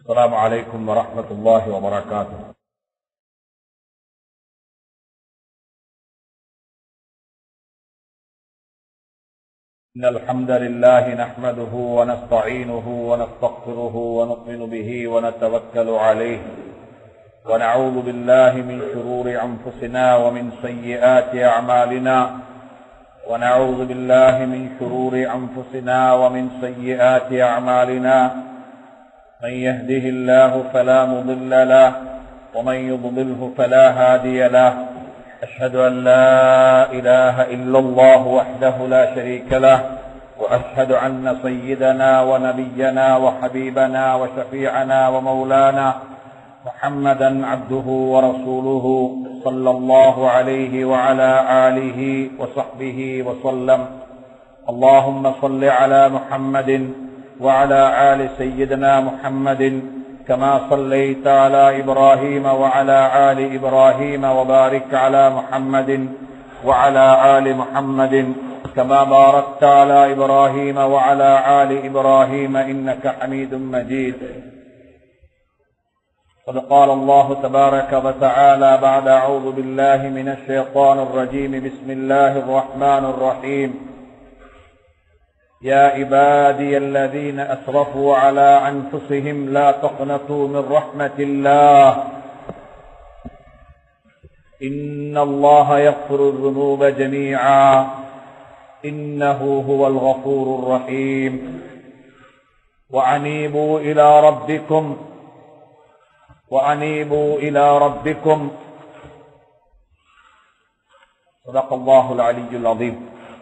السلام عليكم ورحمة الله وبركاته إن الحمد لله نحمده ونستعينه ونستغفره ونؤمن به ونتوكل عليه ونعوذ بالله من شرور أنفسنا ومن سيئات أعمالنا ونعوذ بالله من شرور أنفسنا ومن سيئات أعمالنا من يهده الله فلا مضل له ومن يضلله فلا هادي له أشهد أن لا إله إلا الله وحده لا شريك له وأشهد أن سيدنا ونبينا وحبيبنا وشفيعنا ومولانا محمدا عبده ورسوله صلى الله عليه وعلى آله وصحبه وسلم اللهم صل على محمد وعلى آل سيدنا محمد كما صليت على إبراهيم وعلى آل إبراهيم وبارك على محمد وعلى آل محمد كما باركت على إبراهيم وعلى آل إبراهيم إنك حميد مجيد قد قال الله تبارك وتعالى بعد أعوذ بالله من الشيطان الرجيم بسم الله الرحمن الرحيم يا عبادي الذين أسرفوا على أنفسهم لا تقنطوا من رحمة الله إن الله يغفر الذنوب جميعا إنه هو الغفور الرحيم وأنيبوا إلى ربكم وأنيبوا إلى ربكم صدق الله العلي العظيم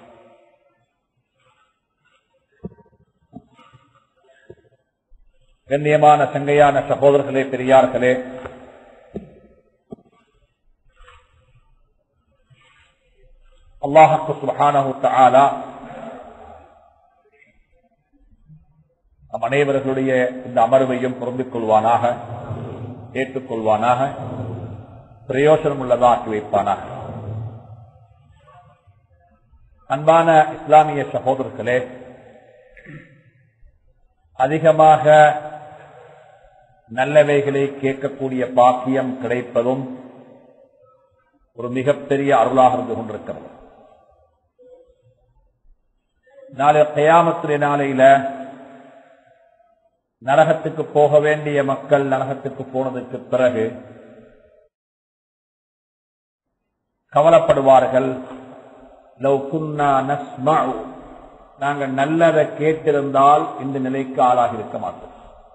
கண்ணியமான சங்கையான சகோதரர்களே பெரியார்களே அல்லாஹு சுபஹானஹு தஆலா நம் அனைவர்களுடைய இந்த அமர்வையும் பொருந்திக் கொள்வானாக ஏற்றுக்கொள்வானாக பிரயோசனம் உள்ளதாக்கி வைப்பானாக அன்பான இஸ்லாமிய சகோதரர்களே அதிகமாக நல்லவைகளை கேட்கக்கூடிய பாக்கியம் கிடைப்பதும் ஒரு மிகப்பெரிய அருளாக இருந்து கொண்டிருக்கிறது நாளை கயாமத்திலே நாளையில நரகத்துக்கு போக வேண்டிய மக்கள் நரகத்துக்கு போனதுக்கு பிறகு கவலைப்படுவார்கள் லவ் குன்னா நஸ்மஉ நாங்கள் நல்லதை கேட்டிருந்தால் இந்த நிலைக்கு ஆளாகி இருக்க மாட்டோம்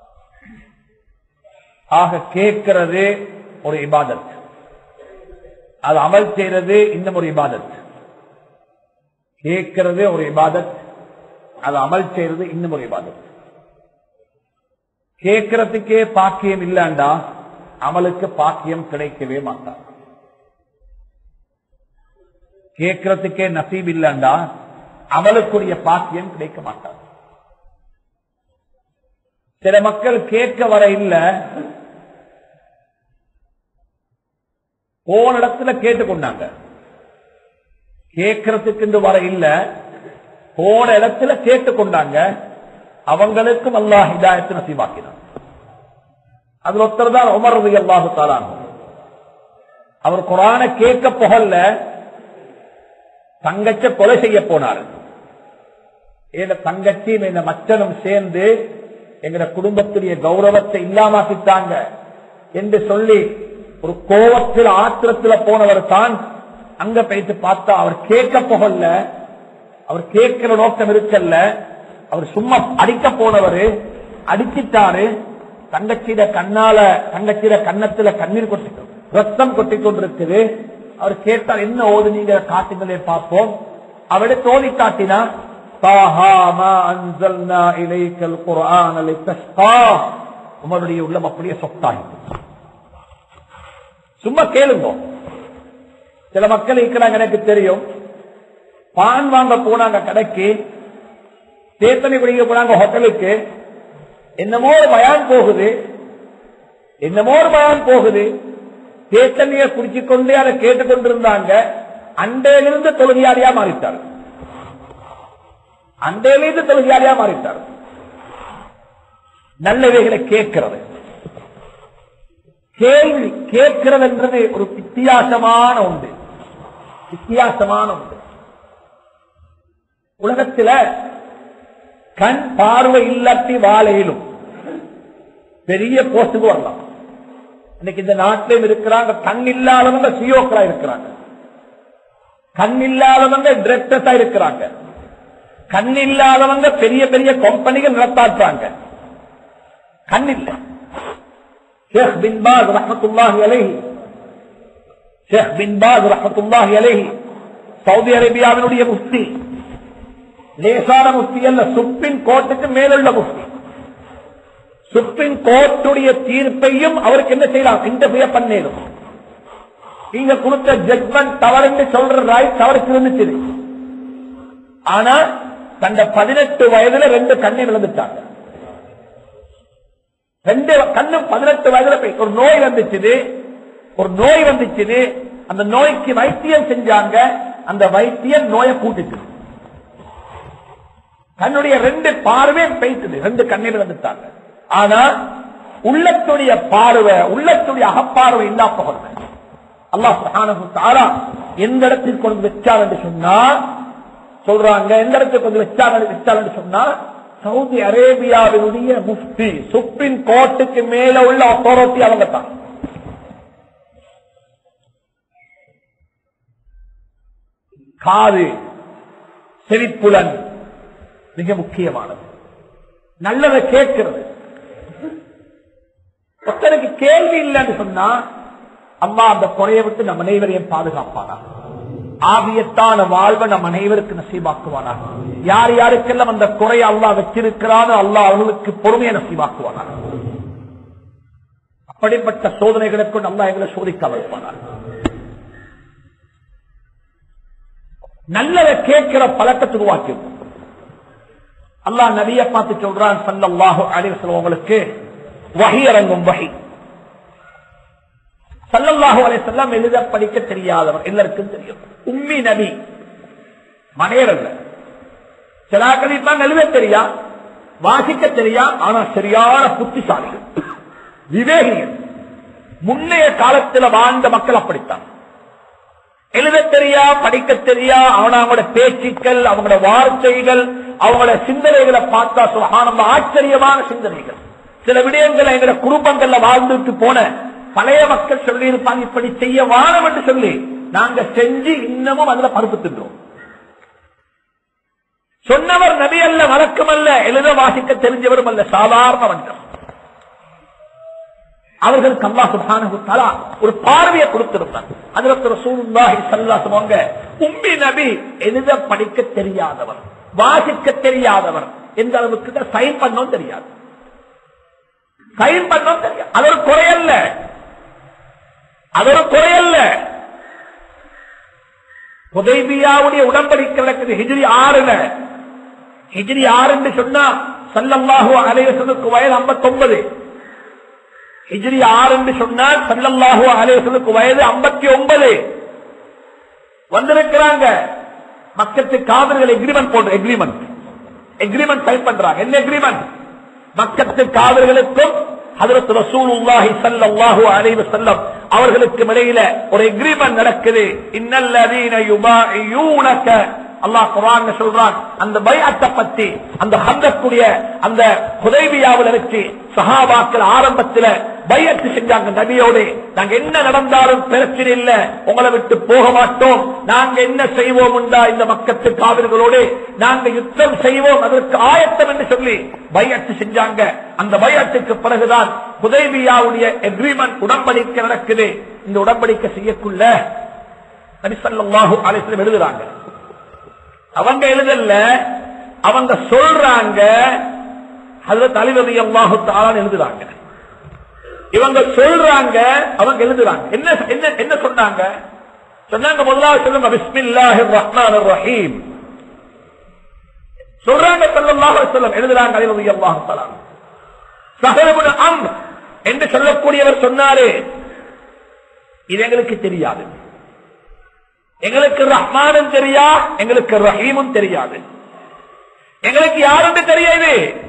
ஆக கேட்கிறது ஒரு இபாதத் அது அமல் செய்யறது இன்னும் ஒரு இபாதத் கேட்கிறது ஒரு இபாதத் அது அமல் செய்யறது இன்னும் ஒரு இபாதத் கேட்கறதுக்கே பாக்கியம் இல்லைண்டா அமலுக்கு பாக்கியம் கிடைக்கவே மாட்டார் கேட்கறதுக்கே நசீப் இல்லைண்டா அமலுக்குரிய பாக்கியம் கிடைக்க மாட்டார் சில மக்கள் கேட்க வர இல்ல போன இடத்துல கேட்டுக்கொண்டாங்க கேட்கறதுக்கு வர இல்ல போன இடத்துல கேட்டுக்கொண்டாங்க அவங்களுக்கும் அல்லாஹ் ஹிதாயத்து நசீபாக்கினான் அதுல ஒருத்தர் தான் உமர் ரவி அல்லாஹு தாலான் அவர் குரான கேட்க புகழ்ல தங்கச்ச கொலை செய்ய போனார் எங்க தங்கச்சியும் எங்க மச்சனும் சேர்ந்து எங்க குடும்பத்துடைய கௌரவத்தை இல்லாமக்கிட்டாங்க என்று சொல்லி ஒரு கோவத்தில் ஆத்திரத்தில் போனவர் தான் அங்க போயிட்டு பார்த்தா அவர் கேட்க புகழ்ல அவர் கேட்கிற நோக்கம் இருக்கல்ல அவர் சும்மா அடிக்க போனவரு அடிச்சிட்டாரு தங்கச்சியிட கண்ணால தங்கச்சியிட கன்னத்துல கண்ணீர் கொட்டி ரத்தம் கொட்டி கொண்டிருக்குது அவர் கேட்டார் என்ன ஓது நீங்க காட்டுங்களே பார்ப்போம் அவருடைய தோழி காட்டினா உமருடைய உள்ளம் அப்படியே சொத்தாயிட்டு சும்மா கேளுங்க சில மக்கள் இருக்கிறாங்க எனக்கு தெரியும் பான் வாங்க போனாங்க கடைக்கு தேத்தனை குடிக்க போனாங்க ஹோட்டலுக்கு என்னமோ ஒரு பயான் போகுது என்னமோ ஒரு பயான் போகுது தேத்தனைய குடிச்சுக்கொண்டே அதை கேட்டுக்கொண்டிருந்தாங்க அண்டையிலிருந்து தொழுகையாளியா மாறிட்டார் அண்டையிலிருந்து தொழுகையாளியா மாறிட்டார் நல்லவைகளை கேட்கிறது கேள்வி கேட்கிறது என்றது ஒரு வித்தியாசமான ஒன்று வித்தியாசமான ஒன்று உலகத்துல கண் பார்வை இல்லாட்டி வாழையிலும் பெரிய போஸ்டுக்கு வரலாம் இன்னைக்கு இந்த நாட்டிலும் இருக்கிறாங்க கண் இல்லாதவங்க சியோக்களா இருக்கிறாங்க கண் இல்லாதவங்க டிரெக்டர்ஸா இருக்கிறாங்க கண் இல்லாதவங்க பெரிய பெரிய கம்பெனிகள் நடத்தாற்றாங்க கண் இல்ல ஷேக் பின் பாஸ் ரஹமத்துல்லாஹி அலைஹி ஷேக் பின் பாஸ் ரஹமத்துல்லாஹி அலைஹி சவுதி அரேபியாவினுடைய முஃப்தி லேசான முஃப்தி அல்ல சுப்ரீம் கோர்ட்டுக்கு மேலுள்ள முஃப்தி சுப்ரீம் கோர்ட்டுடைய தீர்ப்பையும் அவருக்கு என்ன செய்யலாம் இன்டர்பியர் பண்ணிடும் நீங்க கொடுத்த ஜட்மெண்ட் தவறுன்னு சொல்ற ராய் தவறுக்கு இருந்துச்சு ஆனா தந்த பதினெட்டு வயதுல ரெண்டு கண்ணை விழுந்துட்டாங்க ரெண்டு கண்ணு பதினெட்டு வயதுல போய் ஒரு நோய் வந்துச்சு ஒரு நோய் வந்துச்சு அந்த நோய்க்கு வைத்தியம் செஞ்சாங்க அந்த வைத்தியம் நோயை கூட்டுச்சு கண்ணுடைய ரெண்டு பார்வையும் பெய்த்துது ரெண்டு கண்ணீர் வந்துட்டாங்க ஆனா உள்ளத்துடைய பார்வை உள்ளத்துடைய அகப்பார்வை இல்லா போகிறது அல்லாஹ் சுப்ஹானஹு தஆலா எந்த இடத்தில் கொண்டு வச்சார் என்று சொன்னா சொல்றாங்க எந்த இடத்துக்கு கொண்டு வச்சார் வச்சார் என்று சொன்னா சவுதி அரேபியாவினுடைய முஃப்தி சுப்ரீம் கோர்ட்டுக்கு மேல உள்ள அத்தாரிட்டி அவங்க தான் காது செழிப்புலன் மிக முக்கியமானது நல்லதை கேட்கிறது ஒருத்தனுக்கு கேள்வி இல்லைன்னு சொன்னா அம்மா அந்த குறையை விட்டு நம் அனைவரையும் பாதுகாப்பானா ஆகியத்தான வாழ்வை நம் அனைவருக்கு நசீபாக்குவானா யார் யாருக்கெல்லாம் அந்த குறையை அல்லா வச்சிருக்கிறானோ அல்லாஹ் அவர்களுக்கு பொறுமையை நசீபாக்குவானா அப்படிப்பட்ட சோதனைகளுக்கு அல்லா எங்களை சோதிக்காம இருப்பானார் நல்லதை கேட்கிற பழக்கத்தை உருவாக்கி அல்லாஹ் நபிய பார்த்து சொல்றான் சல்லல்லாஹு அலைஹி வஸல்லம் உங்களுக்கு வஹி இறங்கும் வஹி சல்லல்லாஹு அலைஹி வஸல்லம் எழுத படிக்க தெரியாதவர் எல்லாருக்கும் தெரியும் உம்மி நபி மனையர் அல்ல சிலாக்கள் இருப்பாங்க எழுத தெரியா வாசிக்க தெரியா ஆனா சரியான புத்திசாலிகள் விவேகிகள் முன்னைய காலத்தில் வாழ்ந்த மக்கள் அப்படித்தான் எழுத தெரியா படிக்க தெரியா அவன அவங்களோட பேச்சுக்கள் அவங்களோட வார்த்தைகள் அவங்களோட சிந்தனைகளை பார்த்தா சுகானம் ஆச்சரியமான சிந்தனைகள் சில விடயங்கள் எங்களோட குடும்பங்கள்ல வாழ்ந்துட்டு போன பழைய மக்கள் சொல்லி இருப்பாங்க இப்படி செய்ய வாரம் என்று சொல்லி நாங்க செஞ்சு இன்னமும் அதுல பருப்பு தின்றோம் சொன்னவர் நபி அல்ல வழக்கம் அல்ல எழுத வாசிக்க தெரிஞ்சவரும் அல்ல சாதாரண மனிதர் அவர்களுக்கு அல்லா சுபானு தலா ஒரு பார்வையை கொடுத்திருந்தார் அதுல ரசூலுல்லாஹி ஸல்லல்லாஹு அவங்க உம்மி நபி எழுத படிக்க தெரியாதவர் வாசிக்க தெரியாதவர் எந்த அளவுக்கு சைன் பண்ணவும் தெரியாது சைன் பண்ணவும் தெரியாது அது ஒரு குறையல்ல அது ஒரு குறையல்ல உதய்பியாவுடைய உடன்படிக்கை நடக்குது ஹிஜ்ரி ஆறுல ஹிஜ்ரி ஆறுன்னு சொன்னா சல்லல்லாஹு அலைவசனுக்கு வயது ஐம்பத்தி ஒன்பது ஹிஜ்ரி ஆறுன்னு சொன்னால் சல்லல்லாஹு அலைவசனுக்கு வயது ஐம்பத்தி ஒன்பது வந்திருக்கிறாங்க மக்கத்து காவிர்கள் எக்ரிமெண்ட் போட்டு எக்ரிமெண்ட் எக்ரிமெண்ட் சைன் பண்றாங்க என்ன எக்ரிமெண்ட் மக்கத்து காவிர்களுக்கும் ஹதரத் ரசூலுல்லாஹி ஸல்லல்லாஹு அலைஹி வஸல்லம் அவர்களுக்கு இடையில ஒரு எக்ரிமெண்ட் நடக்குது இன்னல்லதீன யுபாயியூனக அல்லாஹ் குர்ஆன்ல சொல்றான் அந்த பைஅத்தை பத்தி அந்த ஹந்தக்குடைய அந்த ஹுதைபியாவுல வச்சு சஹாபாக்கள் ஆரம்பத்துல பையத்து செஞ்சாங்க நபியோடு நாங்க என்ன நடந்தாலும் பிரச்சனை இல்ல உங்களை விட்டு போக மாட்டோம் நாங்க என்ன செய்வோம் உண்டா இந்த மக்கத்து காவிர்களோடு நாங்க யுத்தம் செய்வோம் அதற்கு ஆயத்தம் என்று சொல்லி பையத்து செஞ்சாங்க அந்த பையத்துக்கு பிறகுதான் புதைபியாவுடைய எக்ரிமெண்ட் உடன்படிக்கை நடக்குது இந்த உடன்படிக்கை செய்யக்குள்ள நபிசல்லாஹு அலிஸ்லம் எழுதுறாங்க அவங்க எழுதல அவங்க சொல்றாங்க அதுல தலைவதி அல்லாஹு தாளான்னு எழுதுறாங்க இவங்க சொல்றாங்க அவங்க எழுதுறாங்க என்ன என்ன என்ன சொன்னாங்க சொன்னாங்க முதலாவது சொல்லுங்க பிஸ்மில்லாஹிர் ரஹ்மானிர் ரஹீம் சொல்றாங்க ஸல்லல்லாஹு அலைஹி வஸல்லம் எழுதுறாங்க அலைஹி அல்லாஹு தஆலா சஹரபுல் அம்ர் என்று சொல்லக்கூடியவர் சொன்னாரு இது எங்களுக்கு தெரியாது எங்களுக்கு ரஹ்மானும் தெரியா எங்களுக்கு ரஹீமும் தெரியாது எங்களுக்கு யாருன்னு தெரியாது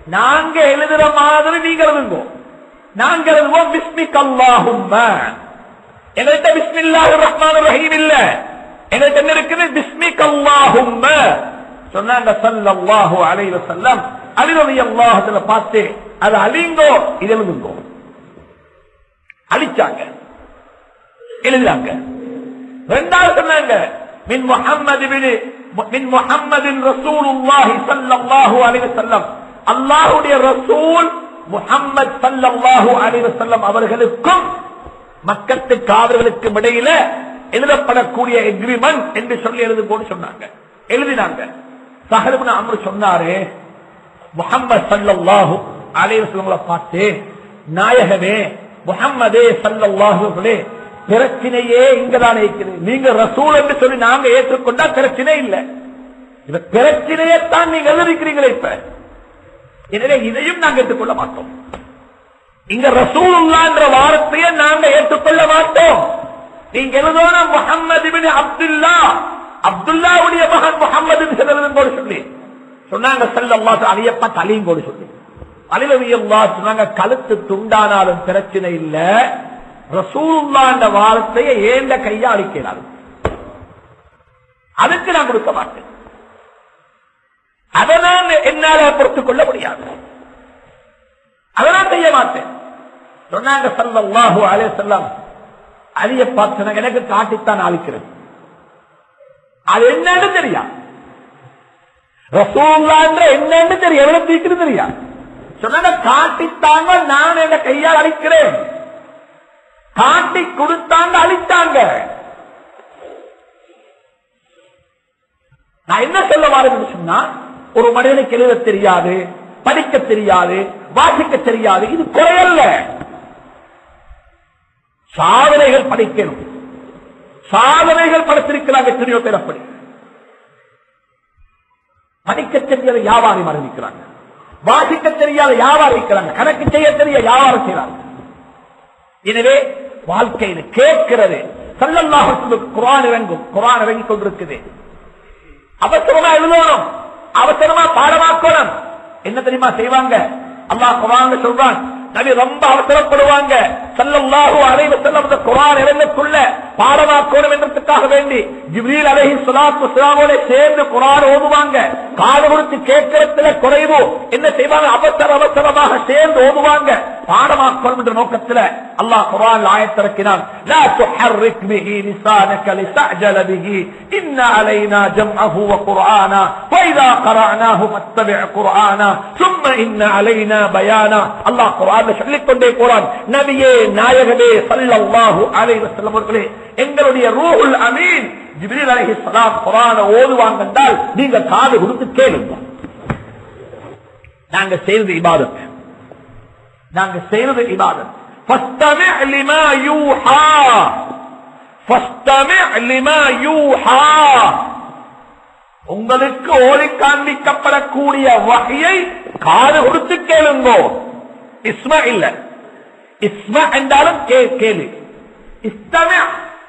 நாங்க எழுதுற மாதிரி நீங்க எழுதுங்க நாங்க எழுதுவோம் பிஸ்மிக் அல்லாஹும்ம எங்கள்கிட்ட பிஸ்மில்லாஹ் ரஹ்மான் ரஹீம் இல்ல எங்கள்கிட்ட என்ன இருக்குது பிஸ்மிக் அல்லாஹும்ம சொன்னாங்க ஸல்லல்லாஹு அலைஹி வஸல்லம் அலி ரலியல்லாஹு பார்த்து அது அழிங்கோ இது எழுதுங்கோ அழிச்சாங்க எழுதுறாங்க ரெண்டாவது சொன்னாங்க மின் முஹம்மது பின் மின் முஹம்மதின் ரசூலுல்லாஹி ஸல்லல்லாஹு அலைஹி வஸல்லம் அல்லாஹ்வுடைய ரசூல் முஹம்மது ஸல்லல்லாஹு அலைஹி வஸல்லம் அவர்களுக்கும் மக்கத்து காவர்களுக்கும் இடையில எழுதப்படக்கூடிய எக்ரிமெண்ட் என்று சொல்லி எழுதுங்கோன்னு சொன்னாங்க எழுதினாங்க சஹருப்னு அம்ரு சொன்னாரு முஹம்மது ஸல்லல்லாஹு அலைஹி வஸல்லம் பார்த்து நாயகமே முஹம்மதே ஸல்லல்லாஹு அலைஹி பிரச்சனையே இங்கதான் இருக்குது நீங்க ரசூல் என்று சொல்லி நாங்க ஏற்றுக்கொண்டா பிரச்சனை இல்லை இந்த பிரச்சனையைத்தான் நீங்க எழுதிக்கிறீங்களே இப்ப எனவே இதையும் நாங்க ஏற்றுக்கொள்ள மாட்டோம் இங்க ரசூலுல்லா என்ற வார்த்தையை நாங்க ஏற்றுக்கொள்ள மாட்டோம் நீங்க எழுதணும் முகம்மது பின் அப்துல்லா அப்துல்லாவுடைய மகன் முகம்மது எழுதுங்கோடு சொல்லி சொன்னாங்க செல்லம்மா அலியப்பா தலையுங்கோடு சொல்லி அலிலவியல்லா சொன்னாங்க கழுத்து துண்டானாலும் பிரச்சனை இல்ல ரசூலுல்லா என்ற வார்த்தையை ஏண்ட கையா அழிக்கிறார் அதுக்கு நான் கொடுக்க மாட்டேன் அதை நான் என்னால பொறுத்துக் கொள்ள முடியாது அதை நான் செய்ய மாட்டேன் சொன்னாங்க சல்லல்லாஹு அலைஹி வஸல்லம் அலிய பார்த்து எனக்கு காட்டித்தான் அழிக்கிறது அது என்னன்னு தெரியா ரசூல்லா என்ற என்னன்னு தெரியும் எவ்வளவு தீக்குன்னு தெரியா சொன்னாங்க காட்டித்தாங்க நான் என்ன கையால் அழிக்கிறேன் காட்டி கொடுத்தாங்க அழித்தாங்க நான் என்ன சொல்ல வரேன்னு சொன்னா ஒரு மனிதனுக்கு எழுத தெரியாது படிக்க தெரியாது வாசிக்க தெரியாது இது குறையல்ல சாதனைகள் படிக்கணும் சாதனைகள் படைத்திருக்கிறாங்க எத்தனையோ பேர் அப்படி படிக்க தெரியாத வியாபாரி மரணிக்கிறாங்க வாசிக்க தெரியாத வியாபாரம் இருக்கிறாங்க கணக்கு செய்ய தெரிய வியாபாரம் செய்யறாங்க எனவே வாழ்க்கையில் கேட்கிறது சல்லல்லாஹு குரான் இறங்கும் குரான் இறங்கி கொண்டிருக்குது அவசரமா எழுதணும் அவசரமா பாடமாக்கணும் என்ன தெரியுமா செய்வாங்க அல்லாஹ் குரான் சொல்றான் நபி ரொம்ப அவசரப்படுவாங்க சல்லல்லாஹு அலைஹி வஸல்லம் அந்த குர்ஆன் இறங்கக்குள்ள பாடமாக்கணும் என்றதுக்காக வேண்டி ஜிப்ரீல் அலைஹி ஸலாத்து வஸலாமோட சேர்ந்து குர்ஆன் ஓதுவாங்க காது கொடுத்து கேட்கறதுல குறைவு என்ன செய்வாங்க அவசர அவசரமாக சேர்ந்து ஓதுவாங்க பாடமாக்கணும் என்ற நோக்கத்துல அல்லாஹ் குர்ஆன் ஆயத்திறக்கினான் லா துஹர்ரிக் பிஹி லிசானக லிதஅஜல பிஹி இன்ன அலைனா ஜம்அஹு வ குர்ஆனா وإذا قرأناه فاتبع قرآنا ثم إن علينا بيانا الله قرآن சொல்லிக் கொண்டே போறான் நபியே நாயகமே சல்லல்லாஹு அலைஹி வஸல்லம் அவர்களே எங்களுடைய ரூஹுல் அமீன் ஜிப்ரீல் அலைஹிஸ்ஸலாம் குர்ஆனை ஓதுவாங்க என்றால் நீங்க காது கொடுத்து கேளுங்க நாங்க செய்வது இபாதத் நாங்க செய்வது இபாதத் فاستمع لما يوحى فاستمع لما يوحى உங்களுக்கு ஓடி காண்பிக்கப்படக்கூடிய வகையை காது கொடுத்து கேளுங்கோ இஸ்மா இல்ல இஸ்மா என்றாலும் கே- கேளு இஸ்தமியா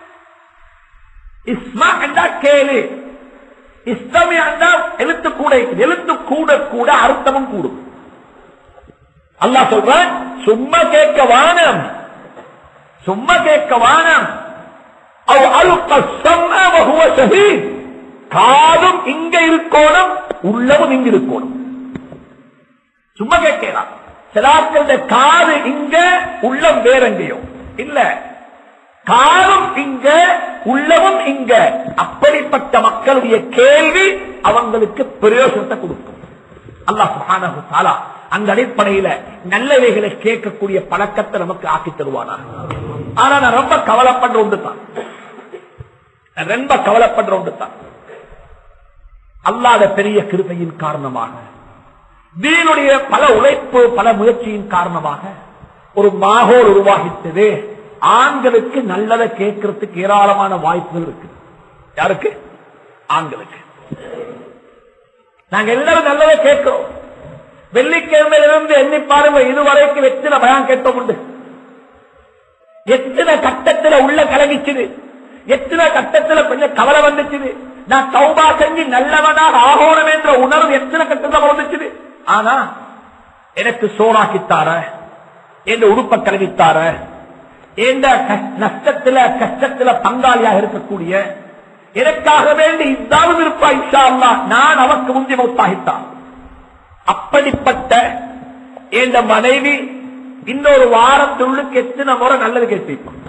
இஸ்மா என்றால் கேளு இஸ்தமியா என்றால் எழுத்து கூட இருக்குது. எழுத்து கூட கூட அர்த்தமும் கூடும் அல்லாஹ் சொல்றான் சும்மா கேட்க வானம் சும்மா கேட்க வானம் அவ் அல்க ஸம்அ வஹுவ ஷஹீத் காதும் இங்க இருக்கணும் உள்ளமும் இங்க இருக்கணும் சும்மா கேட்கலாம் சிலாக்களுடைய காது இங்க உள்ளம் வேற எங்கேயோ இல்ல காதும் இங்க உள்ளமும் இங்க அப்படிப்பட்ட மக்களுடைய கேள்வி அவங்களுக்கு பிரயோசனத்தை கொடுக்கும் அல்லாஹ் சுப்ஹானஹு தஆலா அந்த அடிப்படையில நல்லவைகளை கேட்கக்கூடிய பழக்கத்தை நமக்கு ஆக்கி தருவானா ஆனா நான் ரொம்ப கவலைப்படுற ஒன்று தான் நான் ரொம்ப கவலைப்படுற ஒன்று தான் அல்லாத பெரிய கிருபையின் காரணமாக தீனுடைய பல உழைப்பு பல முயற்சியின் காரணமாக ஒரு மாகோல் உருவாகித்தது ஆண்களுக்கு நல்லதை கேட்கறதுக்கு ஏராளமான வாய்ப்புகள் இருக்கு யாருக்கு ஆண்களுக்கு நாங்க எல்லாரும் நல்லதை கேட்கிறோம் வெள்ளிக்கிழமையிலிருந்து எண்ணி பாருங்க இதுவரைக்கும் எத்தனை பயம் கேட்டோம் உண்டு எத்தனை கட்டத்துல உள்ள கலகிச்சுது எத்தனை கட்டத்துல கொஞ்சம் கவலை வந்துச்சுது நான் தௌபா செஞ்சு நல்லவனாக ஆகணும் என்ற உணர்வு எத்தனை கட்டத்துல வந்துச்சுது ஆனா எனக்கு சோறாக்கித்தார என் உடுப்ப கழுவித்தார எந்த நஷ்டத்துல கஷ்டத்துல பங்காளியாக இருக்கக்கூடிய எனக்காக வேண்டி இதாவது இருப்பா இன்ஷா அல்லாஹ் நான் அவருக்கு முந்தி மௌத்தாகித்தான் அப்படிப்பட்ட என் மனைவி இன்னொரு வாரத்துள்ளுக்கு எத்தனை முறை நல்லது கேட்பிப்பான்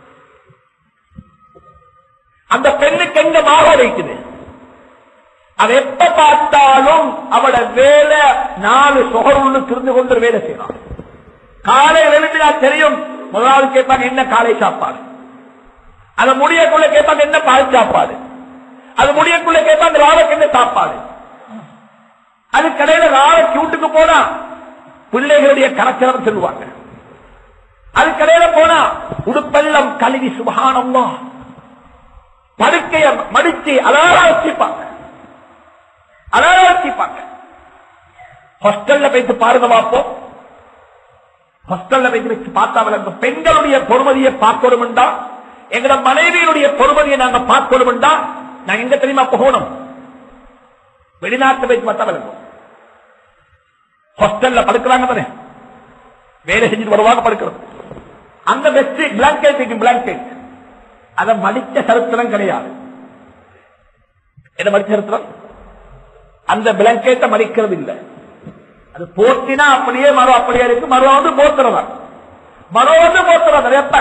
அந்த பெண்ணுக்கு எங்க மாக வைக்குது அவ எப்ப பார்த்தாலும் அவட வேலை நாலு சுகருள்ளுக்கு இருந்து கொண்டு வேலை செய்யலாம் காலையில் எழுந்தினா தெரியும் முதலாவது கேட்பாங்க என்ன காலை சாப்பாடு அது முடியக்குள்ள கேட்பாங்க என்ன பால் சாப்பாடு அது முடியக்குள்ள கேட்பாங்க ராவக்கு என்ன சாப்பாடு அது கடையில ராவக்கு வீட்டுக்கு போனா பிள்ளைகளுடைய கரைச்சலம் சொல்லுவாங்க அது கடையில போனா உடுப்பெல்லாம் கழுவி சுபகானம்மா படுக்கைய மடிச்சு அலார வச்சுப்பாங்க அலார வச்சுப்பாங்க ஹாஸ்டல்ல போயிட்டு பாருங்க பார்ப்போம் ஹாஸ்டல்ல போயிட்டு வச்சு பார்த்தா விளங்கும் பெண்களுடைய பொறுமதியை பார்க்கணும்டா எங்களோட மனைவியுடைய பொறுமதியை நாங்க பார்க்கணும்டா நாங்க எங்க தெரியுமா போகணும் வெளிநாட்டு போயிட்டு பார்த்தா விளங்கும் ஹாஸ்டல்ல படுக்கிறாங்க தானே வேலை செஞ்சுட்டு வருவாங்க படுக்கிறது அந்த பெஸ்ட் பிளாங்கெட் பிளாங்கெட் அதை மடிச்ச சரித்திரம் கிடையாது என்ன மடிச்ச சரித்திரம் அந்த பிளாங்கெட்டை மடிக்கிறது இல்லை அது போட்டினா அப்படியே மரம் அப்படியே இருக்கு மரம் வந்து போத்துறதா மரம் வந்து போத்துறது எப்ப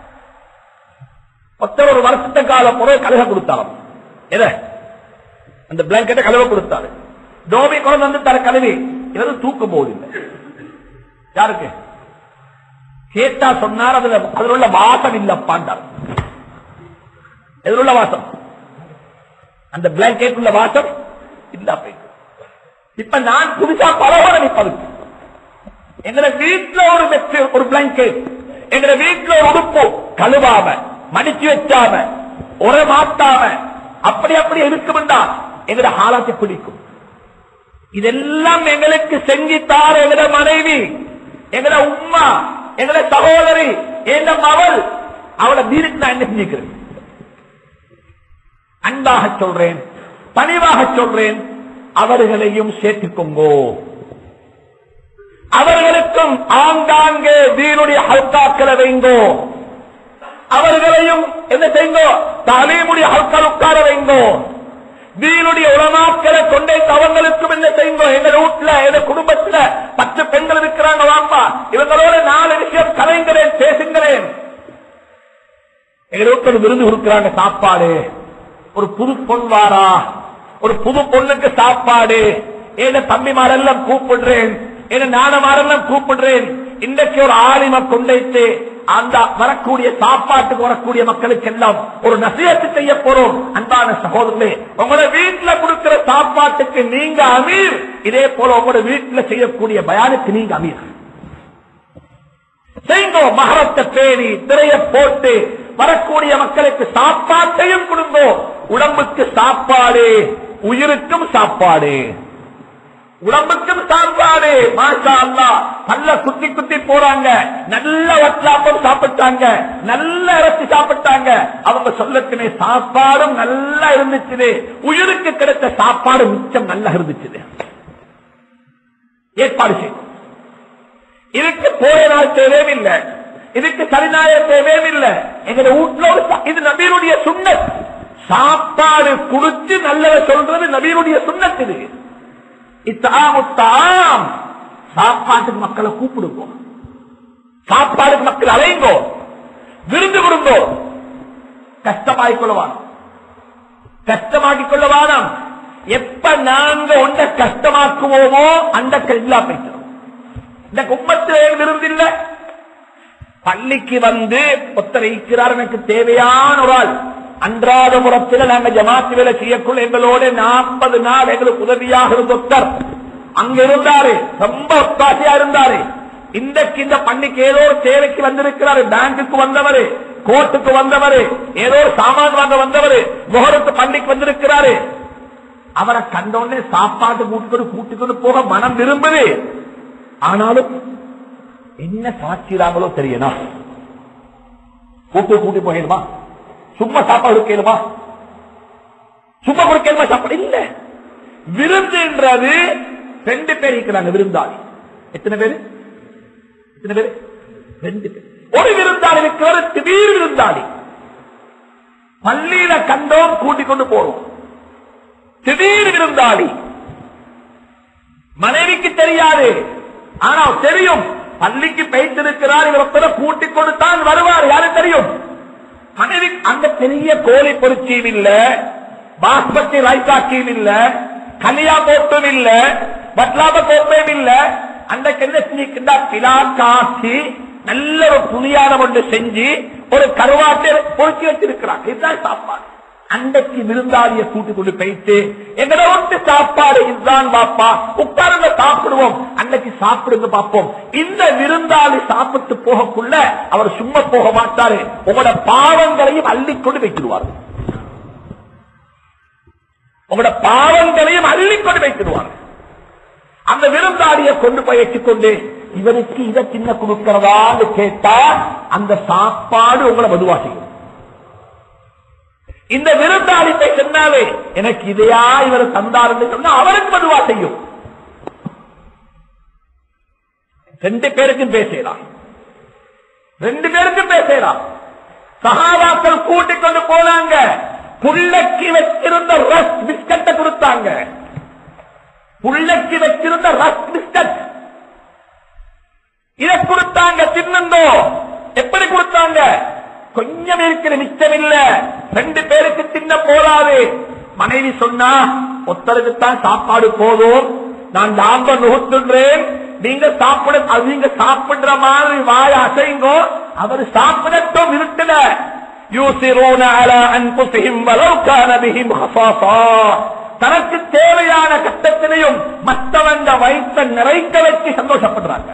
ஒருத்தர் ஒரு வருஷத்த கால முறை கழுக கொடுத்தாலும் எதை அந்த பிளாங்கெட்டை கழுவ கொடுத்தாரு டோபி குழந்தை வந்து தர கழுவி இவரு தூக்க போவதில்லை யாருக்கு கேட்டா சொன்னார் அதுல அதுல உள்ள வாசம் இல்லப்பாண்டார் எதில் உள்ள வாசம் அந்த பிளாங்கெட் உள்ள வாசம் இல்ல போயிட்டு இப்ப நான் புதுசா பரவாயில்ல நிற்பதுக்கு எங்களை வீட்டுல ஒரு பெற்று ஒரு பிளாங்கெட் எங்களை வீட்டுல ஒரு உடுப்பு கழுவாம மடிச்சு வச்சாம உர மாத்தாம அப்படி அப்படி இருக்குமெண்டா எங்கட ஹாலத்தை பிடிக்கும் இதெல்லாம் எங்களுக்கு செஞ்சு தார எங்கட மனைவி எங்கட உம்மா எங்கட சகோதரி எங்க மகள் அவளை வீருக்கு நான் என்ன செஞ்சுக்கிறேன் அன்பாக சொல்றேன் பணிவாக சொல்றேன் அவர்களையும் சேர்த்துக்கோங்கோ அவர்களுக்கும் ஆங்காங்கே வீருடைய ஹல்காக்களை வைங்கோ அவர்களையும் என்ன செய்யுங்கோ தலைமுடி ஹல்கால் உட்கார வைங்கோ வீருடைய உலமாக்களை கொண்டே அவங்களுக்கும் என்ன செய்யுங்கோ எங்க வீட்டுல எங்க குடும்பத்துல பத்து பெண்கள் இருக்கிறாங்க வாப்பா இவங்களோட நாலு விஷயம் கலைங்கிறேன் பேசுகிறேன் எங்க வீட்டுல விருந்து கொடுக்கிறாங்க சாப்பாடு ஒரு புது பொன் வாரா ஒரு புது பொண்ணுக்கு சாப்பாடு ஏன தம்பிமாரெல்லாம் கூப்பிடுறேன் என நானமாரெல்லாம் கூப்பிடுறேன் இன்றைக்கு ஒரு ஆலிம கொண்டைத்து அந்த வரக்கூடிய சாப்பாட்டுக்கு வரக்கூடிய மக்களுக்கு எல்லாம் ஒரு நசியத்து செய்ய போறோம் அன்பான சகோதரர்களே உங்களோட வீட்டுல கொடுக்கிற சாப்பாட்டுக்கு நீங்க அமீர் இதே போல உங்களோட வீட்டுல செய்யக்கூடிய பயானுக்கு நீங்க அமீர் செய்யுங்கோ மகரத்தை பேணி திரைய போட்டு வரக்கூடிய மக்களுக்கு சாப்பாட்டையும் கொடுங்கோ உடம்புக்கு சாப்பாடு உயிருக்கும் சாப்பாடு உடம்புக்கும் சாப்பாடு மாஷா அல்லா நல்ல குத்தி குத்தி போறாங்க நல்ல வట్లాப்பம் சாப்பிட்டாங்க நல்ல இறைச்சி சாப்பிட்டாங்க அவங்க சொல்லத்துமே சாப்பாடும் நல்லா இருந்துச்சு உயிருக்கு கிடைத்த சாப்பாடு மிச்சம் நல்லா இருந்துச்சு ஏற்பாடு செய்யும் இதுக்கு போய நாள் தேவையும் இல்லை இதுக்கு சரிநாய தேவையும் இல்லை எங்க வீட்டுல ஒரு சா- இது நபீருடைய சுண்ணத் சாப்பாடு குடிச்சு நல்லத சொல்றது நபீருடைய சுண்ணத் இது இத்தாமுத்தாம் சாப்பாட்டுக்கு மக்களை கூப்பிடுங்க சாப்பாடுக்கு மக்கள் அலைங்கோ விருந்து கொடுங்கோ கஷ்டமாக்கிக் கொள்ளவான் கஷ்டமாக்கிக் கொள்ளவானாம் எப்ப நாங்க ஒன்றை கஷ்டமாக்குவோமோ அந்த இல்லா போயிட்டோம் இந்த கும்பத்தில் விருந்தில்ல பள்ளிக்கு வந்து ஒத்தர் இருக்கிறார் எனக்கு தேவையான ஒரு ஆள் அன்றாடபுரத்தில் நாங்க ஜமாத்து வேலை செய்யக்குள்ள எங்களோட நாற்பது நாள் எங்களுக்கு உதவியாக இருந்த ஒத்தர் அங்க இருந்தாரு ரொம்ப ஒத்தாசையா இருந்தாரு இன்றைக்கு இந்த பள்ளிக்கு ஏதோ ஒரு தேவைக்கு வந்திருக்கிறாரு பேங்குக்கு வந்தவரு கோர்ட்டுக்கு வந்தவரு ஏதோ ஒரு சாமான் வாங்க வந்தவரு முகருக்கு பள்ளிக்கு வந்திருக்கிறாரு அவரை கண்டோடனே சாப்பாட்டு கூட்டுக்கொண்டு கூட்டிக்கொண்டு போக மனம் விரும்புது ஆனாலும் என்ன சாட்சிறாங்களோ தெரியணும் கூட்டு கூட்டி போயிடுமா சும்மா சாப்பாடு கொடுக்கலுமா சும்மா கொடுக்கலுமா சாப்பாடு இல்ல விருந்துன்றது ரெண்டு பேர் இருக்கிறாங்க விருந்தாளி எத்தனை பேரு எத்தனை பேரு ரெண்டு பேர் ஒரு விருந்தாளி இருக்கிறவர் திடீர் விருந்தாளி பள்ளியில கண்டோம் கூட்டிக் கொண்டு போறோம் திடீர் விருந்தாளி மனைவிக்கு தெரியாது ஆனா தெரியும் பள்ளிக்கு பெய்திருக்கிறார் இவரை கூட்டிக் கொடுத்தான் வருவார் யாரு தெரியும் மனைவி அந்த பெரிய கோழி பொரிச்சியும் இல்ல பாஸ்மதி ரைசாக்கியும் இல்ல கலியா போட்டும் இல்ல பட்லாப கோப்பையும் இல்ல அந்த கிண்ணா பிலா காசி நல்ல ஒரு புளியானம் ஒன்று செஞ்சு ஒரு கருவாட்டை பொறுக்கி வச்சிருக்கிறார் இதுதான் சாப்பாடு அன்றைக்கு விருந்தாளிய கூட்டி கொண்டு போயிட்டு எங்கட விட்டு சாப்பாடு இதுதான் பாப்பா உட்கார்ந்து சாப்பிடுவோம் அன்னைக்கு சாப்பிடுங்க பார்ப்போம் இந்த விருந்தாளி சாப்பிட்டு போகக்குள்ள அவர் சும்மா போக மாட்டாரு உங்களோட பாவங்களையும் அள்ளிக்கொண்டு வைத்திருவார் உங்களோட பாவங்களையும் அள்ளிக்கொண்டு வைத்திருவார் அந்த விருந்தாளியை கொண்டு போய் வச்சுக்கொண்டு இவருக்கு இதை சின்ன கொடுக்கிறதான்னு கேட்டா அந்த சாப்பாடு உங்களை மதுவா செய்யும் இந்த விருந்தாளி போய் சொன்னாலே எனக்கு இதையா இவர் தந்தார் என்று சொன்னா அவருக்கு மதுவா செய்யும் ரெண்டு பேருக்கும் பேசலாம் ரெண்டு பேருக்கும் பேசலாம் சகாபாக்கள் கூட்டிக் கொண்டு போனாங்க புள்ளக்கு வச்சிருந்த ரஸ் பிஸ்கட்டை கொடுத்தாங்க புள்ளக்கு வச்சிருந்த ரஸ் பிஸ்கட் இதை கொடுத்தாங்க தின்னந்தோ எப்படி கொடுத்தாங்க கொஞ்சம் இருக்கிற மிச்சம் இல்ல ரெண்டு பேருக்கு தின்ன போதாது மனைவி சொன்னா ஒருத்தருக்கு தான் சாப்பாடு போதும் நான் லாம்ப நுகுத்துன்றேன் நீங்க சாப்பிட அது நீங்க சாப்பிடுற மாதிரி வாய அசைங்கோ அவர் சாப்பிடட்டும் இருட்டுல யூசிரோன அல அன்புசிஹிம் வலவ் கான பிஹிம் ஹஸாஸா தனக்கு தேவையான கட்டத்திலையும் மற்றவங்க வயிற்ற நிறைக்க வச்சு சந்தோஷப்படுறாங்க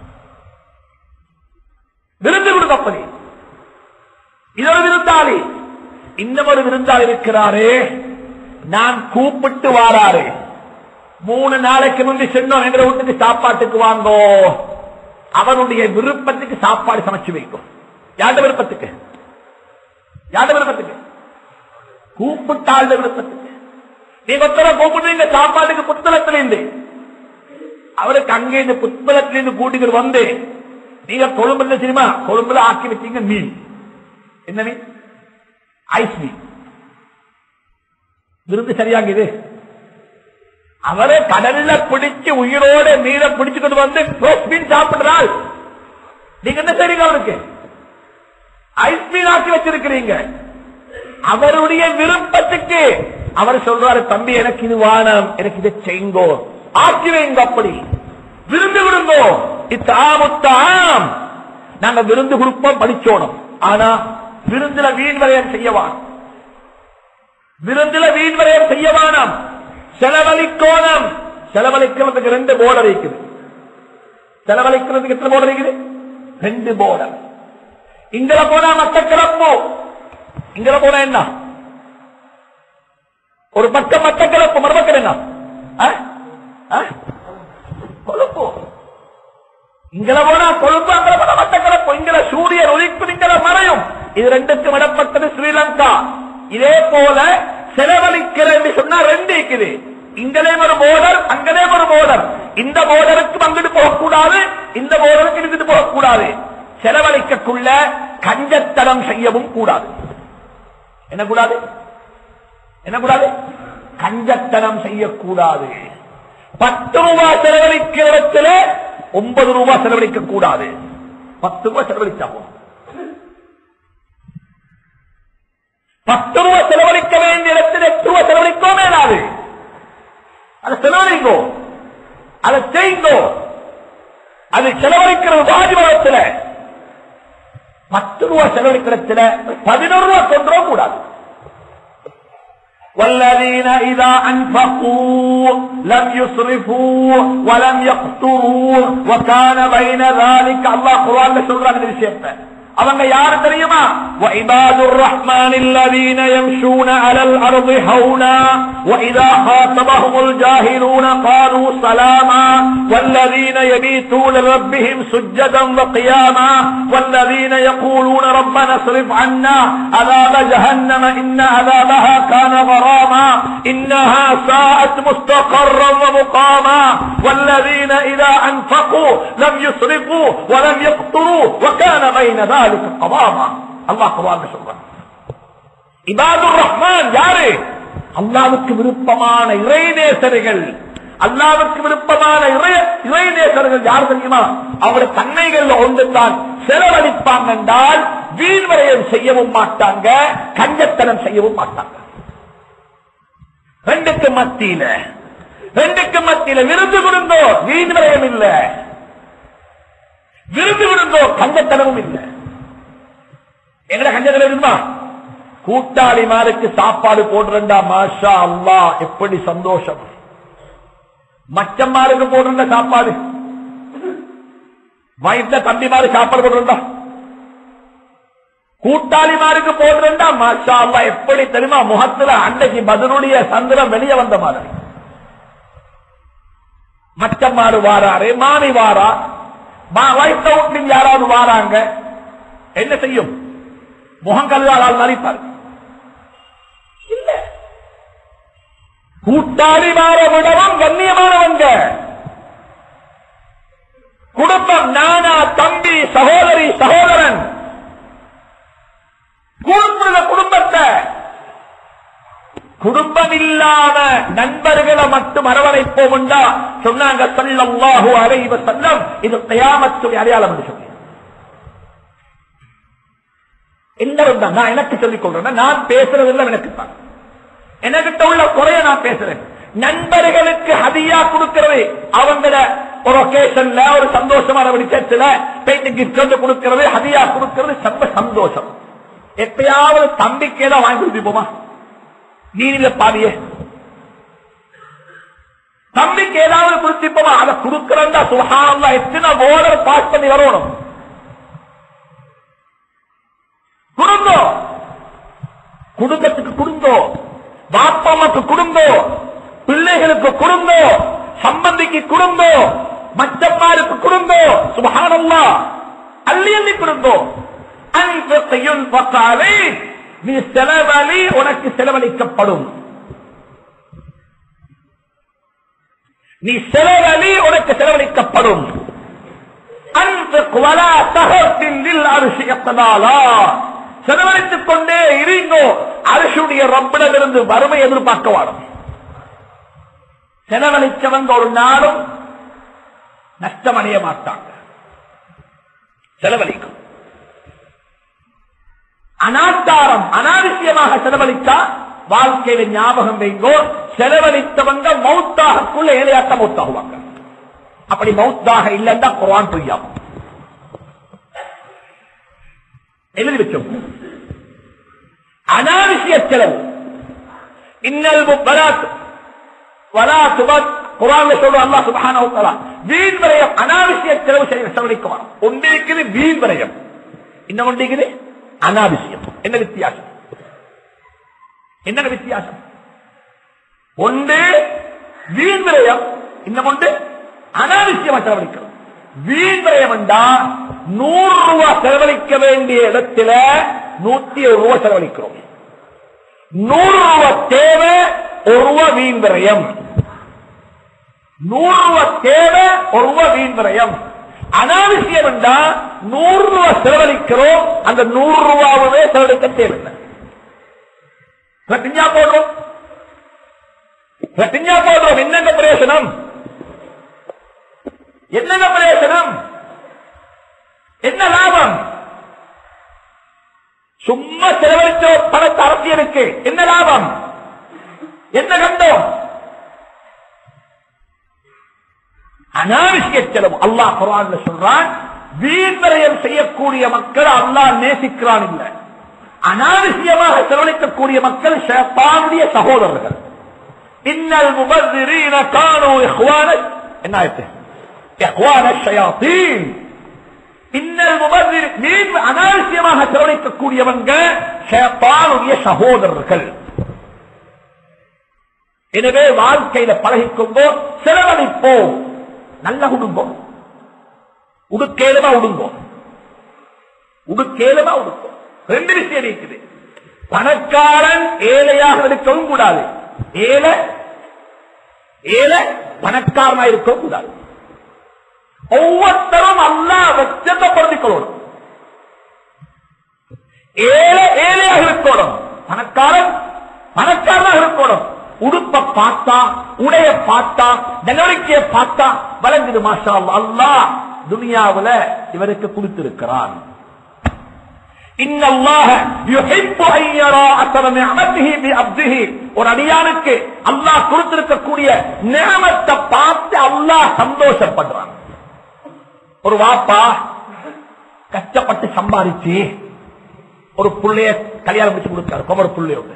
விருந்து கொடுக்கப்படி இதொரு விருந்தாளி இன்னும் ஒரு விருந்தாளி இருக்கிறாரு நான் கூப்பிட்டு வாராரு மூணு நாளைக்கு முந்தி சொன்னோம் எங்க வீட்டுக்கு சாப்பாட்டுக்கு வாங்கோ அவருடைய விருப்பத்துக்கு சாப்பாடு சமைச்சு வைக்கும் யாண்ட விருப்பத்துக்கு யாண்ட விருப்பத்துக்கு கூப்பிட்டாள் விருப்பத்துக்கு நீங்க ஒருத்தர கூப்பிடுறீங்க சாப்பாட்டுக்கு புத்தளத்திலிருந்து அவருக்கு அங்கே இந்த புத்தளத்திலிருந்து கூட்டிக்கிட்டு வந்து நீங்க கொழும்புல தெரியுமா கொழும்புல ஆக்கி வச்சீங்க மீன் என்ன மீன் ஐஸ் மீன் விருந்து சரியாங்க இது அவரை கடல்ல பிடிச்சு உயிரோட மீனை பிடிச்சுக்கிட்டு வந்து ஃப்ரெஷ் மீன் சாப்பிடுறாள் நீங்க என்ன செய்றீங்க அவருக்கு ஐஸ் மீன் ஆக்கி வச்சிருக்கிறீங்க அவருடைய விருப்பத்துக்கு அவர் சொல்றாரு தம்பி எனக்கு இது வானம் எனக்கு இதை செய்யுங்கோ ஆக்கி வைங்க அப்படி விருந்து விடுங்கோ இத்தாமுத்தாம் நாங்க விருந்து கொடுப்போம் படிச்சோணும் ஆனா விருந்துல வீண் விரயம் செய்யவான் விருந்துல வீண் விரயம் செய்யவானம் செலவழிக்கோணம் செலவழிக்கிறதுக்கு ரெண்டு போர்டர் இருக்குது செலவழிக்கிறதுக்கு எத்தனை போர்டர் இருக்குது ரெண்டு போர்டர் இங்கல போனா மத்த கிளம்போ இங்கல போனா என்ன ஒரு பக்கம் மத்த கிளப்பு மறுபக்கம் என்ன ஆ? ஆ? கொழுப்பு இங்கல போனா கொழுப்பு அங்கல போனா மத்த கிளப்பு இங்கல சூரியன் ஒளிப்பு இங்கல மறையும் இது ரெண்டுக்கும் இடப்பட்டது ஸ்ரீலங்கா இதே போல செலவழிக்கிற என்று சொன்னா ரெண்டு இருக்குது இங்கலே ஒரு போர்டர் அங்கலே ஒரு போர்டர் இந்த போர்டருக்கு அங்கிட்டு போகக்கூடாது இந்த போர்டருக்கு இங்கிட்டு போகக்கூடாது செலவழிக்கக்குள்ள கஞ்சத்தனம் செய்யவும் கூடாது என்ன கூடாது என்ன கூடாது கஞ்சத்தனம் செய்யக்கூடாது பத்து ரூபாய் செலவழிக்கிற இடத்துல ஒன்பது ரூபாய் செலவழிக்க கூடாது பத்து ரூபாய் செலவழிச்சா போதும். பத்து ரூபாய் செலவழிக்க வேண்டிய இடத்துல எட்டு ரூபாய் செலவழிக்கோ மேலாது அதை செலவழிங்கோ அதை செய்யுங்கோ அது செலவழிக்கிறது வாஜிபத்தில் பத்து ரூபாய் செலவழிக்கிற இடத்துல பதினோரு ரூபாய் கொண்டு கூடாது والذين إذا أنفقوا لم يسرفوا ولم يقتروا وكان بين ذلك الله قرآن சொல்றாங்க இந்த விஷயத்தை அவங்க யாரு தெரியுமா وعباد الرحمن الذين يمشون على الأرض هونا وإذا خاطبهم الجاهلون قالوا سلاما والذين يبيتون لربهم سجدا وقياما والذين يقولون ربنا اصرف عنا عذاب جهنم إن عذابها كان غراما إنها ساءت مستقرا ومقاما والذين إذا أنفقوا لم يسرفوا ولم يقتروا وكان بين ذلك قواما الله قرآن சொல்றான் இபாதுர் ரஹ்மான் யாரு அல்லாவுக்கு விருப்பமான இறைநேசர்கள் அல்லாவுக்கு விருப்பமான இறை இறைநேசர்கள் யார் தெரியுமா அவருடைய தன்மைகள் ஒன்றுதான் செலவழிப்பாங்க என்றால் வீண் விரயம் செய்யவும் மாட்டாங்க கஞ்சத்தனம் செய்யவும் மாட்டாங்க ரெண்டுக்கு மத்தியில ரெண்டுக்கு மத்தியில விருந்து விருந்தோ வீண் விரயம் இல்ல விருந்து விருந்தோ கஞ்சத்தனமும் இல்லை எங்கட கஞ்சத்தனம் இருக்குமா கூட்டாளிமாருக்கு சாப்பாடு போடுறா மாஷா அல்லா எப்படி சந்தோஷம் மச்சம்மாருக்கு போடுற சாப்பாடு வயிற்ற தம்பிமாரு சாப்பாடு போடுறா கூட்டாளிமாருக்கு போடுறா மாஷா அல்லா எப்படி தெரியுமா முகத்துல அன்னைக்கு பதிலுடைய சந்திரம் வெளியே வந்த மாதிரி மச்சம்மாரு வாராரு மாமி வாரா வயிற்ற வீட்டில் யாராவது வாராங்க என்ன செய்யும் முகங்கல்லால் மறிப்பார் இல்ல கூட்டாளி மாற விடவும் கண்ணியமானவங்க குடும்பம் நானா தம்பி சகோதரி சகோதரன் கூடுப்புள்ள குடும்பத்தை குடும்பம் இல்லாத நண்பர்களை மட்டும் அரவணைப்போம் உண்டா சொன்னாங்க சல்லல்லாஹு அலைஹி வஸல்லம் இது கியாமத்துடைய அடையாளம் என்று சொல்லி எல்லாரும் தான் நான் எனக்கு சொல்லிக் கொள்றேன் நான் பேசுறதெல்லாம் எனக்கு தான் எனக்கிட்ட உள்ள குறைய நான் பேசுறேன் நண்பர்களுக்கு ஹதியா கொடுக்கிறது அவங்கள ஒரு ஒகேஷன்ல ஒரு சந்தோஷமான விசேஷத்துல போயிட்டு கிஃப்ட் வந்து கொடுக்கிறது ஹதியா கொடுக்கிறது ரொம்ப சந்தோஷம் எப்பயாவது தம்பிக்கு ஏதாவது வாங்கி கொடுத்துப்போமா நீல பாதிய தம்பிக்கு ஏதாவது கொடுத்திப்போமா அதை கொடுக்கிறதா சுகாம எத்தனை ஓடர் பாஸ் பண்ணி வரணும் கொடுங்கோ குடும்பத்துக்கு கொடுங்கோ பாப்பாவுக்கு கொடுங்கோ பிள்ளைகளுக்கு கொடுங்கோ சம்பந்திக்கு கொடுங்கோ மச்சம்மாருக்கு கொடுங்கோ சுபஹானல்லா அள்ளி அள்ளி கொடுங்கோ அன்பத்தையும் பத்தாலே நீ செலவழி உனக்கு செலவழிக்கப்படும் நீ செலவழி உனக்கு செலவழிக்கப்படும் அன்புக்கு வலா தகத்தின் அரிசியத்தனாலா செலவழித்துக் கொண்டே இருங்கோ அரசுடைய ரப்பிடமிருந்து வறுமை எதிர்பார்க்க வாடும் செலவழிச்சவங்க ஒரு நாளும் நஷ்டமடைய மாட்டாங்க செலவழிக்கும் அனாச்சாரம் அனாவசியமாக செலவழித்தா வாழ்க்கையில ஞாபகம் வைங்கோ செலவழித்தவங்க மௌத்தாகக்குள்ள ஏழையாட்ட மௌத்தாகுவாங்க அப்படி மௌத்தாக இல்லைன்னா குரான் பொய்யாம் எழுதி வச்சோம் அனாவசிய செலவு இன்னல் வலாத் வலா சுபத் குரான்ல சொல்ற அல்லாஹ் சுப்ஹானஹு வ தஆலா வீண் விரயம் அனாவசிய செலவு செய்ய செலவழிக்குவான் ஒன்று இருக்குது வீண் விரயம் இன்னும் ஒன்று இருக்குது அனாவசியம் என்ன வித்தியாசம் என்ன வித்தியாசம் ஒன்று வீண் விரயம் இன்னும் ஒன்று அனாவசியமா செலவழிக்கிறோம் வீண் விரயம் என்றா நூறு ரூபாய் செலவழிக்க வேண்டிய இடத்துல நூத்தி ஒரு ரூபாய் செலவழிக்கிறோம் நூறு ரூபாய் தேவை ஒரு ரூபாய் வீண் விரயம் நூறு ரூபாய் தேவை ஒரு ரூபாய் வீண் விரயம் அனாவசியம் என்றா நூறு ரூபாய் செலவழிக்கிறோம் அந்த நூறு ரூபாவே செலவழிக்க தேவையில்லை பிரதிஞ்சா போடுறோம் பிரதிஞ்சா போடுறோம் என்னங்க பிரயோசனம் என்னங்க பிரயோசனம் என்ன லாபம் சும்மா செலவழிச்ச பணத்தை அரசியலுக்கு என்ன லாபம் என்ன கண்டோம் அனாவசிய செலவு அல்லாஹ் குரான்ல சொல்றான் வீண்வரையம் செய்யக்கூடிய மக்கள் அல்லாஹ் நேசிக்கிறான் இல்ல அனாவசியமாக செலவழிக்கக்கூடிய மக்கள் ஷேத்தானுடைய சகோதரர்கள் இன்னல் முபர்ரின கானு இஹ்வான என்ன ஆயிடுச்சு இஹ்வான ஷயாத்தீன் இன்னல் முபர்ரிர் வீண் அனாவசியமாக செலவழிக்கக்கூடியவங்க ஷேத்தானுடைய சகோதரர்கள் எனவே வாழ்க்கையில பழகிக்கொண்டோ செலவழிப்போம் நல்ல குடும்பம் உடுக்கேலுமா உடுங்கோம் உடுக்கேலுமா உடுக்கும் ரெண்டு விஷயம் இருக்குது பணக்காரன் ஏழையாக இருக்கவும் கூடாது ஏழை ஏழை பணக்காரனா இருக்கவும் கூடாது ஒவ்வொருத்தரும் அல்லா வச்சத்தை பொருந்திக்கொள்ளணும் ஏழை ஏழையாக இருக்கணும் பணக்காரன் பணக்காரனாக இருக்கணும் உடுப்ப பார்த்தா உடைய பார்த்தா நடவடிக்கையை பார்த்தா வழங்குது மாஷா அல்லாஹ். அல்லாஹ் துனியாவுல இவருக்கு கொடுத்திருக்கிறான் இன்ன அல்லாஹ யுஹிப்பு அன் யரா அஸர நிஅமத்திஹி பி அப்திஹி ஒரு அடியானுக்கு அல்லாஹ் கொடுத்திருக்கக்கூடிய நியமத்தை பார்த்து அல்லாஹ் சந்தோஷப்படுறான் ஒரு வாப்பா கஷ்டப்பட்டு சம்பாதிச்சு ஒரு புள்ளைய கல்யாணம் முடிச்சு கொடுத்தாரு குமர புள்ளையோட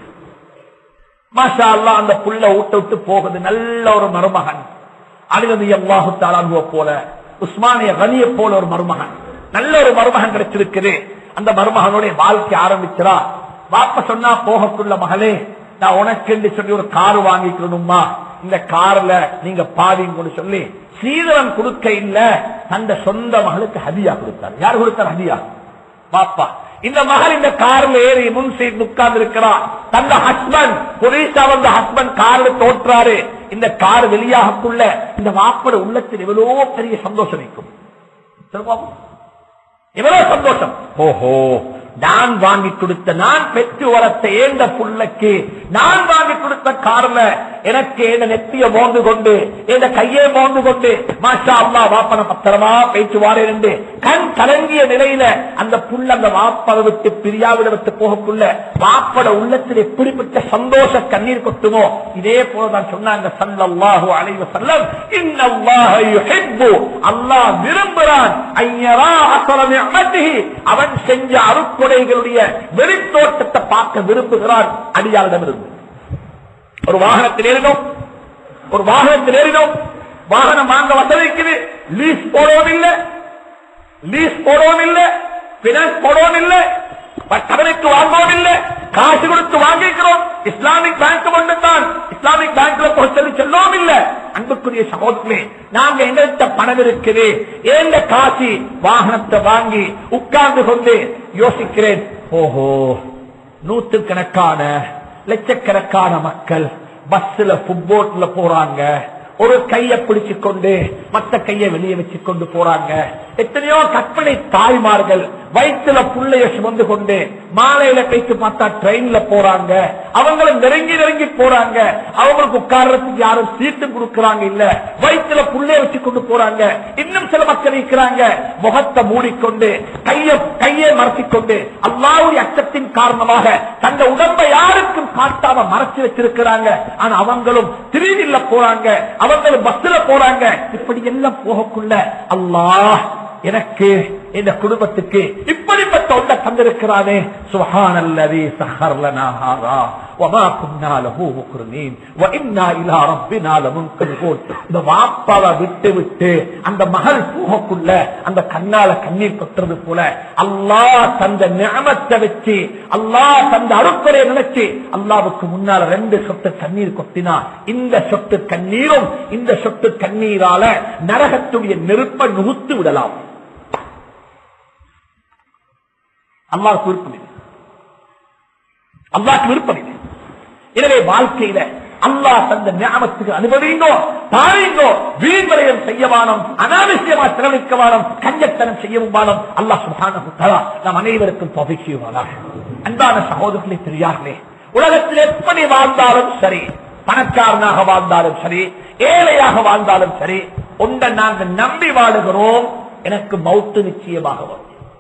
மாஷா அல்லாஹ் அந்த புள்ள விட்டு விட்டு போகுது நல்ல ஒரு மருமகன் அலிரதி அல்லாஹு தாலாங்குவ போல உஸ்மானிய கனிய போல ஒரு மருமகன் நல்ல ஒரு மருமகன் கிடைச்சிருக்குது அந்த மருமகனுடைய வாழ்க்கை ஆரம்பிக்கிறா வாப்ப சொன்னா போகக்குள்ள மகளே நான் உனக்கு என்று சொல்லி ஒரு கார் வாங்கிக்கணுமா இந்த கார்ல நீங்க பாதிங்கன்னு சொல்லி சீதனம் கொடுக்க இல்ல தந்த சொந்த மகளுக்கு ஹதியா கொடுத்தார் யார் கொடுத்தார் ஹதியா பாப்பா இந்த மகள் இந்த கார்ல ஏறி முன் சீட் உட்கார்ந்து இருக்கிறார் தந்த ஹஸ்பண்ட் புரீஷா வந்த ஹஸ்பண்ட் கார்ல தோற்றாரு இந்த கார் வெளியாகக்குள்ள இந்த வாப்பட உள்ளத்தில் எவ்வளவு பெரிய சந்தோஷம் இருக்கும் சொல்லுங்க எவ்வளவு சந்தோஷம் ஓஹோ நான் வாங்கி கொடுத்த நான் பெற்று வளர்த்த ஏந்த புள்ளைக்கு நான் வாங்கி கொடுத்த கார்ல எனக்கு என் நெத்திய மோந்து கொண்டு என் கையை மோந்து கொண்டு மாஷா அம்மா வாப்பன பத்திரமா பேச்சு வாரேன் என்று கண் கலங்கிய நிலையில அந்த புள்ள அந்த வாப்பதை விட்டு பிரியாவிட விட்டு போகக்குள்ள வாப்பட உள்ளத்தில் எப்படிப்பட்ட சந்தோஷ கண்ணீர் கொட்டுமோ இதே போலதான் சொன்னாங்க சல்லல்லாஹு அலைஹி வஸல்லம் இன்னல்லாஹ யுஹிப்பு அல்லாஹ் விரும்புகிறான் ஐயரா அஸர நிஅமத்திஹி அவன் செஞ்ச அருட்கொடைகளுடைய வெளித்தோட்டத்தை பார்க்க விரும்புகிறான் அடியாரிடமிருந்து ஒரு வாகனத்தில் ஏறினோம் ஒரு வாகனத்தில் ஏறினோம் வாகனம் வாங்க வசதிக்குது லீஸ் போடவும் இல்லை லீஸ் போடவும் இல்லை பினான்ஸ் போடவும் இல்லை கடனுக்கு வாங்கவும் இல்லை காசு கொடுத்து வாங்கிக்கிறோம் இஸ்லாமிக் பேங்க் கொண்டு தான் இஸ்லாமிக் பேங்க்ல போய் சொல்லி சொல்லவும் இல்லை அன்புக்குரிய சகோதரர்களே நாங்க எங்கள்கிட்ட பணம் இருக்குது ஏந்த காசி வாகனத்தை வாங்கி உட்கார்ந்து கொண்டு யோசிக்கிறேன் ஓஹோ நூற்றுக்கணக்கான லட்சக்கணக்கான மக்கள் பஸ்ல ஃபுட்போட்ல போறாங்க ஒரு கைய பிடிச்சு கொண்டு மத்த கைய வெளியே வச்சு கொண்டு போறாங்க எத்தனையோ கற்பனை தாய்மார்கள் வயிற்றுல புள்ளைய சுமந்து கொண்டு மாலையில கைத்து பார்த்தா ட்ரெயின்ல போறாங்க அவங்களும் நெருங்கி நெருங்கி போறாங்க அவங்களுக்கு உட்கார்றதுக்கு யாரும் சீட்டு கொடுக்கறாங்க இல்ல வயிற்றுல புள்ளைய வச்சு கொண்டு போறாங்க இன்னும் சில மக்கள் இருக்கிறாங்க முகத்தை மூடிக்கொண்டு கைய கையை மறைச்சிக்கொண்டு அல்லாவுடைய அச்சத்தின் காரணமாக தந்த உடம்பை யாருக்கும் காட்டாம மறைச்சு வச்சிருக்கிறாங்க ஆனா அவங்களும் திருவில்ல போறாங்க அவங்களும் பஸ்ல போறாங்க இப்படி எல்லாம் போகக்குள்ள அல்லாஹ் எனக்கு இந்த குடும்பத்துக்கு இப்படிப்பட்ட ஒன்றை தந்திருக்கிறானே சுஹானல்லதி சஹர்லனா ஹாதா وما كنا له مقرنين وإنا إلى ربنا لمنقلبون இந்த வாப்பாவை விட்டு விட்டு அந்த மகள் போகக்குள்ள அந்த கண்ணால கண்ணீர் கொட்டுறது போல அல்லாஹ் தந்த நியமத்தை வச்சு அல்லாஹ் தந்த அருப்பரை நினைச்சு அல்லாவுக்கு முன்னால ரெண்டு சொட்டு கண்ணீர் கொட்டினா இந்த சொட்டு கண்ணீரும் இந்த சொட்டு கண்ணீரால நரகத்துடைய நெருப்பை நுகுத்து விடலாம் அல்லாஹ்க்கு விருப்பம் இல்லை அல்லாஹ்க்கு விருப்பம் இல்லை எனவே வாழ்க்கையில அல்லாஹ் தந்த ஞாபகத்துக்கு அனுபவிங்கோ தாழிங்கோ வீண்வரையம் செய்யவானம் அனாவசியமா செலவழிக்கவானம் கஞ்சத்தனம் செய்யவும் வானம் அல்லாஹ் சுபானு தலா நம் அனைவருக்கும் தொகை செய்வானாக அன்பான சகோதரர்களே பெரியார்களே உலகத்தில் எப்படி வாழ்ந்தாலும் சரி பணக்காரனாக வாழ்ந்தாலும் சரி ஏழையாக வாழ்ந்தாலும் சரி ஒன்றை நாங்கள் நம்பி வாழுகிறோம் எனக்கு மௌத்து நிச்சயமாக வரும்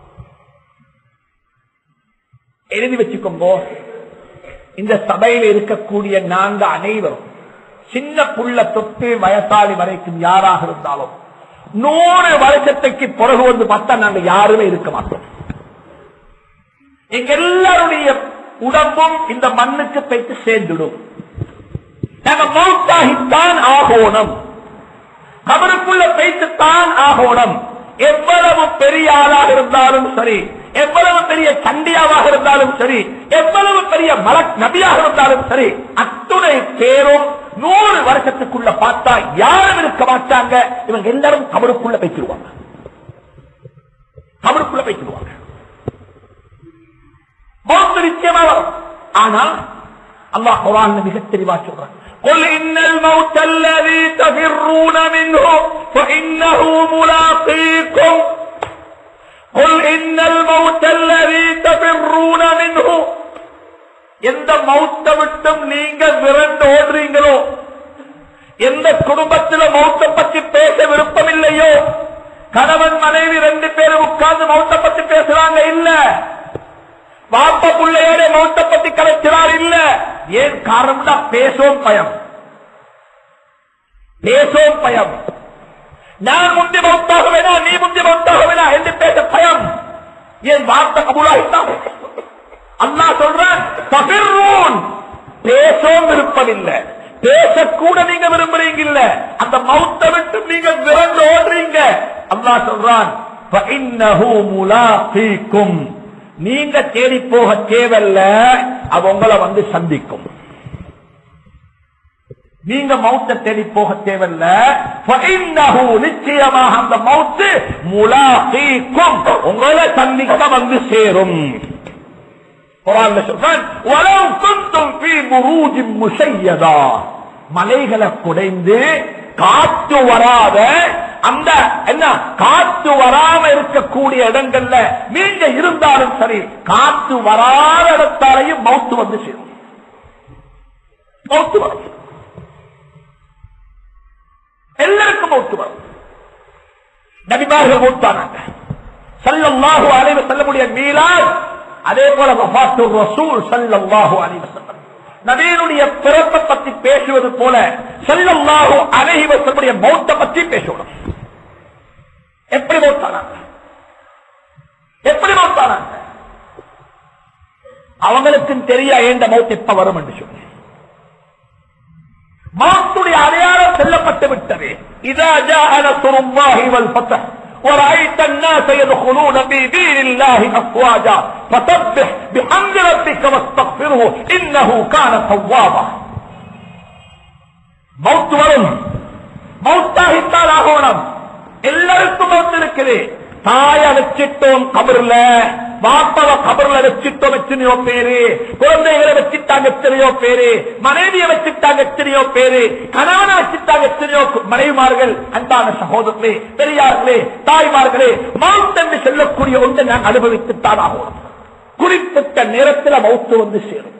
எழுதி வச்சுக்கோங்க இந்த சபையில் இருக்கக்கூடிய நாங்க அனைவரும் சின்ன புள்ள தொட்டு வயசாளி வரைக்கும் யாராக இருந்தாலும் நூறு வருஷத்துக்கு பிறகு வந்து பார்த்தா நாங்க யாருமே இருக்க மாட்டோம் எங்க எல்லாருடைய உடம்பும் இந்த மண்ணுக்கு போய்த்து சேர்ந்துடும் நாங்க மௌத்தாகித்தான் ஆகோணம் கபருக்குள்ள பேய்த்துத்தான் ஆகோணம் எவ்வளவு பெரிய ஆளாக இருந்தாலும் சரி எவ்வளவு பெரிய சண்டியாவாக இருந்தாலும் சரி எவ்வளவு பெரிய மலக் நபியாக இருந்தாலும் சரி அத்துணை பேரும் நூறு வருஷத்துக்குள்ள பார்த்தா யாரும் இருக்க மாட்டாங்க இவங்க எல்லாரும் கபருக்குள்ள வைக்கிடுவாங்க கபருக்குள்ள வைக்கிடுவாங்க மௌத்து நிச்சயமா வரும் ஆனா அல்லாஹ் குரான் மிக தெளிவா சொல்றான் قل إن الموت الذي تفرون منه فإنه ملاقيكم قل إن الموت الذي تفرون منه எந்த மௌத்த விட்டும் நீங்க விரண்டு ஓடுறீங்களோ எந்த குடும்பத்தில் மௌத்த பற்றி பேச விருப்பம் இல்லையோ கணவன் மனைவி ரெண்டு பேரும் உட்கார்ந்து மௌத்த பற்றி பேசுறாங்க இல்ல வாப்ப பிள்ளையோட மௌத்த பத்தி கலைக்கிறார் இல்ல ஏன் காரணம் தான் பேசவும் பயம் பேசவும் பயம் நான் முந்தி மௌத்தாக வேணா நீ முந்தி மௌத்தாக வேணா என்று பேச பயம் ஏன் வார்த்தை கபூலாகித்தான் அண்ணா சொல்றேன் தபிர்ரூன் பேசவும் விருப்பமில்லை பேசக்கூட நீங்க விரும்புறீங்க இல்ல அந்த மௌத்த விட்டு நீங்க விரண்டு ஓடுறீங்க அல்லாஹ் சொல்றான் فَإِنَّهُ مُلَاقِيكُمْ நீங்க தேடி போக தேவையில்ல அது உங்களை வந்து சந்திக்கும் நீங்க மௌத்த தேடி போக தேவையில்ல فَإِنَّهُ நிச்சயமாக அந்த மௌத்து முலாகீக்கும் உங்களை சந்திக்க வந்து சேரும் குரான்ல சொல்றான் "வலவ் குன்தும் ஃபீ புரூஜின் முஷையதா." மலைகளை குடைந்து காற்று வராத அந்த என்ன காற்று வராம இருக்கக்கூடிய இடங்கள்ல நீங்க இருந்தாலும் சரி காற்று வராத இடத்தாலையும் மௌத்து வந்து சேரும் மௌத்து வரும் எல்லாருக்கும் மௌத்து வரும் நபிமார்கள் மூத்தானாங்க சல்லல்லாஹு அலைஹி வஸல்லமுடைய மீலாத் அதே போல வஃபாத்து ரசூல் ஸல்லல்லாஹு அலைஹி வஸல்லம் நபியினுடைய பிறப்பை பத்தி பேசுவது போல ஸல்லல்லாஹு அலைஹி வஸல்லமுடைய மௌத்த பத்தி பேசணும் எப்படி மௌத்தானாங்க எப்படி மௌத்தானாங்க அவங்களுக்கும் தெரியா ஏண்ட மௌத் எப்ப வரும் என்று சொல்லி மௌத்துடைய அடையாளம் செல்லப்பட்டு விட்டது இதா ஜாஅ நஸ்ருல்லாஹி வல் ஃபத்ஹ் ورأيت الناس يدخلون في دين الله أفواجا فسبح بحمد ربك واستغفره إنه كان توابا மௌத்து வரும் மௌத்தாகித்தால் ஆகணும் எல்லாருக்கும் மௌத்து இருக்குது தாய வச்சிட்டோம் கபர்ல பாப்பாவ கபர்ல வச்சிட்டோம் எத்தனையோ பேரு குழந்தைகளை வச்சிட்டாங்க எத்தனையோ பேரு மனைவியை வச்சிட்டாங்க எத்தனையோ பேரு கணவனை வச்சிட்டாங்க எத்தனையோ மனைவிமார்கள் அன்பான சகோதரர்களே பெரியார்களே தாய்மார்களே மவுத் என்று சொல்லக்கூடிய ஒன்றை நான் அனுபவித்துத்தான் ஆகணும் குறிப்பிட்ட நேரத்தில் மவுத்து வந்து சேரும்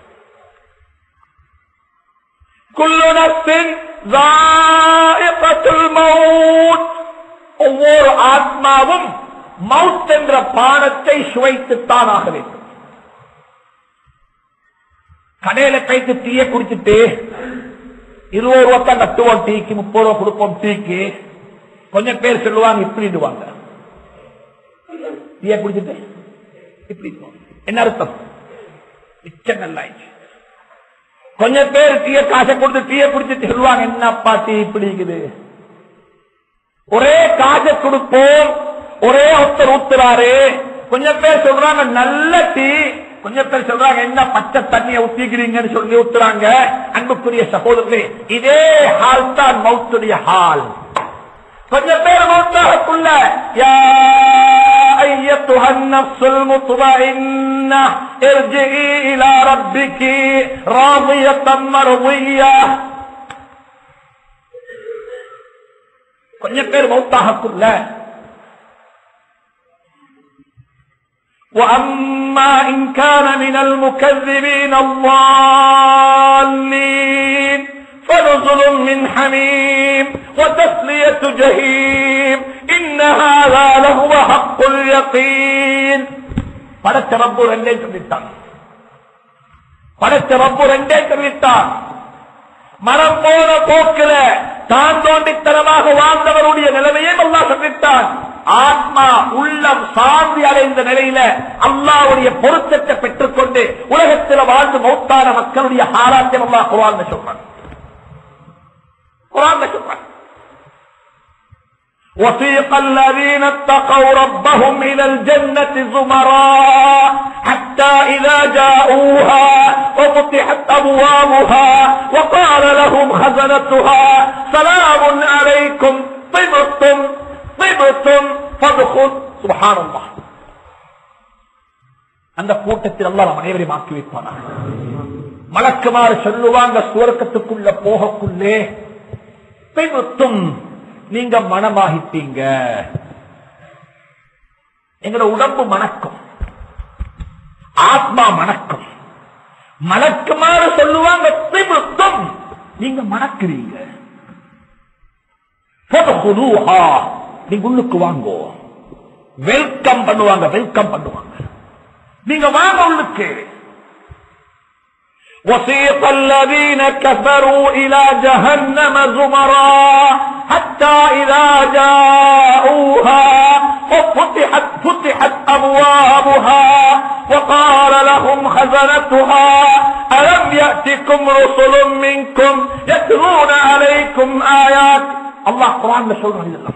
குல்லு நஃப்ஸின் ذائقة الموت ஒவ்வொரு ஆத்மாவும் மவுத் என்ற பானத்தை சுவைத்துத்தான் ஆக வேண்டும் கடையில கைத்து டீயை குடிச்சிட்டு இருபது ரூபா தான் கட்டுவோம் டீக்கு முப்பது ரூபா கொடுப்போம் டீக்கு கொஞ்சம் பேர் சொல்லுவாங்க இப்படிடுவாங்க டீயை குடிச்சிட்டு இப்படி என்ன அர்த்தம் மிச்சம் நல்லாயிடுச்சு கொஞ்சம் பேர் டீயை காசை கொடுத்து டீயை குடிச்சிட்டு சொல்லுவாங்க என்னப்பா டீ இப்படி இருக்குது ஒரே காசை கொடுப்போம் ஒரே ஒருத்தர் ஊத்துறாரு கொஞ்சம் பேர் சொல்றாங்க நல்ல டீ கொஞ்சம் பேர் சொல்றாங்க என்ன பச்சை தண்ணியை ஊத்திக்கிறீங்கன்னு சொல்லி ஊத்துறாங்க அன்புக்குரிய சகோதரர்களே இதே ஹால் தான் மௌத்துடைய ஹால் கொஞ்சம் பேர் மௌத்தாகக்குள்ள யா أيتها النفس المطمئنة ارجعي إلى ربك راضية مرضية கொஞ்சம் பேர் மௌத்தாகக்குள்ள وأما إن كان من المكذبين الضالين فنزل من حميم وتسلية جهيم إن هذا لهو حق اليقين படைச்ச ரப்பு ரெண்டே சொல்லிட்டான் படைச்ச ரப்பு ரெண்டே சொல்லிட்டான் மரம் போன போக்கில தான் தோண்டித்தனமாக வாழ்ந்தவருடைய நிலைமையை அல்லா சொல்லிட்டான் ஆத்மா உள்ளம் சாந்தி அடைந்த நிலையில அல்லாவுடைய பொருத்தத்தை பெற்றுக்கொண்டு உலகத்தில் வாழ்ந்து மௌத்தான மக்களுடைய ஆராத்தியம் அல்லா குரான் சொல்றான் குரான் சொல்றான் وسيق الذين اتقوا ربهم إلى الجنة زمرا حتى إذا جاءوها وفتحت أبوابها وقال لهم خزنتها سلام عليكم طبتم طبتم فادخل سبحان الله அந்த கூட்டத்தில் அல்லாஹ் நம் அனைவரையும் ஆக்கி வைப்பானா மலக்குமாறு சொல்லுவாங்க சுவர்க்கத்துக்குள்ள போகக்குள்ளே பிபத்தும் நீங்க மனமாகிட்டீங்க எங்களோட உடம்பு மணக்கும் ஆத்மா மணக்கும் மணக்குமாறு சொல்லுவாங்க பிபத்தும் நீங்க மணக்கிறீங்க ஃபதுகுலூஹா. நீங்க உள்ளுக்கு வாங்கோ வெல்கம் பண்ணுவாங்க வெல்கம் பண்ணுவாங்க நீங்க வாங்க உள்ளுக்கு وسيق الذين كفروا إلى جهنم زمرا حتى إذا جاءوها وفتحت فتحت أبوابها وقال لهم خزنتها ألم يأتكم رسل منكم يتلون عليكم آيات الله قرآن சொல்றான் இதெல்லாம்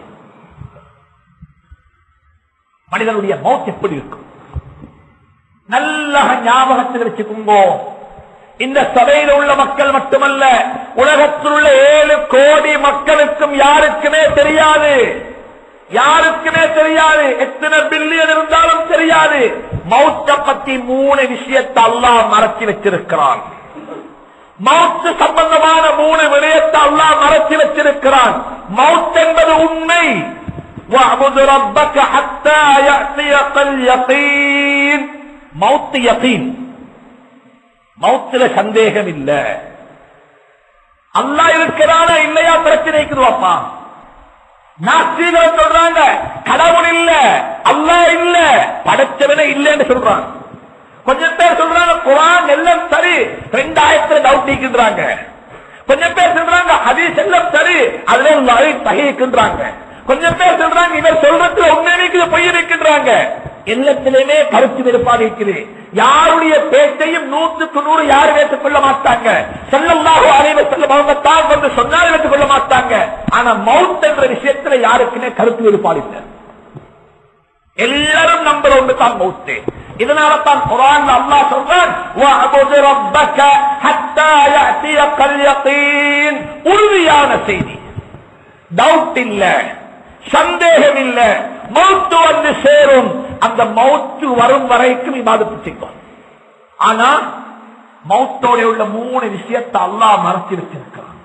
மனிதனுடைய மௌத் எப்படி இருக்கும் நல்ல ஞாபகத்தில் வச்சுக்குங்கோ இந்த சபையில் உள்ள மக்கள் மட்டுமல்ல உலகத்தில் உள்ள ஏழு கோடி மக்களுக்கும் யாருக்குமே தெரியாது யாருக்குமே தெரியாது எத்தனை பில்லியன் இருந்தாலும் தெரியாது மௌத்த பத்தி மூணு விஷயத்தை அல்லாஹ் மறைச்சி வச்சிருக்கிறான் மௌத்து சம்பந்தமான மூணு விடயத்தை அல்லாஹ் மறைச்சி வச்சிருக்கிறான் மௌத் என்பது உண்மை وَاعْبُدْ رَبَّكَ حَتَّى يَأْتِيَكَ الْيَقِينُ மௌத்து யகீன் மௌத்துல சந்தேகம் இல்ல அல்லா இருக்கிறானா இல்லையா பிரச்சனை இருக்குதுவாப்பா நாஸ்திகள் சொல்றாங்க கடவுள் இல்ல அல்லா இல்ல படைச்சவனே இல்லைன்னு சொல்றாங்க கொஞ்சம் பேர் சொல்றாங்க குரான் எல்லாம் சரி ரெண்டாயிரத்துல டவுட் நீக்கின்றாங்க கொஞ்சம் பேர் சொல்றாங்க ஹதீஸ் எல்லாம் சரி அதுல ஒரு தகிக்கின்றாங்க கொஞ்சம் பேர் சொல்றாங்க இவர் சொல்றதுல உண்மை இருக்குது பொய் இருக்கின்றாங்க எல்லாத்திலுமே கருத்து வேறுபாடு இருக்குது யாருடைய பேச்சையும் நூற்றுக்கு நூறு யாரும் ஏற்றுக்கொள்ள மாட்டாங்க செல்லல்லாக அனைவர் செல்லும் அவங்க தான் வந்து சொன்னாலும் ஏற்றுக்கொள்ள மாட்டாங்க ஆனா மவுத் என்ற விஷயத்துல யாருக்குமே கருத்து வேறுபாடு இல்லை எல்லாரும் நம்பர் ஒன்று தான் மௌத்து இதனால தான் குரான் அல்லாஹ் சொல்றான் வஅபுது ரப்பக ஹத்தா யஅதியகல் யகீன் உறுதியான செய்தி டவுட் இல்ல சந்தேகம் இல்ல மௌத்து வந்து சேரும் அந்த மௌத்து வரும் வரைக்கும் இபாதத்து செய்யும் ஆனா மௌத்தோட உள்ள மூணு விஷயத்தை அல்லாஹ் மறைச்சு வச்சிருக்கிறான்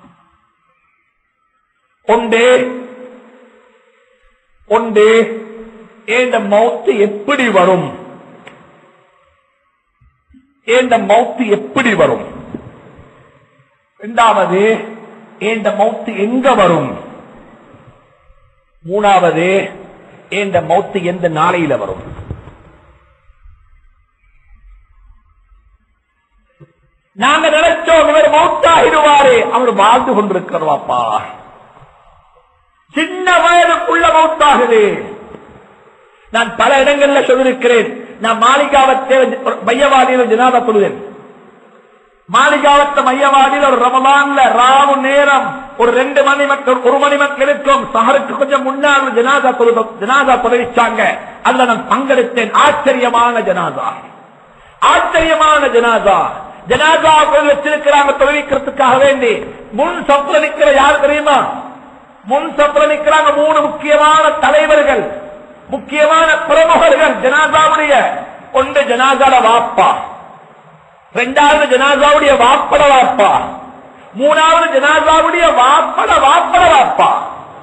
ஒன்று ஒன்று ஏந்த மௌத்து எப்படி வரும் ஏந்த மௌத்து எப்படி வரும் இரண்டாவது ஏந்த மௌத்து எங்க வரும் மூணாவது ஏந்த மௌத்து எந்த நாளையில வரும் நாங்க நினைச்சோம் இவர் மௌத்தாகிடுவாரு அவர் வாழ்ந்து கொண்டிருக்கிறவாப்பா சின்ன வயதுக்குள்ள மௌத்தாகுது நான் பல இடங்கள்ல சொல்லிருக்கிறேன் நான் மாளிகாவத்தை மையவாதியில் ஜனாதா தொழுதேன் மாளிகாவத்த மையவாதியில் ஒரு ரமலான்ல ராவு நேரம் ஒரு ரெண்டு மணி மக்கள் ஒரு மணி மக்கள் இருக்கும் சஹருக்கு கொஞ்சம் முன்னால் ஜனாதா தொழுத ஜனாதா தொலைச்சாங்க அதுல நான் பங்கெடுத்தேன் ஆச்சரியமான ஜனாதா ஆச்சரியமான ஜனாதா ஜனாதா வச்சிருக்கிறாங்க தொழிலிக்கிறதுக்காக வேண்டி முன் சப்ல நிக்கிற யார் தெரியுமா முன் சப்ல நிக்கிறாங்க மூணு முக்கியமான தலைவர்கள் முக்கியமான பிரமுகர்கள் ஜனாதாவுடைய ஒன்று ஜனாதால வாப்பா ரெண்டாவது ஜனாதாவுடைய வாப்பட வாப்பா மூணாவது ஜனாதாவுடைய வாப்பட வாப்பட வாப்பா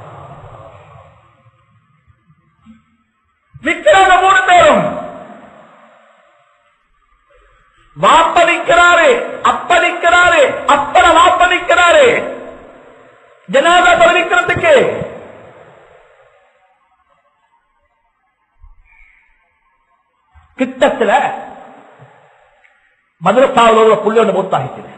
நிக்கிறாங்க மூணு பேரும் வாப்ப நிக்கிறாரு அப்ப நிக்கிறாரு அப்பட வாப்ப நிக்கிறாரு ஜனாதா பதிலிக்கிறதுக்கு கிட்டத்துல மதுரசாவில் உள்ள புள்ளி ஒன்று மூத்தாகிக்குது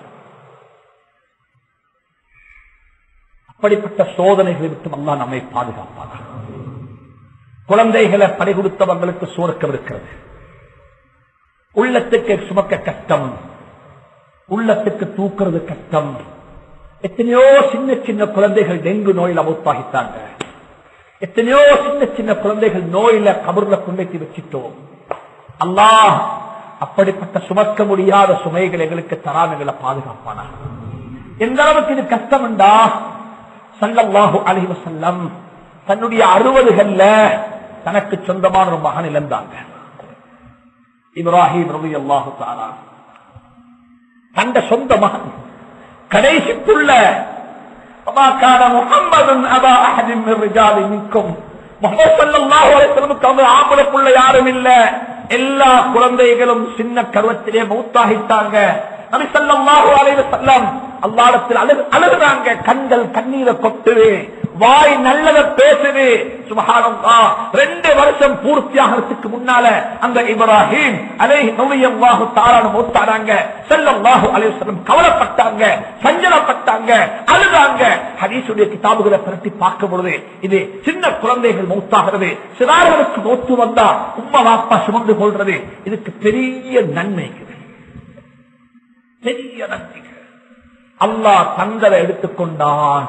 அப்படிப்பட்ட சோதனைகளை விட்டு அல்லா நம்மை பாதுகாப்பாங்க குழந்தைகளை பணி கொடுத்தவங்களுக்கு சுவர்க்கம் இருக்கிறது உள்ளத்துக்கு சுமக்க கஷ்டம் உள்ளத்துக்கு தூக்குறது கஷ்டம் எத்தனையோ சின்ன சின்ன குழந்தைகள் டெங்கு நோயில் அமுத்தாகித்தாங்க எத்தனையோ சின்ன சின்ன குழந்தைகள் நோயில கபர்ல கொண்டு வச்சிட்டோம் அல்லாஹ் அப்படிப்பட்ட சுமக்க முடியாத சுமைகள் எங்களுக்கு தராமைகளை பாதுகாப்பானா எந்த அளவுக்கு இது கஷ்டம்டா சல்லல்லாஹு அலைஹி வஸல்லம் தன்னுடைய அறுபதுகள்ல தனக்கு சொந்தமான ஒரு மகன் இழந்தாங்க இப்ராஹிம் ரவி அல்லாஹு தாரா தந்த சொந்த மகன் கடைசி புள்ள وما كان محمد ابا احد من رجال منكم முகமது ஸல்லல்லாஹு அலைஹி வஸல்லம் அவங்க ஆம்பளை புள்ள யாரும் இல்ல எல்லா குழந்தைகளும் சின்ன கருவத்திலே மௌத்தாகிட்டாங்க நபி ஸல்லல்லாஹு அலைஹி வஸல்லம் அல்லாஹ்விடத்தில் அழுது அழுகுறாங்க கண்கள் கண்ணீரை கொட்டுது வாய் நல்லத பேசுது சுபஹானல்லாஹ் ரெண்டு வருஷம் பூர்த்தியாகிறதுக்கு முன்னால அந்த இப்ராஹிம் அலைஹி நபியல்லாஹு தஆலா மௌத்தானாங்க ஸல்லல்லாஹு அலைஹி வஸல்லம் கவலைப்பட்டாங்க சஞ்சலப்பட்டாங்க அழுதாங்க ஹதீஸுடைய கிதாபுகளை பரட்டி பார்க்கும் பொழுது இது சின்ன குழந்தைகள் மௌத்தாகிறது சிறார்களுக்கு மௌத்து வந்தா உம்மா வாப்பா சுமந்து கொள்றது இதுக்கு பெரிய நன்மை இருக்குது. பெரிய நன்மை அல்லாஹ் தந்தரை எடுத்துக்கொண்டான்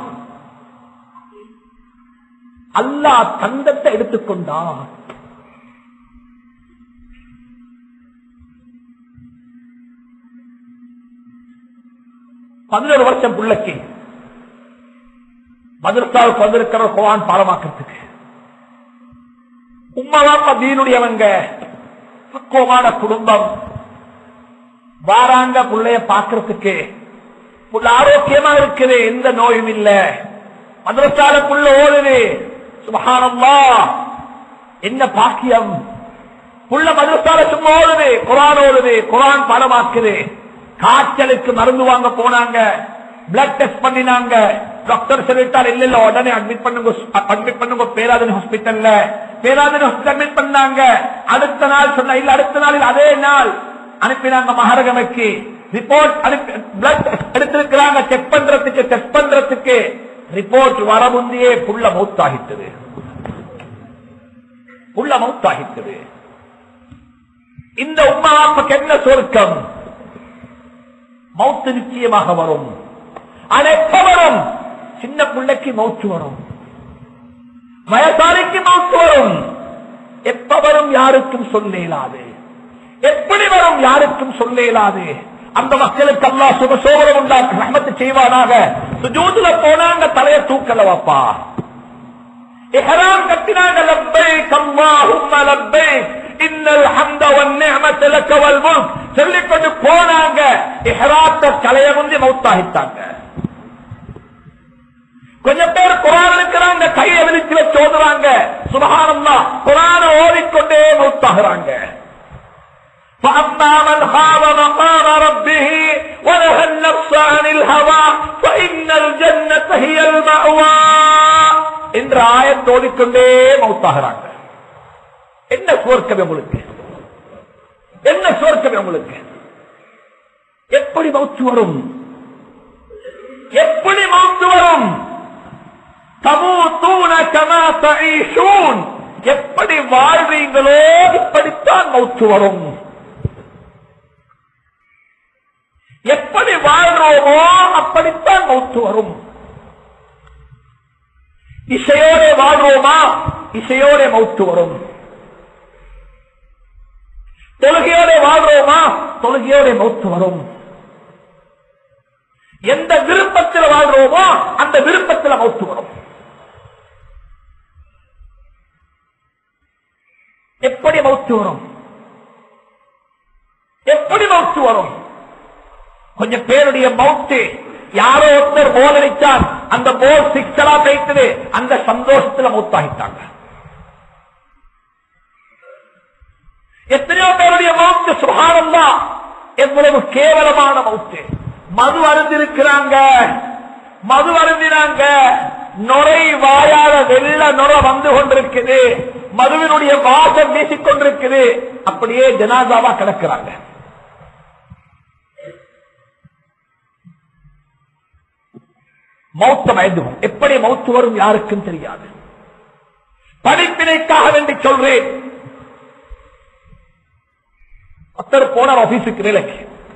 அல்லாஹ் தந்தத்தை எடுத்துக்கொண்டான் பதினோரு வருஷம் பிள்ளைக்கு மதரசாவுக்கு வந்திருக்கிற குரான் பாடமாக்கிறதுக்கு உம்மதாப்பா தீனுடையவங்க பக்குவமான குடும்பம் வாராங்க புள்ளைய பாக்குறதுக்கு புள்ள ஆரோக்கியமா இருக்குது எந்த நோயும் இல்ல மதரசால புள்ள ஓடுது சுபஹானல்லா என்ன பாக்கியம் புள்ள மதரசால சும்மா ஓடுது குரான் ஓடுது குரான் பாடமாக்குது காய்ச்சலுக்கு மருந்து வாங்க போனாங்க பிளட் டெஸ்ட் பண்ணினாங்க டாக்டர் சொல்லிட்டார் இல்ல இல்ல உடனே அட்மிட் பண்ணுங்க அட்மிட் பண்ணுங்க பேராதன் ஹாஸ்பிட்டல்ல பேராதன் ஹாஸ்பிட்டல் அட்மிட் பண்ணாங்க அடுத்த நாள் சொன்ன இல்ல அடுத்த நாள் இல்ல, அதே நாள் அனுப்பினாங்க மகாரகமைக்கு ரிப்போர்ட் அனுப்பி பிளட் எடுத்திருக்கிறாங்க செக் பண்றதுக்கு டெஸ்ட் பண்றதுக்கு ரிப்போர்ட் வர முந்தையே புள்ள மௌத்தாகிட்டது புள்ள மௌத்தாகிட்டது இந்த உம்மா அப்பாக்கு என்ன சொர்க்கம் மௌத்து நிச்சயமாக வரும் ஆனா எப்ப வரும் சின்ன பிள்ளைக்கு மௌத்து வரும் வயசாரிக்கு மௌத்து வரும் எப்ப வரும் யாருக்கும் சொல்ல இயலாது எப்படி வரும் யாருக்கும் சொல்ல இயலாது அந்த மக்களுக்கு அல்லாஹ் சுபசோகரம் உண்டாக்கு ரஹமத்து செய்வானாக சுஜூதுல போனாங்க தலைய தூக்கல வாப்பா இஹ்ராம் கட்டினாங்க லப்பைக் அல்லாஹும்ம லப்பைக் இன்னல் ஹம்த வன் நிஅமத லக வல் முல்க் சொல்லிக் கொண்டு போனாங்க இஹ்ராத்த கலைய முந்தி மௌத்தாகிட்டாங்க கொஞ்சம் பேர் குரான் இருக்கிறாங்க கையை விரிச்சு வச்சு ஓதுறாங்க சுபஹானல்லா குரான ஓதிக்கொண்டே மௌத்தாகிறாங்க فأما من خاف مقام ربه ونهى النفس عن الهوى فإن الجنة هي المأوى என்ற ஆயத் ஓதிக்கொண்டே மௌத்தாகிறாங்க என்ன சுவர்க்கம் உங்களுக்கு என்ன சுவர்க்கம் உங்களுக்கு எப்படி மௌத்து வரும் எப்படி மௌத்து வரும் தமூத்தூன கமா தஈஷூன் எப்படி வாழ்வீங்களோ இப்படித்தான் மௌத்து வரும் எப்படி வாழ்றோமோ அப்படித்தான் மௌத்து வரும் இசையோட வாழ்றோமா இசையோட மௌத்து வரும் தொழுகையோட வாழ்றோமா தொழுகையோட மௌத்து வரும் எந்த விருப்பத்தில் வாழ்றோமோ அந்த விருப்பத்தில் மௌத்து வரும் எப்படி மௌத்து வரும் எப்படி மௌத்து வரும் கொஞ்சம் பேருடைய மௌத்து யாரோ ஒருத்தர் போல் அடித்தார் அந்த போல் சிக்ஸலா பேய்த்தது அந்த சந்தோஷத்துல மௌத்தாகிட்டாங்க எத்தனையோ பேருடைய மௌத்து சுகானந்தா எவ்வளவு கேவலமான மௌத்து மது அருந்திருக்கிறாங்க மது அருந்தினாங்க நுரை வாயால வெள்ள நுர வந்து கொண்டிருக்குது மதுவினுடைய வாசம் வீசிக்கொண்டிருக்குது அப்படியே ஜனாதாவா கிடக்கிறாங்க மௌத்த பயந்துவோம் எப்படி மௌத்து வரும் யாருக்கும் தெரியாது படிப்பினைக்காக வேண்டி சொல்றேன் ஒருத்தர் போனார் ஆபீஸுக்கு வேலைக்கு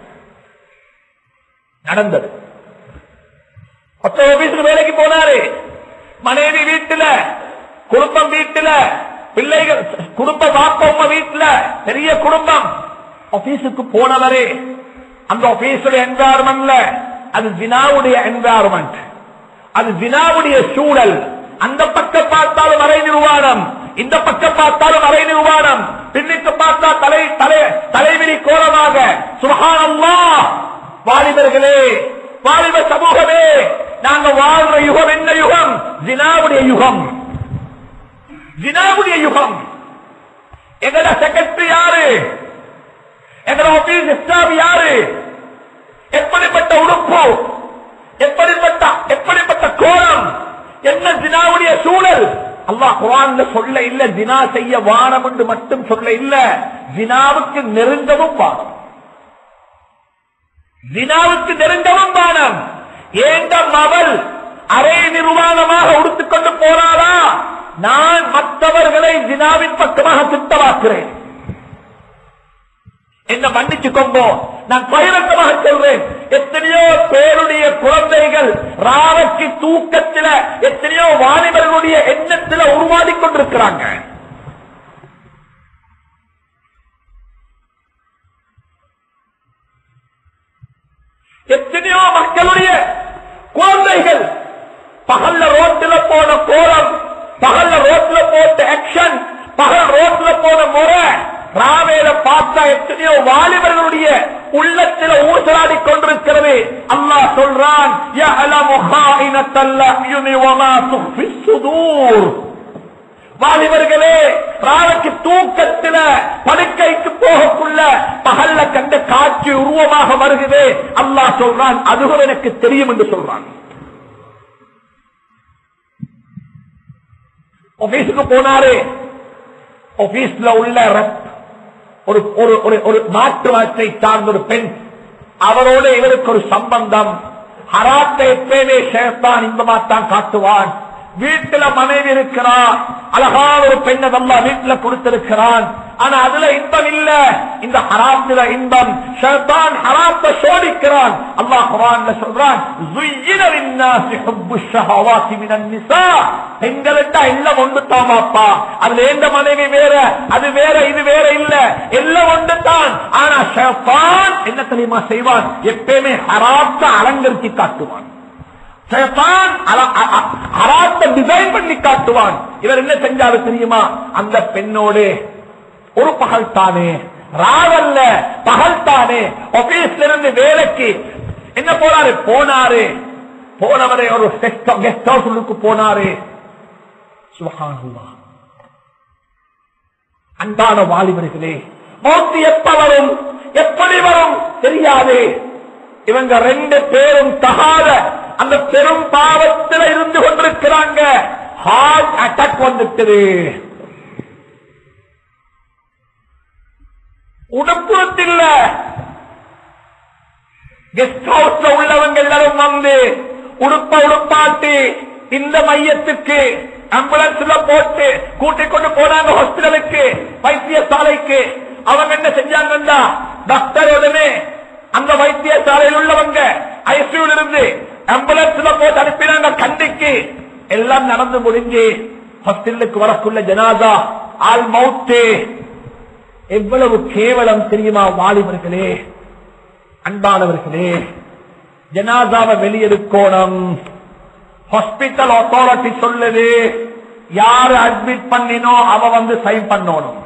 நடந்தது ஒருத்தர் ஆபீஸுக்கு வேலைக்கு போனாரு மனைவி வீட்டுல குடும்பம் வீட்டுல பிள்ளைகள் குடும்ப வாப்ப வீட்டுல பெரிய குடும்பம் ஆபீஸுக்கு போனவரே அந்த ஆபீஸுடைய என்வாரன்மெண்ட்ல அது வினாவுடைய என்வாரன்மெண்ட் அது வினாவுடைய சூழல் அந்த பக்கம் பார்த்தாலும் அரை நிர்வாணம் இந்த பக்கம் பார்த்தாலும் அரை நிர்வாணம் பின்னுக்கு பார்த்தா தலை தலை தலைவிரி கோலமாக சுகானம்மா வாலிபர்களே வாலிப சமூகமே நாங்க வாழ்ற யுகம் என்ன யுகம் ஜினாவுடைய யுகம் ஜினாவுடைய யுகம் எங்கட செக்ரட்டரி யாரு எங்கட ஆபீஸ் ஸ்டாஃப் யாரு எப்படிப்பட்ட உடுப்பு எப்படிப்பட்ட எப்படிப்பட்ட கோலம் என்ன ஜினாவுடைய சூழல் அல்லாஹ் குரான்ல சொல்ல இல்ல ஜினா செய்ய வானம் என்று மட்டும் சொல்ல இல்ல ஜினாவுக்கு நெருங்கவும் வானம் ஜினாவுக்கு நெருங்கவும் வானம் ஏண்ட மகள் அரை நிர்வாணமாக உடுத்துக்கொண்டு போறாரா நான் மற்றவர்களை ஜினாவின் பக்கமாக திட்டமாக்குறேன் என்ன மன்னிச்சுக்கோங்கோ நான் பகிரங்கமாக சொல்றேன் எத்தனையோ பேருடைய குழந்தைகள் ராவக்கு தூக்கத்தில எத்தனையோ வாலிபர்களுடைய எண்ணத்தில உருவாடி கொண்டிருக்கிறாங்க எத்தனையோ மக்களுடைய குழந்தைகள் பகல்ல ரோட்டில் போன கோலம் பகல்ல ரோட்ல போட்ட ஆக்ஷன் பகல் ரோட்ல போன முறை ராவேல பார்த்தா எத்தனையோ வாலிபர்களுடைய உள்ளத்தில் ஊசலாடி கொண்டிருக்கிறது அல்லாஹ் சொல்றான் "யஅலமு ஹாயினத்தல் அய்யுனி வமா துஃபி ஸுதூர்." வாலிபர்களே ராவுக்கு தூக்கத்தில படுக்கைக்கு போகக்குள்ள பகல்ல கண்ட காட்சி உருவமாக வருகிறது அல்லாஹ் சொல்றான் அதுவும் எனக்கு தெரியும் என்று சொல்றான் ஆபீஸுக்கு போனாரு ஆபீஸ்ல உள்ள rep, ஒரு ஒரு ஒரு ஒரு மாற்று மதத்தை சார்ந்த ஒரு பெண் அவரோட இவருக்கு ஒரு சம்பந்தம் ஹராத்தை எப்பயுமே சேர்த்தான் இன்பமாத்தான் காட்டுவான் வீட்டுல மனைவி இருக்கிறான் அழகான ஒரு பெண்ணை நல்லா வீட்டுல கொடுத்திருக்கிறான் ஆனா அதுல இன்பம் இல்ல இந்த ஹராத்துல இன்பம் ஷைத்தான் ஹராத்தை சோடிக்கிறான் அல்லாஹ் குர்ஆன்ல சொல்றான் "زُيِّنَ لِلنَّاسِ حُبُّ الشَّهَوَاتِ مِنَ النِّسَاءِ பெண்களுக்கு எல்லாம் ஒன்று தாமாப்பா அதுல எந்த மனைவி வேற அது வேற இது வேற இல்ல எல்லாம் ஒன்று தான் ஆனா ஷைத்தான் என்ன தெரியுமா செய்வான் எப்பயுமே ஹராத்தை அலங்கரித்து காட்டுவான் ஷைத்தான் அல- அ- அ- ஹராத்தை டிசைன் பண்ணி காட்டுவான் இவர் என்ன செஞ்சாரு தெரியுமா அந்த பெண்ணோடு ஒரு பகல் தானே ராவல்ல பகல் தானே ஆபீஸ்ல இருந்து வேலைக்கு என்ன போனாரு போனாரு போனவரை ஒரு கெஸ்ட் ஹவுஸுக்கு போனாரு சுபஹானல்லாஹ் அன்பான வாலிபர்களே மௌத்து எப்ப வரும் எப்படி வரும் தெரியாது இவங்க ரெண்டு பேரும் தகாத அந்த பெரும் பாவத்தில் இருந்து கொண்டிருக்கிறாங்க ஹார்ட் அட்டாக் வந்துட்டது உடுப்புறத்தில்ல கெஸ்ட் ஹவுஸ்ல உள்ளவங்க எல்லாரும் வந்து உடுப்ப உடுப்பாட்டி இந்த மையத்துக்கு ஆம்புலன்ஸ்ல போட்டு கூட்டிக் கொண்டு போனாங்க ஹாஸ்பிடலுக்கு வைத்தியசாலைக்கு அவங்க என்ன செஞ்சாங்கன்னா டாக்டர் உடனே அந்த வைத்தியசாலையில் உள்ளவங்க ஐசியூல இருந்து ஆம்புலன்ஸ்ல போட்டு அனுப்பினாங்க கண்டிக்கு எல்லாம் நடந்து முடிஞ்சு ஹாஸ்பிடலுக்கு வரக்குள்ள ஜனாதா ஆல் மவுத்து எவ்வளவு கேவலம் தெரியுமா வாலிபர்களே அன்பானவர்களே ஜனாதாவை வெளியெடுக்கோணும் ஹாஸ்பிட்டல் அத்தாரிட்டி சொல்லுது யாரு அட்மிட் பண்ணினோ அவ வந்து சைன் பண்ணணும்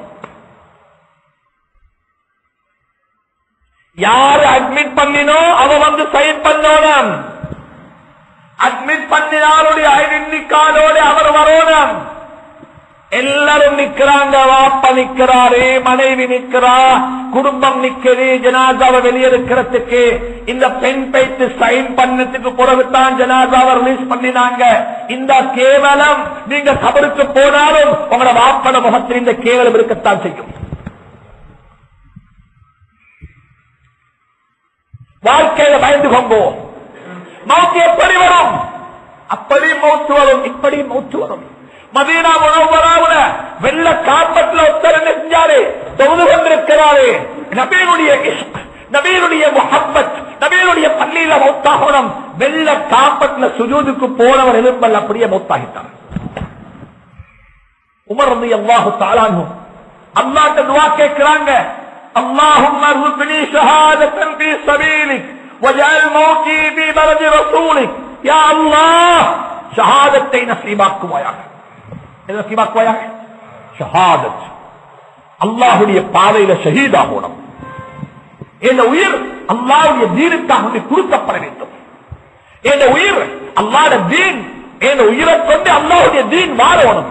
யாரு அட்மிட் பண்ணினோ அவ வந்து சைன் பண்ணணும் அட்மிட் பண்ணினாருடைய ஐடென்டி கார்டோட அவர் வரணும் எல்லாரும் நிக்கிறாங்க வாப்ப நிக்கிறாரு மனைவி நிக்கிறா குடும்பம் நிக்குது ஜனாதாவை வெளியெடுக்கிறதுக்கு இந்த பெண் பைத்து சைன் பண்ணதுக்கு பிறகுதான் ஜனாதாவை ரிலீஸ் பண்ணினாங்க இந்த கேவலம் நீங்க கபருக்கு போனாலும் உங்களோட வாப்பட முகத்தில் இந்த கேவலம் இருக்கத்தான் செய்யும் வாழ்க்கையில பயந்து கொண்டோ மௌத்து எப்படி வரும் அப்படி மௌத்து வரும் இப்படி மௌத்து வரும் மதீனா உணவுவராவுல வெள்ள காப்பட்ல ஒருத்தர் என்ன செஞ்சாரு தொழுது கொண்டிருக்கிறாரு நபீனுடைய இஷ்க், நபீனுடைய முஹப்பத் நபீனுடைய பள்ளியில மௌத்தாகணும் வெள்ள காப்பட்ல சுஜூதுக்கு போனவர் எலும்பல் அப்படியே மௌத்தாகிட்டார் உமர் ரதி அல்லாஹு தாலானும் அல்லாட்ட துவா கேட்கிறாங்க اللهم ارزقني شهادة في سبيلك واجعل موتي في بلد رسولك يا الله ஷஹாதத்தை நசீபாக்குவாயாக என்ன நசீபாக்குவாயாக ஷஹாதத் அல்லாஹுடைய பாதையில ஷஹீதாகணும் என் உயிர் அல்லாஹுடைய தீனுக்காக வேண்டி கொடுக்கப்பட வேண்டும் என் உயிர் அல்லாட தீன் என் உயிரை கொண்டு அல்லாஹுடைய தீன் வாழணும்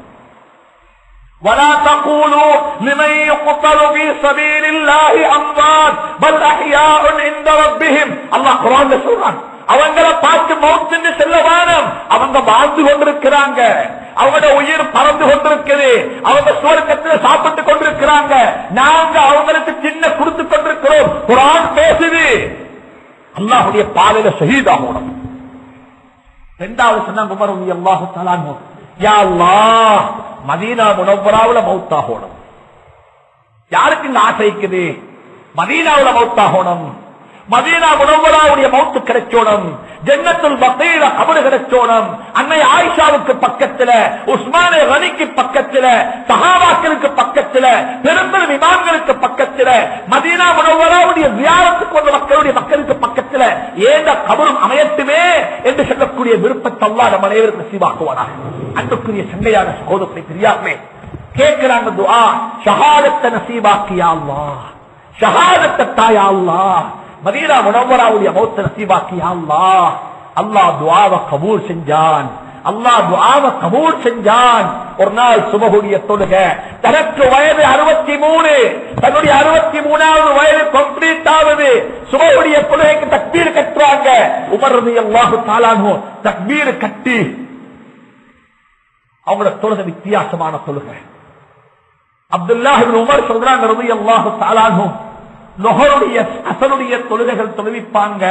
ولا تقولوا لمن يقتل في سبيل الله اموات بل احياء عند ربهم الله قرآن சொல்றான் அவங்கள பார்த்து மௌத்துன்னு செல்ல வானம் அவங்க வாழ்ந்து கொண்டிருக்கிறாங்க அவங்களோட உயிர் பறந்து கொண்டிருக்குது அவங்க சுவர்க்கத்தில் சாப்பிட்டு கொண்டிருக்கிறாங்க நாங்க அவங்களுக்கு சின்ன கொடுத்து கொண்டிருக்கிறோம் குரான் பேசுது அல்லாஹுடைய பாதையில ஷஹீதாகணும் ரெண்டாவது சொன்னாங்க உமர் ரலி அல்லாஹு தஆலா அன்ஹு, யா அல்லாஹ் மதீனா முனவ்வராவுல மௌத்தாகணும் யாருக்கு இந்த ஆசை இருக்குது மதீனாவுல மௌத்தாகணும் மதீனா முனவராவுடைய மௌத்து கிடைச்சோணும் ஜன்னத்துல் பக்கையில கபடு கிடைச்சோணும் அன்னை ஆயிஷாவுக்கு பக்கத்துல உஸ்மானே ரனிக்கு பக்கத்துல சஹாபாக்களுக்கு பக்கத்துல பெரும்பெரும் இமாம்களுக்கு பக்கத்துல மதீனா முனவராவுடைய வியாரத்துக்கு வந்த மக்களுடைய மக்களுக்கு பக்கத்துல ஏந்த கபரும் அமையட்டுமே என்று சொல்லக்கூடிய விருப்பத்தை அல்லா நம்ம அனைவருக்கு நசீவாக்குவானாக அன்புக்குரிய சண்டையான சகோதரத்தை தெரியாமே கேட்கிறாங்க துஆ ஷஹாதத்தை நசீபாக்கியா அல்லாஹ் ஷஹாதத்தை தாயா அல்லாஹ் மதீனா முனவராவுடைய மௌத்த நசீபாக்கியா அல்லாஹ் அல்லாஹ் துஆவை கபூல் செஞ்சான் அல்லாஹ் துஆவை கபூல் செஞ்சான் ஒரு நாள் சுபகுடைய தொழுக தனக்கு வயது அறுபத்தி மூணு தன்னுடைய அறுபத்தி மூணாவது வயது கம்ப்ளீட் ஆகுது சுபகுடைய தொழுகைக்கு தக்பீர் கட்டுறாங்க உமர் ரலியல்லாஹு தாலானு தக்பீர் கட்டி அவங்களோட தொழுகை வித்தியாசமான தொழுகை அப்துல்லாஹ் இப்னு உமர் சொல்றாங்க ரலியல்லாஹு தஆலாஹு நொஹருடைய அசனுடைய தொழுகைகள் தொழுவிப்பாங்க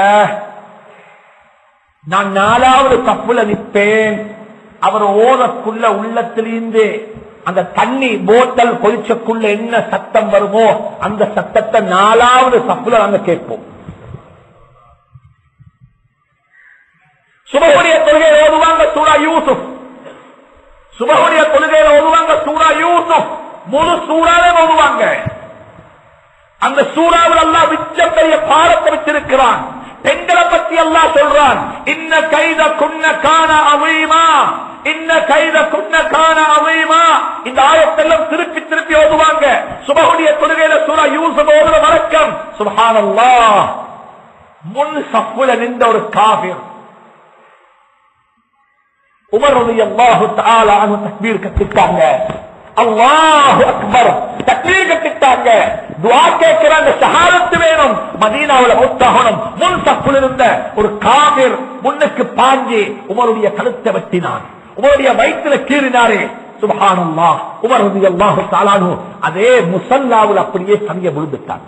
நான் நாலாவது கப்புல நிற்பேன் அவர் ஓதக்குள்ள உள்ளத்திலிருந்து அந்த தண்ணி போத்தல் பொழிச்சக்குள்ள என்ன சத்தம் வருமோ அந்த சத்தத்தை நாலாவது கப்புல நாங்க கேட்போம் சுபகுடைய தொழுகையை ஓதுவாங்க சூரா யூசுப் சுபகுடைய தொழுகையில ஓதுவாங்க சூரா யூசுப் முழு சூறாவே ஓதுவாங்க அந்த சூறாவில் அல்லாஹ் மிச்சம் பெரிய பாடத்தை வச்சிருக்கிறான் பெண்களை பத்தி அல்லாஹ் சொல்றான் இன்ன கைத குன்ன காண அவைமா இன்ன கைத குன்ன காண அவைமா இந்த ஆயத்தெல்லாம் திருப்பி திருப்பி ஓதுவாங்க சுபகுடைய தொழுகையில சூரா யூசுப் ஓதுற வழக்கம் சுபஹானல்லாஹ் முன் சப்புல நின்ற ஒரு காபிர் உமர் ரலியல்லாஹு தஆலா அன்ஹு தக்பீர் கத்திட்டாங்க அல்லாஹு அக்பர் தக்பீர் கத்திட்டாங்க துஆ கேட்கிறாங்க ஷஹாதத்து வேணும் மதீனாவுல மௌத்தாகணும் முன் சப்புல இருந்த ஒரு காபிர் முன்னுக்கு பாஞ்சி உமருடைய கழுத்தை வெட்டினான் உமருடைய வயிற்றுல கீறினாரே சுபஹானல்லாஹ் உமர் ரலியல்லாஹு தஆலா அன்ஹு அதே முஸல்லாவுல அப்படியே சங்கிய விழுந்துட்டாங்க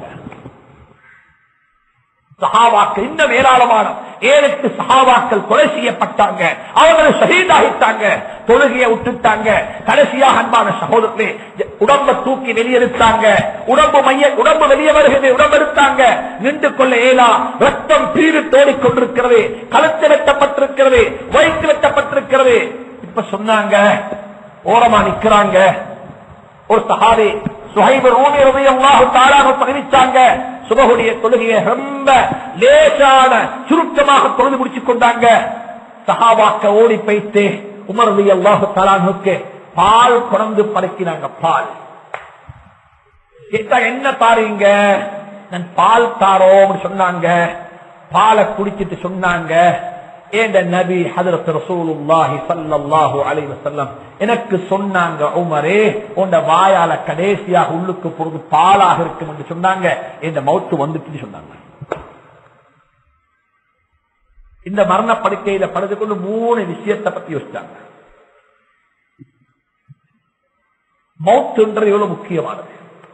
சஹாபாக்கள் இந்த ஏராளமான ஏழு எட்டு சஹாபாக்கள் கொலை செய்யப்பட்டாங்க அவங்களை ஷஹீதாகிட்டாங்க தொழுகையை விட்டுட்டாங்க கடைசியாக அன்பான சகோதரர்களே உடம்ப தூக்கி வெளியெடுத்தாங்க உடம்பு மைய உடம்பு வெளியே வருகிறது உடம்பு எடுத்தாங்க நின்று கொள்ள ஏலா ரத்தம் பீறு தோடிக் கொண்டிருக்கிறது கழுத்து வெட்டப்பட்டிருக்கிறது வயிற்று வெட்டப்பட்டிருக்கிறது இப்ப சொன்னாங்க ஓரமா நிக்கிறாங்க ஒரு சஹாபி சுஹைபர் ரூமி ரலியல்லாஹு தஆலா தெரிவிச்சாங்க சுபகுடைய தொழுகையை ரொம்ப லேசான சுருக்கமாக தொழுது முடிச்சுக் கொண்டாங்க சஹாபாக்க ஓடி போய்த்து உமர் ரலியல்லாஹு தஆலாவுக்கு பால் கொண்டு படைக்கினாங்க பால் கேட்டா என்ன தாரீங்க நான் பால் தாரோம்னு சொன்னாங்க பாலை குடிச்சிட்டு சொன்னாங்க ஏண்ட நபி ஹதரத் ரசூலுல்லாஹி ஸல்லல்லாஹு அலைஹி வஸல்லம் எனக்கு சொன்னாங்க உமரே உண்ட வாயால கடைசியாக உள்ளுக்கு பொழுது பாலாக இருக்கும் என்று சொன்னாங்க இந்த மௌத்து வந்துட்டு சொன்னாங்க இந்த மரண படுக்கையில படுத்து கொண்டு மூணு விஷயத்தை பத்தி யோசிச்சாங்க மௌத்துன்றது எவ்வளவு முக்கியமானது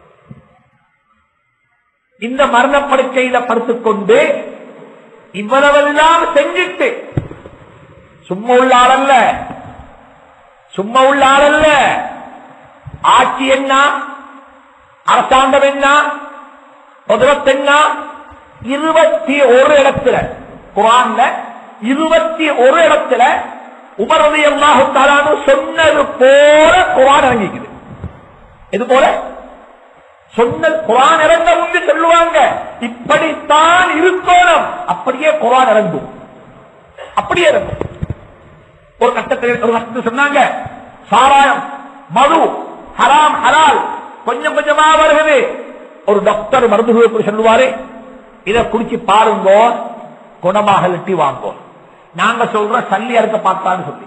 இந்த மரண படுக்கையில படுத்துக்கொண்டு இவ்வளவெல்லாம் செஞ்சிட்டு சும்மா உள்ள ஆளல்ல சும்மா உள்ள ஆளல்ல ஆட்சி என்ன அரசாங்கம் என்ன பொதுவத் என்ன இருபத்தி ஒரு இடத்துல குரான்ல இருபத்தி ஒரு இடத்துல உமரது அல்லாஹு சொன்னது போல குரான் இறங்கிக்குது இது போல சொன்ன குரான் இறங்க முந்தி சொல்லுவாங்க இப்படித்தான் இருக்கணும் அப்படியே குரான் இறங்கும் அப்படியே இருக்கும் ஒரு கட்டத்தில் ஒரு கட்டத்தில் சொன்னாங்க சாராயம் மது ஹராம் ஹலால் கொஞ்சம் கொஞ்சமா வருகிறது ஒரு டாக்டர் மருந்து சொல்லுவாரு இதை குடிச்சு பாருங்க குணமாக லட்டி வாங்கோ நாங்க சொல்ற சல்லி அறுக்க பார்த்தான்னு சொல்லி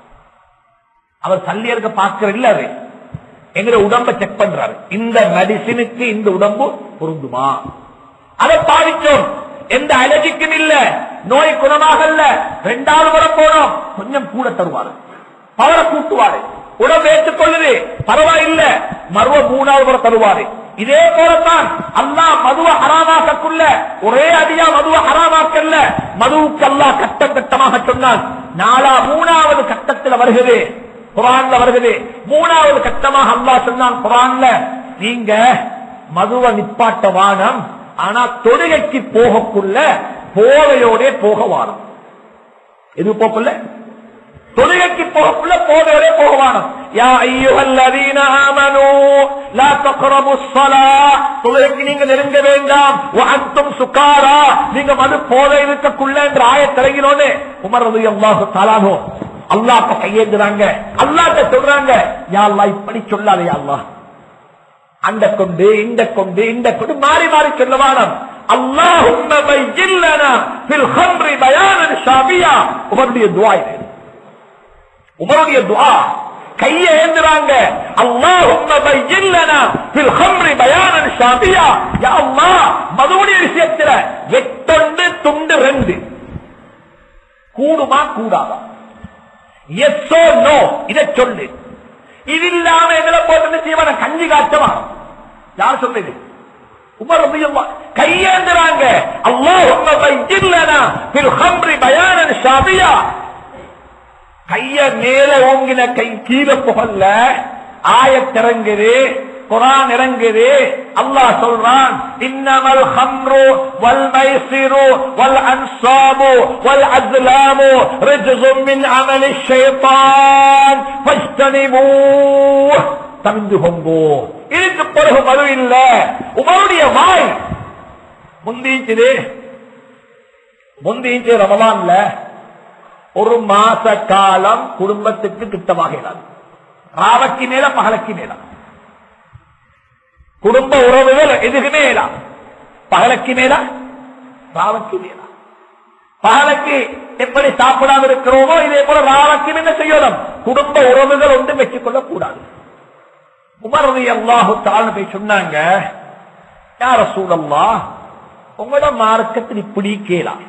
அவர் சல்லி அறுக்க பார்க்கிற இல்ல அது எங்க உடம்ப செக் பண்றாரு இந்த மெடிசினுக்கு இந்த உடம்பு பொருந்துமா அதை பாவிச்சோம் எந்த அலர்ஜிக்கும் இல்ல நோய் குணமாகல ரெண்டாவது முறை போனோம் கொஞ்சம் கூட தருவாரு பவரை கூட்டுவாரு உடம்பு ஏற்றுக்கொள்ளுது பரவாயில்ல மருவ மூணாவது முறை தருவாரு இதே போலத்தான் அல்லா மதுவ ஹராமாக்கக்குள்ள ஒரே அடியா மதுவ ஹராமாக்கல்ல மதுவுக்கு அல்லா கட்டம் கட்டமாக சொன்னான் நாலா மூணாவது கட்டத்தில் வருகிறது குரான்ல வருகிறது மூணாவது கட்டமாக அல்லா சொன்னான் குரான்ல நீங்க மதுவ நிப்பாட்ட வானம் ஆனா தொழுகைக்கு போகக்குள்ள போதையோட போக வானம் எது போக்குள்ள தொழுகைக்கு போகக்குள்ள போதையோட போக வானம் யா ஐயுஹல்லதீன ஆமனூ லா தக்ரபுஸ் ஸலாஹ் தொழுகைக்கு நீங்க நெருங்க வேண்டாம் வஅன்தும் சுகாரா நீங்க மது போதை இருக்கக்குள்ள என்ற ஆயத் இறங்கினோனே உமர் ரலியல்லாஹு தஆலாஹு அல்லாஹ்ட்ட கையேந்துறாங்க அல்லாஹ்ட்ட சொல்றாங்க யா அல்லாஹ் இப்படி சொல்லாதே யா அல்லாஹ் அந்த கொண்டு இந்த கொண்டு இந்த கொண்டு மாறி மாறி சொல்லுவானம் அல்லாஹும்ம பைஜில்லனா ஃபில் ஹம்ரி பயானன் ஷாபியா உமருடைய துஆ இது உமருடைய துஆ கையை ஏந்துறாங்க அல்லாஹும்ம பைஜில்லனா ஃபில் ஹம்ரி பயானன் ஷாபியா யா அல்லாஹ் மதுவுடைய விஷயத்துல வெட்டொண்டு துண்டு ரெண்டு கூடுமா கூடாதா எஸ்ஸோ நோ இதை சொல்லு இது இல்லாம எங்களை போட்டு செய்வான கஞ்சி காய்ச்சமா யார் சொல்லுது உமர் ரலியல்லாஹு கையேந்துறாங்க அல்லாஹும்ம பைஜில்லனா ஃபில் ஹம்ரி பயானன் ஷாபியா கைய மேல ஓங்கின கை கீழே புகழ்ல ஆயத்திறங்குது குரான் இறங்குது அல்லாஹ் சொல்றான் இன்னமல் ஹம்ரு வல் மைசிரு வல் அன்சாபு வல் அஸ்லாமு ரிஜ்ஸும் மின் அமலி ஷைத்தான் ஃபஸ்தனிபூ தவிந்து கொங்கோ இதுக்கு பிறகு மது இல்ல உங்களுடைய வாய் முந்திச்சுது முந்திச்சு ரமலான்ல ஒரு மாச காலம் குடும்பத்துக்கு திட்டமாக இல்லாது ராவக்கு மேல பகலக்கு மேல குடும்ப உறவுகள் எதுக்குமே இல்லா பகலக்கு மேல ராவக்கு மேல பகலக்கு எப்படி சாப்பிடாம இருக்கிறோமோ இதே போல ராவக்கும் என்ன செய்யணும் குடும்ப உறவுகள் ஒன்றும் வச்சுக் கொள்ள கூடாது உமரது அல்லாஹு தாழ்ந்து போய் சொன்னாங்க யார சூழல்லா உங்களோட மார்க்கத்தில் இப்படி கேலாம்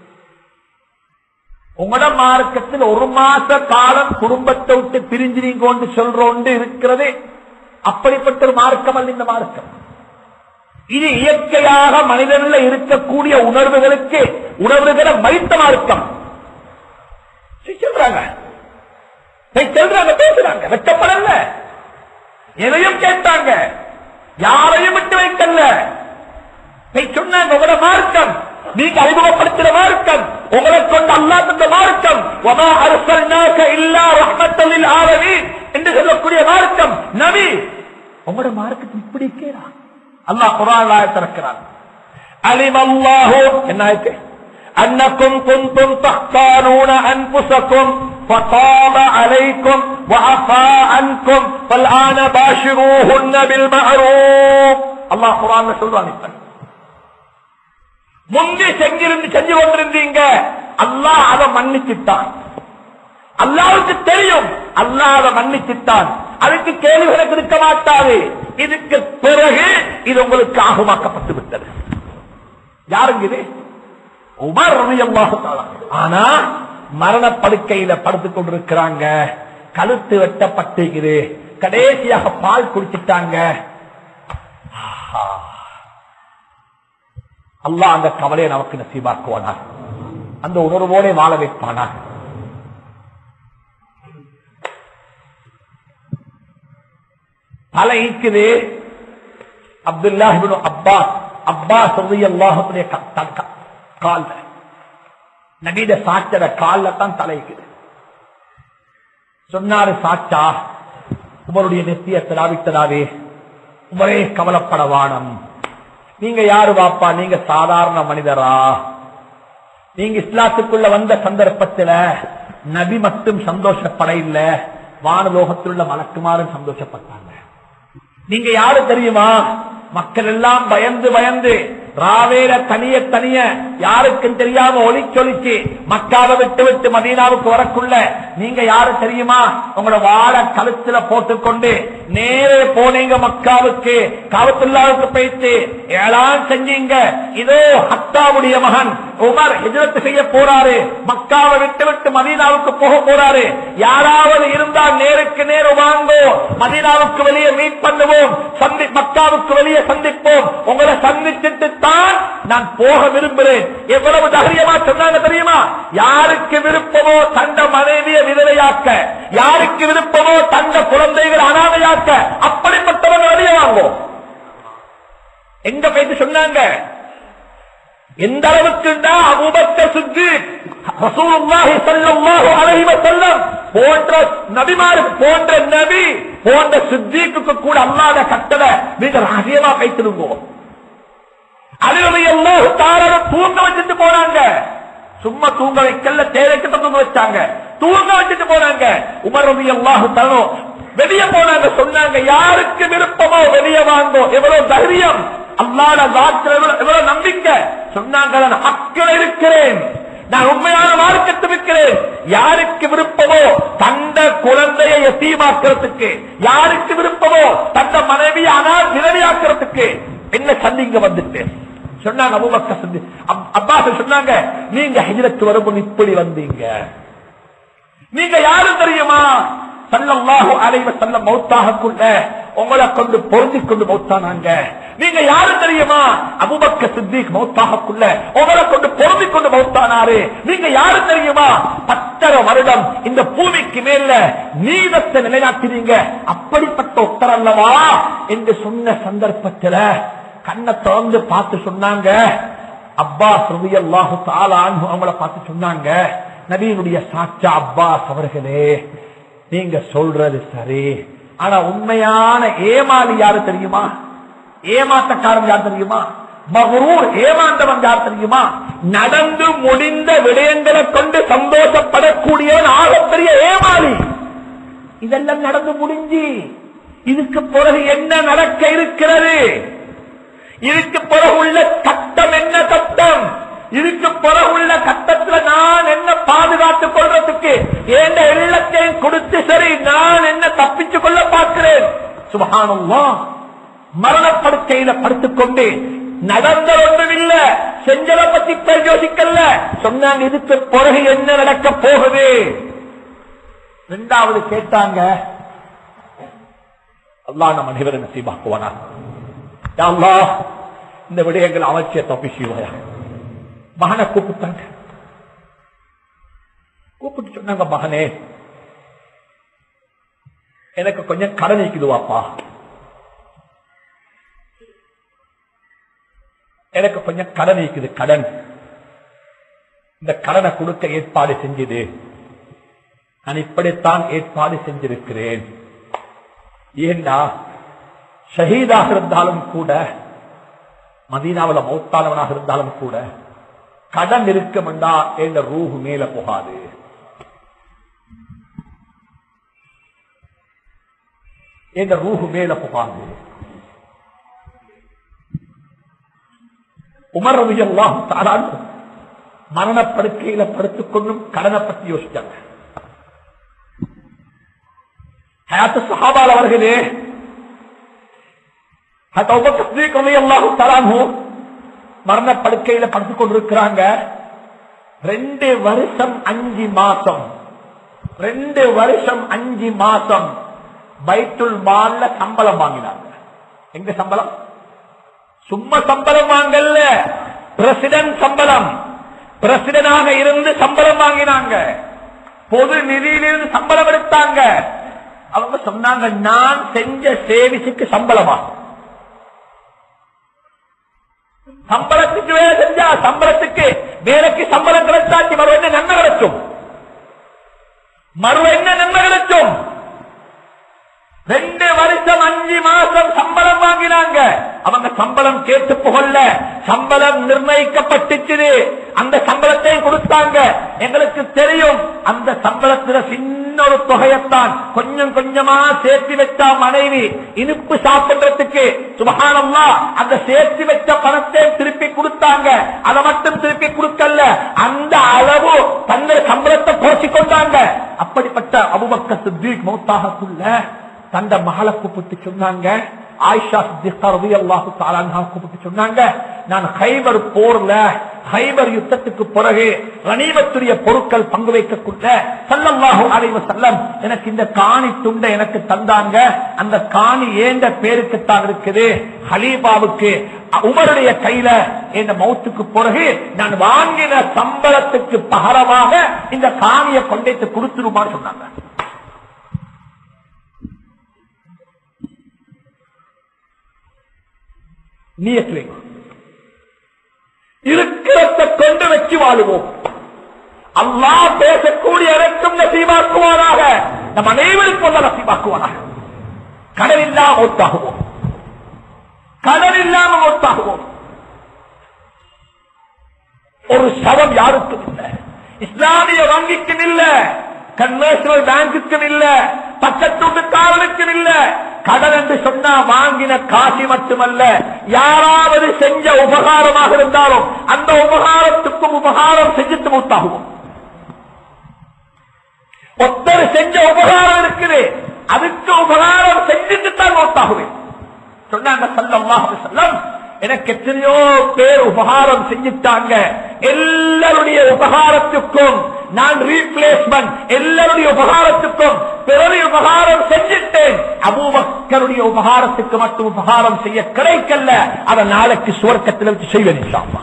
உங்களோட மார்க்கத்தில் ஒரு மாச காலம் குடும்பத்தை விட்டு பிரிஞ்சு நீங்க கொண்டு சொல்றோண்டு இருக்கிறது அப்படிப்பட்ட ஒரு மார்க்கம் அல்ல இந்த மார்க்கம் இது இயற்கையாக மனிதனில் இருக்கக்கூடிய உணர்வுகளுக்கு உணர்வுகளை மறித்த மார்க்கம் சொல்றாங்க சொல்றாங்க பேசுறாங்க வெட்டப்படல எதையும் கேட்டாங்க யாரையும் விட்டு வைக்கல சொன்னாங்க உங்களோட மார்க்கம் நீங்க அறிமுகப்படுத்துற மார்க்கம் உங்களை கொண்டு அல்லா தந்த மார்க்கம் வமா அரசல்னாக்க இல்லா ரஹ்மத்தலில் ஆலமி என்று சொல்லக்கூடிய மார்க்கம் நபி உங்களோட மார்க்கத்தை இப்படி கேடா அல்லாஹ் குரான் திறக்கிறான் அலிம் அல்லாஹு என்ன ஆயிட்டு أنكم كنتم تختارون أنفسكم فطاب عليكم وعفى عنكم فالآن باشروهن بالمعروف الله قرآن சொல்றான் இப்ப முந்தி செஞ்சிருந்து செஞ்சு கொண்டிருந்தீங்க அல்லாஹ் அதை மன்னிச்சுட்டான் அல்லாவுக்கு தெரியும் அல்லாஹ் அதை மன்னிச்சுட்டான் அதுக்கு கேள்விகளுக்கு இருக்க மாட்டாது இதுக்கு பிறகு இது உங்களுக்கு ஆகமாக்கப்பட்டு விட்டது யாருங்க இது உமர் ரலியல்லாஹு தஆலா ஆனா மரணப்படுக்கையில படுத்துக் கொண்டிருக்கிறாங்க கழுத்து வெட்டப்பட்டிருக்குது கடைசியாக பால் குடிச்சிட்டாங்க ஆஹா. அல்லாஹ் அந்த கவலையை நமக்கு நசீபாக்குவானா அந்த உணர்வோட வாழ வைப்பானா தலை ஈக்குது அப்துல்லா அப்பாஸ் அப்பாஸ் ரலியல்லாஹுடைய கால்ல நபீத சாச்சட கால்ல தான் தலைக்குது சொன்னாரு சாச்சா உமருடைய நெத்திய திராவிட்டதாவே உமரே கவலைப்பட வானம் நீங்க யாரு வாப்பா நீங்க சாதாரண மனிதரா நீங்க இஸ்லாத்துக்குள்ள வந்த சந்தர்ப்பத்துல நபி மட்டும் சந்தோஷப்பட இல்ல வானலோகத்தில் உள்ள மலக்குமாரும் சந்தோஷப்பட்டாங்க நீங்க யாரு தெரியுமா மக்கள் எல்லாம் பயந்து பயந்து ராவேல தனிய தனிய யாருக்கும் தெரியாம ஒளிச்சொலிச்சு மக்காவை விட்டு விட்டு மதீனாவுக்கு வரக்குள்ள நீங்க யாரு தெரியுமா உங்களோட வாழ கழுத்துல போட்டுக்கொண்டு நேரே போனீங்க மக்காவுக்கு காவத்துல்லாவுக்கு போயிட்டு ஏழாம் செஞ்சீங்க இதோ ஹத்தாவுடைய மகன் உமர் ஹிஜரத்து செய்ய போறாரு மக்காவை விட்டு விட்டு மதீனாவுக்கு போக போறாரு யாராவது இருந்தால் நேருக்கு நேரு வாங்கோ மதீனாவுக்கு வெளியே மீட் பண்ணுவோம் சந்தி மக்காவுக்கு வெளியே சந்திப்போம் உங்களை சந்திச்சுட்டு தான் நான் போக விரும்புகிறேன் எவ்வளவு தைரியமா சொன்னாங்க தெரியுமா யாருக்கு விருப்பமோ தந்த மனைவியை விதவையாக்க யாருக்கு விருப்பமோ தந்த குழந்தைகள் அனாதையாக்க அப்படிப்பட்டவங்க வெளியே வாங்கோ எங்க போயிட்டு சொன்னாங்க எந்த அளவுக்கு அபூபக்கர் சித்திக் ரசூலுல்லாஹி ஸல்லல்லாஹு அலைஹி வஸல்லம் போன்ற நபிமார் போன்ற நபி போன்ற சித்திக்கு கூட அல்லாத கட்டளை நீங்க ரகசியமா வைத்திருங்கோ அலுவலையெல்லாம் தாராள தூங்க வச்சுட்டு போனாங்க சும்மா தூங்க வைக்கல தேவைக்கு தூங்க வச்சாங்க தூங்க வச்சுட்டு போனாங்க உமர் ரவி அல்லாஹு தனோ வெளியே போனாங்க சொன்னாங்க யாருக்கு விருப்பமோ வெளியே வாங்கோ எவ்வளவு தைரியம் அல்லாத வாக்கில் எவ்வளவு எவ்வளவு நம்பிக்கை சொன்னாங்க நான் அக்கில் இருக்கிறேன் நான் உண்மையான மார்க்கத்தில் இருக்கிறேன் யாருக்கு விருப்பமோ தந்த குழந்தையை எத்தீமாக்கிறதுக்கு யாருக்கு விருப்பமோ தந்த மனைவி ஆனால் நிலவியாக்கிறதுக்கு என்ன சந்திங்க வந்துட்டு சொன்னாங்க அபூபக்க சந்தி அப்பாஸ் சொன்னாங்க நீங்க ஹிஜரத்து வரும்போது இப்படி வந்தீங்க நீங்க யாரு தெரியுமா சல்லல்லாஹு அலைஹி வஸல்லம் மௌத்தாகக்குள்ள உங்களை கொண்டு பொருந்தி கொண்டு மௌத்தானாங்க நீங்க யாரு தெரியுமா அபூபக்க சித்திக் மௌத்தாகக்குள்ள உங்களை கொண்டு பொருந்தி கொண்டு மௌத்தானாரு நீங்க யாரு தெரியுமா பத்தரை வருடம் இந்த பூமிக்கு மேல நீதத்தை நிலைநாட்டினீங்க அப்படிப்பட்ட உத்தர அல்லவா என்று சொன்ன சந்தர்ப்பத்துல கண்ணை திறந்து பார்த்து சொன்னாங்க அப்பாஸ் ரலியல்லாஹு தஆலா அன்ஹு அவங்கள பார்த்து சொன்னாங்க நபியினுடைய சாச்சா அப்பாஸ் அவர்களே நீங்க சொல்றது சரி ஆனா உண்மையான ஏமாளி யாரு தெரியுமா ஏமாத்தக்காரன் யார் தெரியுமா மகரூர் ஏமாந்தவன் யார் தெரியுமா நடந்து முடிந்த விடயங்களை கொண்டு சந்தோஷப்படக்கூடியவன் ஆகப்பெரிய ஏமாளி இதெல்லாம் நடந்து முடிஞ்சு இதுக்கு பிறகு என்ன நடக்க இருக்கிறது இதுக்கு பிறகு உள்ள கட்டம் என்ன கட்டம் இதுக்கு பிறகு உள்ள கட்டத்துல நான் என்ன பாதுகாத்துக் கொள்றதுக்கு எந்த எள்ளத்தையும் கொடுத்து சரி நான் என்ன தப்பிச்சு கொள்ள பார்க்கிறேன் சுபகானம்மா மரணப்படுக்கையில படுத்துக் கொண்டு நடந்த ஒன்றும் இல்ல செஞ்சதை பத்தி பேர் யோசிக்கல சொன்னாங்க இதுக்கு பிறகு என்ன நடக்க போகுது ரெண்டாவது கேட்டாங்க அல்லா நம் அனைவரும் நசீபாக்குவானா யா அல்லாஹ், இந்த விடயங்கள் அமைச்சே தப்பி செய்வாயா மகனை கூப்பிட்டாங்க கூப்பிட்டு சொன்னாங்க மகனே எனக்கு கொஞ்சம் கடன் நீக்குதுவாப்பா எனக்கு கொஞ்சம் கடன் நீக்குது கடன் இந்த கடனை கொடுக்க ஏற்பாடு செஞ்சது நான் இப்படித்தான் ஏற்பாடு செஞ்சிருக்கிறேன் ஏண்டா ஷஹீதாக இருந்தாலும் கூட மதீனாவுல மௌத்தானவனாக இருந்தாலும் கூட கடன் இருக்குமெண்டா என்ற ரூஹு மேல போகாது என்ற ரூஹு மேல போகாது உமர் ரவி எல்லாம் தாரான் மரணப்படுக்கையில படுத்துக் கொண்டும் கடனை பற்றி யோசிச்சாங்க ஹயாத்து சஹாபால் அவர்களே மரண படுக்கையில படுத்துக் கொண்டிருக்கிறாங்க ரெண்டு வருஷம் அஞ்சு மாசம் ரெண்டு வருஷம் அஞ்சு மாசம் பைத்துல் மால்ல சம்பளம் வாங்கினாங்க எங்க சம்பளம் சும்மா சம்பளம் வாங்கல்ல பிரசிடன்ட் சம்பளம் பிரசிடனாக இருந்து சம்பளம் வாங்கினாங்க பொது நிதியிலிருந்து சம்பளம் எடுத்தாங்க அவங்க சொன்னாங்க நான் செஞ்ச சேவிசுக்கு சம்பளமா சம்பளத்துக்கு வேலை செஞ்சா சம்பளத்துக்கு வேலைக்கு சம்பளம் கிடைச்சாச்சு மறுபடியும் நன்மை கிடைக்கும் மறு என்ன நன்மை கிடைக்கும் ரெண்டு வருஷம் அஞ்சு மாசம் சம்பளம் வாங்கினாங்க அவங்க சம்பளம் கேட்டு புகழ்ல சம்பளம் நிர்ணயிக்கப்பட்டுச்சு அந்த சம்பளத்தையும் கொடுத்தாங்க எங்களுக்கு தெரியும் அந்த சம்பளத்துல சின்ன ஒரு தொகையத்தான் கொஞ்சம் கொஞ்சமா சேர்த்து வச்சா மனைவி இனிப்பு சாப்பிடுறதுக்கு சுபகானம்மா அந்த சேர்த்து வச்ச பணத்தை திருப்பி கொடுத்தாங்க அதை மட்டும் திருப்பி கொடுக்கல அந்த அளவு தங்கள் சம்பளத்தை குறைச்சி கொண்டாங்க அப்படிப்பட்ட அபுபக்க சித்திக் மௌத்தாகக்குள்ள தந்த மகளை கூப்பிட்டு சொன்னாங்க ஆயிஷா சித்திகா ரலியல்லாஹு தஆலா அன்ஹா கூப்பிட்டு சொன்னாங்க நான் ஹைபர் போர்ல ஹைபர் யுத்தத்துக்கு பிறகு கனிமத்துடைய பொருட்கள் பங்கு வைக்கக்குள்ள ஸல்லல்லாஹு அலைஹி வஸல்லம் எனக்கு இந்த காணி துண்டை எனக்கு தந்தாங்க அந்த காணி ஏண்ட பேருக்கு தான் இருக்குது ஹலீபாவுக்கு உமருடைய கையில இந்த மௌத்துக்கு பிறகு நான் வாங்கின சம்பளத்துக்கு பகரமாக இந்த காணியை கொண்டைத்து கொடுத்துருமான்னு சொன்னாங்க நீயத்து வைங்க இருக்கிறத கொண்டு வச்சு வாழுவோம் அல்லாஹ் பேசக்கூடிய அனைத்தும் நசீபாக்குவானாக நம் அனைவருக்கும் அல்ல நசீபாக்குவானாக கடன் இல்லாம ஒத்தாகுவோம் கடன் இல்லாம ஒத்தாகுவோம் ஒரு சவம் யாருக்கும் இல்லை இஸ்லாமிய வங்கிக்கும் இல்ல கன்வர்ஷனல் பேங்குக்கும் இல்ல பக்கத்துக்காரனுக்கும் இல்ல கடன் என்று சொன்னா வாங்கின காசி மட்டுமல்ல யாராவது செஞ்ச உபகாரமாக இருந்தாலும் அந்த உபகாரத்துக்கும் உபகாரம் செஞ்சுட்டு மூத்தாகுவோம் ஒருத்தர் செஞ்ச உபகாரம் இருக்குது அதுக்கு உபகாரம் செஞ்சுட்டு தான் மூத்தாகுவேன் சொன்னாங்க சல்லல்லாஹு அலைஹி வஸல்லம் எனக்கு எத்தனையோ பேர் உபகாரம் செஞ்சுட்டாங்க எல்லாருடைய உபகாரத்துக்கும் நான் ரீப்ளேஸ்மெண்ட் எல்லாருடைய உபகாரத்துக்கும் பிறருடைய உபகாரம் செஞ்சிட்டேன் அபூபக்கருடைய உபகாரத்துக்கு மட்டும் உபகாரம் செய்ய கிடைக்கல அதை நாளைக்கு சுவர்க்கத்தில் வச்சு செய்வேன் இன்ஷால்லா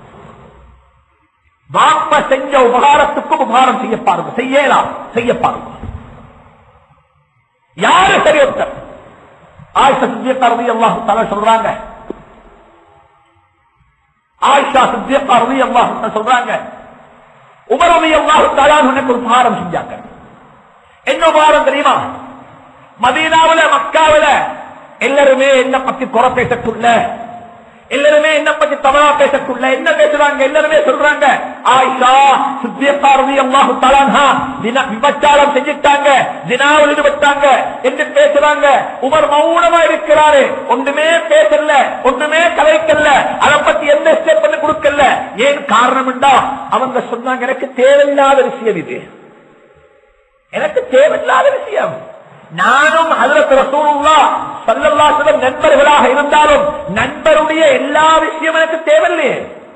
வாப்ப செஞ்ச உபகாரத்துக்கும் உபகாரம் செய்ய பாருங்க செய்யலாம் செய்ய பாருங்க யாரு சரி ஒருத்தர் ஆயிஷா சித்தியக்கா ரவி அல்லாஹு தலா சொல்றாங்க ஆயிஷா சித்தியக்கா ரவி அல்லாஹு சொல்றாங்க உமர் ரவி அல்லாஹு தலா உனக்கு ஒரு உபகாரம் செஞ்சாங்க என்ன உபகாரம் தெரியுமா மதீனாவுல மக்காவுல எல்லாருமே என்ன பத்தி குறை பேசக்குள்ள எல்லாருமே என்ன பத்தி தவறா பேசக்குள்ள என்ன பேசுறாங்க எல்லாருமே சொல்றாங்க ஆயிஷா சுத்தியக்காரதி அல்லாஹு தலான்ஹா தின விபச்சாரம் செஞ்சிட்டாங்க தினாவில் ஈடுபட்டாங்க என்று பேசுறாங்க உமர் மௌனமா இருக்கிறாரு ஒன்றுமே பேசல ஒன்றுமே கலைக்கல அதை பத்தி எந்த ஸ்டெப் பண்ணி கொடுக்கல ஏன் காரணம் என்றா அவங்க சொன்னாங்க எனக்கு தேவையில்லாத விஷயம் இது எனக்கு தேவையில்லாத விஷயம் நானும் ஹதரத் ரசூலுல்லாஹ் ஸல்லல்லாஹு அலைஹி வஸல்லம் நண்பர்களாக இருந்தாலும் நண்பருடைய எல்லா விஷயம் எனக்கு தேவையில்லையே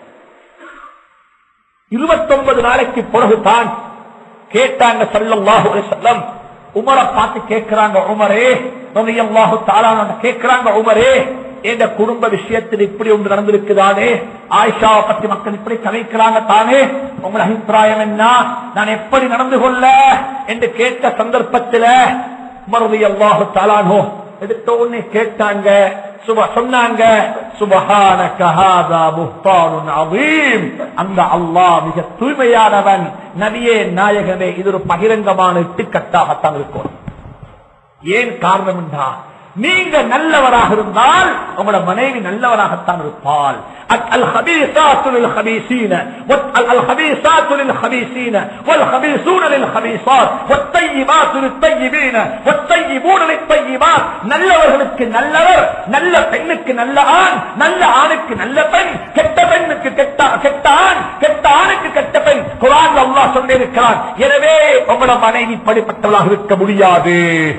இருபத்தொன்பது நாளைக்கு பிறகுதான் கேட்டாங்க ஸல்லல்லாஹு அலைஹி வஸல்லம் உமரை பார்த்து கேட்கிறாங்க உமரே ரலியல்லாஹு தஆலா கேட்கிறாங்க உமரே எந்த குடும்ப விஷயத்தில் இப்படி ஒன்று நடந்திருக்குதானே ஆயிஷாவை பற்றி மக்கள் இப்படி கலைக்கிறாங்க தானே உங்கள் அபிப்பிராயம் என்ன நான் எப்படி நடந்து கொள்ள என்று கேட்ட சந்தர்ப்பத்தில் மறுதி அல்லாஹு தாலானோ எடுத்த உடனே கேட்டாங்க சுப சொன்னாங்க சுபஹான கஹாதா புஹ்தானுன் அதீம் அந்த அல்லாஹ் மிக தூய்மையானவன் நபியே நாயகமே இது ஒரு பகிரங்கமான இட்டுக்கட்டாகத்தான் இருக்கும் ஏன் காரணம் என்றா நீங்க நல்லவராக இருந்தால் உங்களோட மனைவி நல்லவராகத்தான் இருப்பாள் الخبيثات للخبيثين الخبيثات للخبيثين والخبيثون للخبيثات والطيبات للطيبين والطيبون للطيبات நல்லவர்களுக்கு நல்லவர் நல்ல பெண்ணுக்கு நல்ல ஆண் நல்ல ஆணுக்கு நல்ல பெண் கெட்ட பெண்ணுக்கு கெட்ட கெட்ட ஆண் கெட்ட ஆணுக்கு கெட்ட பெண் குரான் அல்லாஹ் சொல்லியிருக்கிறான் எனவே உங்களோட மனைவி படிப்பட்டவளாக இருக்க முடியாது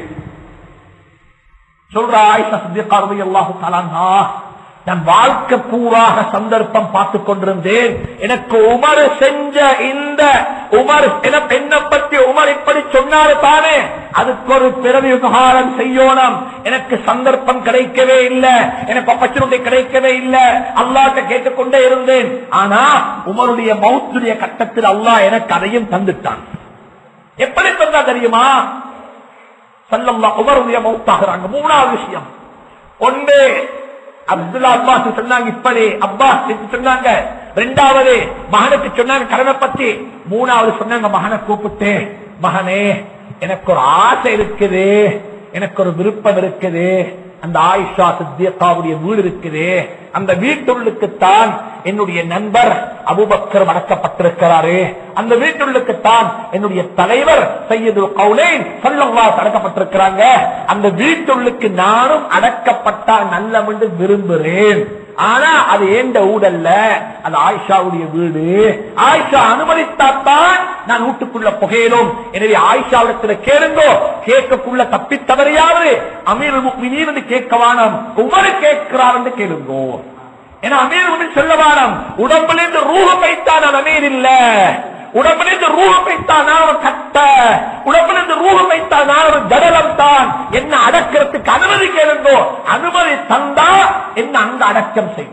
சொல்ற ஆயிஷா சித்திகா ரலியல்லாஹு தஆலா நான் வாழ்க்கை பூராக சந்தர்ப்பம் பார்த்துக் கொண்டிருந்தேன் எனக்கு உமர் செஞ்ச இந்த உமர் என பெண்ணை பற்றி உமர் இப்படி சொன்னாரு தானே அதுக்கு ஒரு பிறவி உபகாரம் செய்யணும் எனக்கு சந்தர்ப்பம் கிடைக்கவே இல்லை எனக்கு opportunity கிடைக்கவே இல்லை அல்லாட்ட கேட்டுக்கொண்டே இருந்தேன் ஆனா உமருடைய மௌத்துடைய கட்டத்தில் அல்லாஹ் எனக்கு அதையும் தந்துட்டான் எப்படி தந்தா தெரியுமா சல்லல்லா உமருடைய மௌத்தாகிறாங்க மூணாவது விஷயம் ஒன்று அப்துல்லா அப்பாஸ் சொன்னாங்க இப்படி அப்பாஸ் என்று சொன்னாங்க ரெண்டாவது மகனுக்கு சொன்னாங்க கடனை பத்தி மூணாவது சொன்னாங்க மகனை கூப்பிட்டு மகனே எனக்கு ஒரு ஆசை இருக்குது எனக்கு ஒரு விருப்பம் இருக்குது அந்த ஆயிஷா சித்தியக்காவுடைய வீடு இருக்குது அந்த வீட்டுள்ளுக்குத்தான் என்னுடைய நண்பர் அபுபக்கர் அடக்கப்பட்டிருக்கிறாரு அந்த வீட்டுள்ளுக்குத்தான் என்னுடைய தலைவர் சையது கவுலேன் சொல்லவா அடக்கப்பட்டிருக்கிறாங்க அந்த வீட்டுள்ளுக்கு நானும் அடக்கப்பட்டா நல்லம் என்று விரும்புகிறேன் ஆனா அது ஏண்ட ஊடல்ல அது ஆயிஷாவுடைய வீடு ஆயிஷா அனுமதித்தாத்தான் நான் வீட்டுக்குள்ள புகையிலும் எனவே ஆயிஷாவிடத்துல கேளுங்கோ கேட்கக்குள்ள தப்பி தவறியாவது அமீர் முக்மினீர் என்று கேட்க வானம் உமரு கேட்கிறார் என்று கேளுங்கோ ஏன்னா அமீர் முக்மின் சொல்ல வானம் உடம்பிலிருந்து ரூஹம் வைத்தான் அது அமீர் இல்ல உடம்பிலிருந்து ரூஹம் வைத்தான் நான் ஒரு கட்ட உடம்பிலிருந்து ரூஹம் வைத்தான் நான் ஒரு ஜடலம் தான் என்ன அடக்கிறதுக்கு அனுமதி கேளுங்கோ அனுமதி தந்தா என்ன அங்க அடக்கம் செய்வோம்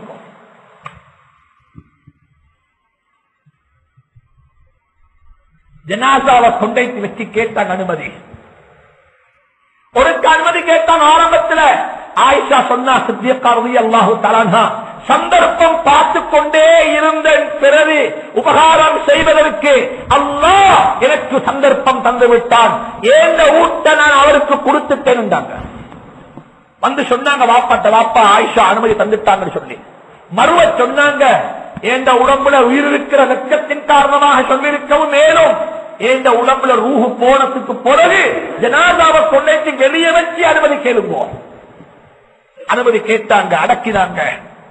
ஜனாசாவை கொண்டைத்து வச்சு கேட்டாங்க அனுமதி ஒருக்கு அனுமதி கேட்டாங்க ஆரம்பத்துல ஆயிஷா சொன்னா சித்தியக்காரதி அல்லாஹு தலானா சந்தர்ப்பம் பார்த்து கொண்டே இருந்த பிறகு உபகாரம் செய்வதற்கு அல்லாஹ் எனக்கு சந்தர்ப்பம் தந்து விட்டான் ஏந்த ஊட்ட நான் அவருக்கு கொடுத்துட்டேன் வந்து சொன்னாங்க வாப்பாட்ட வாப்பா ஆயிஷா அனுமதி தந்துட்டாங்கன்னு சொல்லி மறுவ சொன்னாங்க ஏந்த உடம்புல உயிர் இருக்கிற வெக்கத்தின் காரணமாக சொல்லியிருக்கவும் மேலும் ஏந்த உடம்புல ரூஹு போனதுக்கு பிறகு ஜனாதாவை கொண்டு வெளியே வச்சு அனுமதி கேளுங்கோ அனுமதி கேட்டாங்க அடக்கினாங்க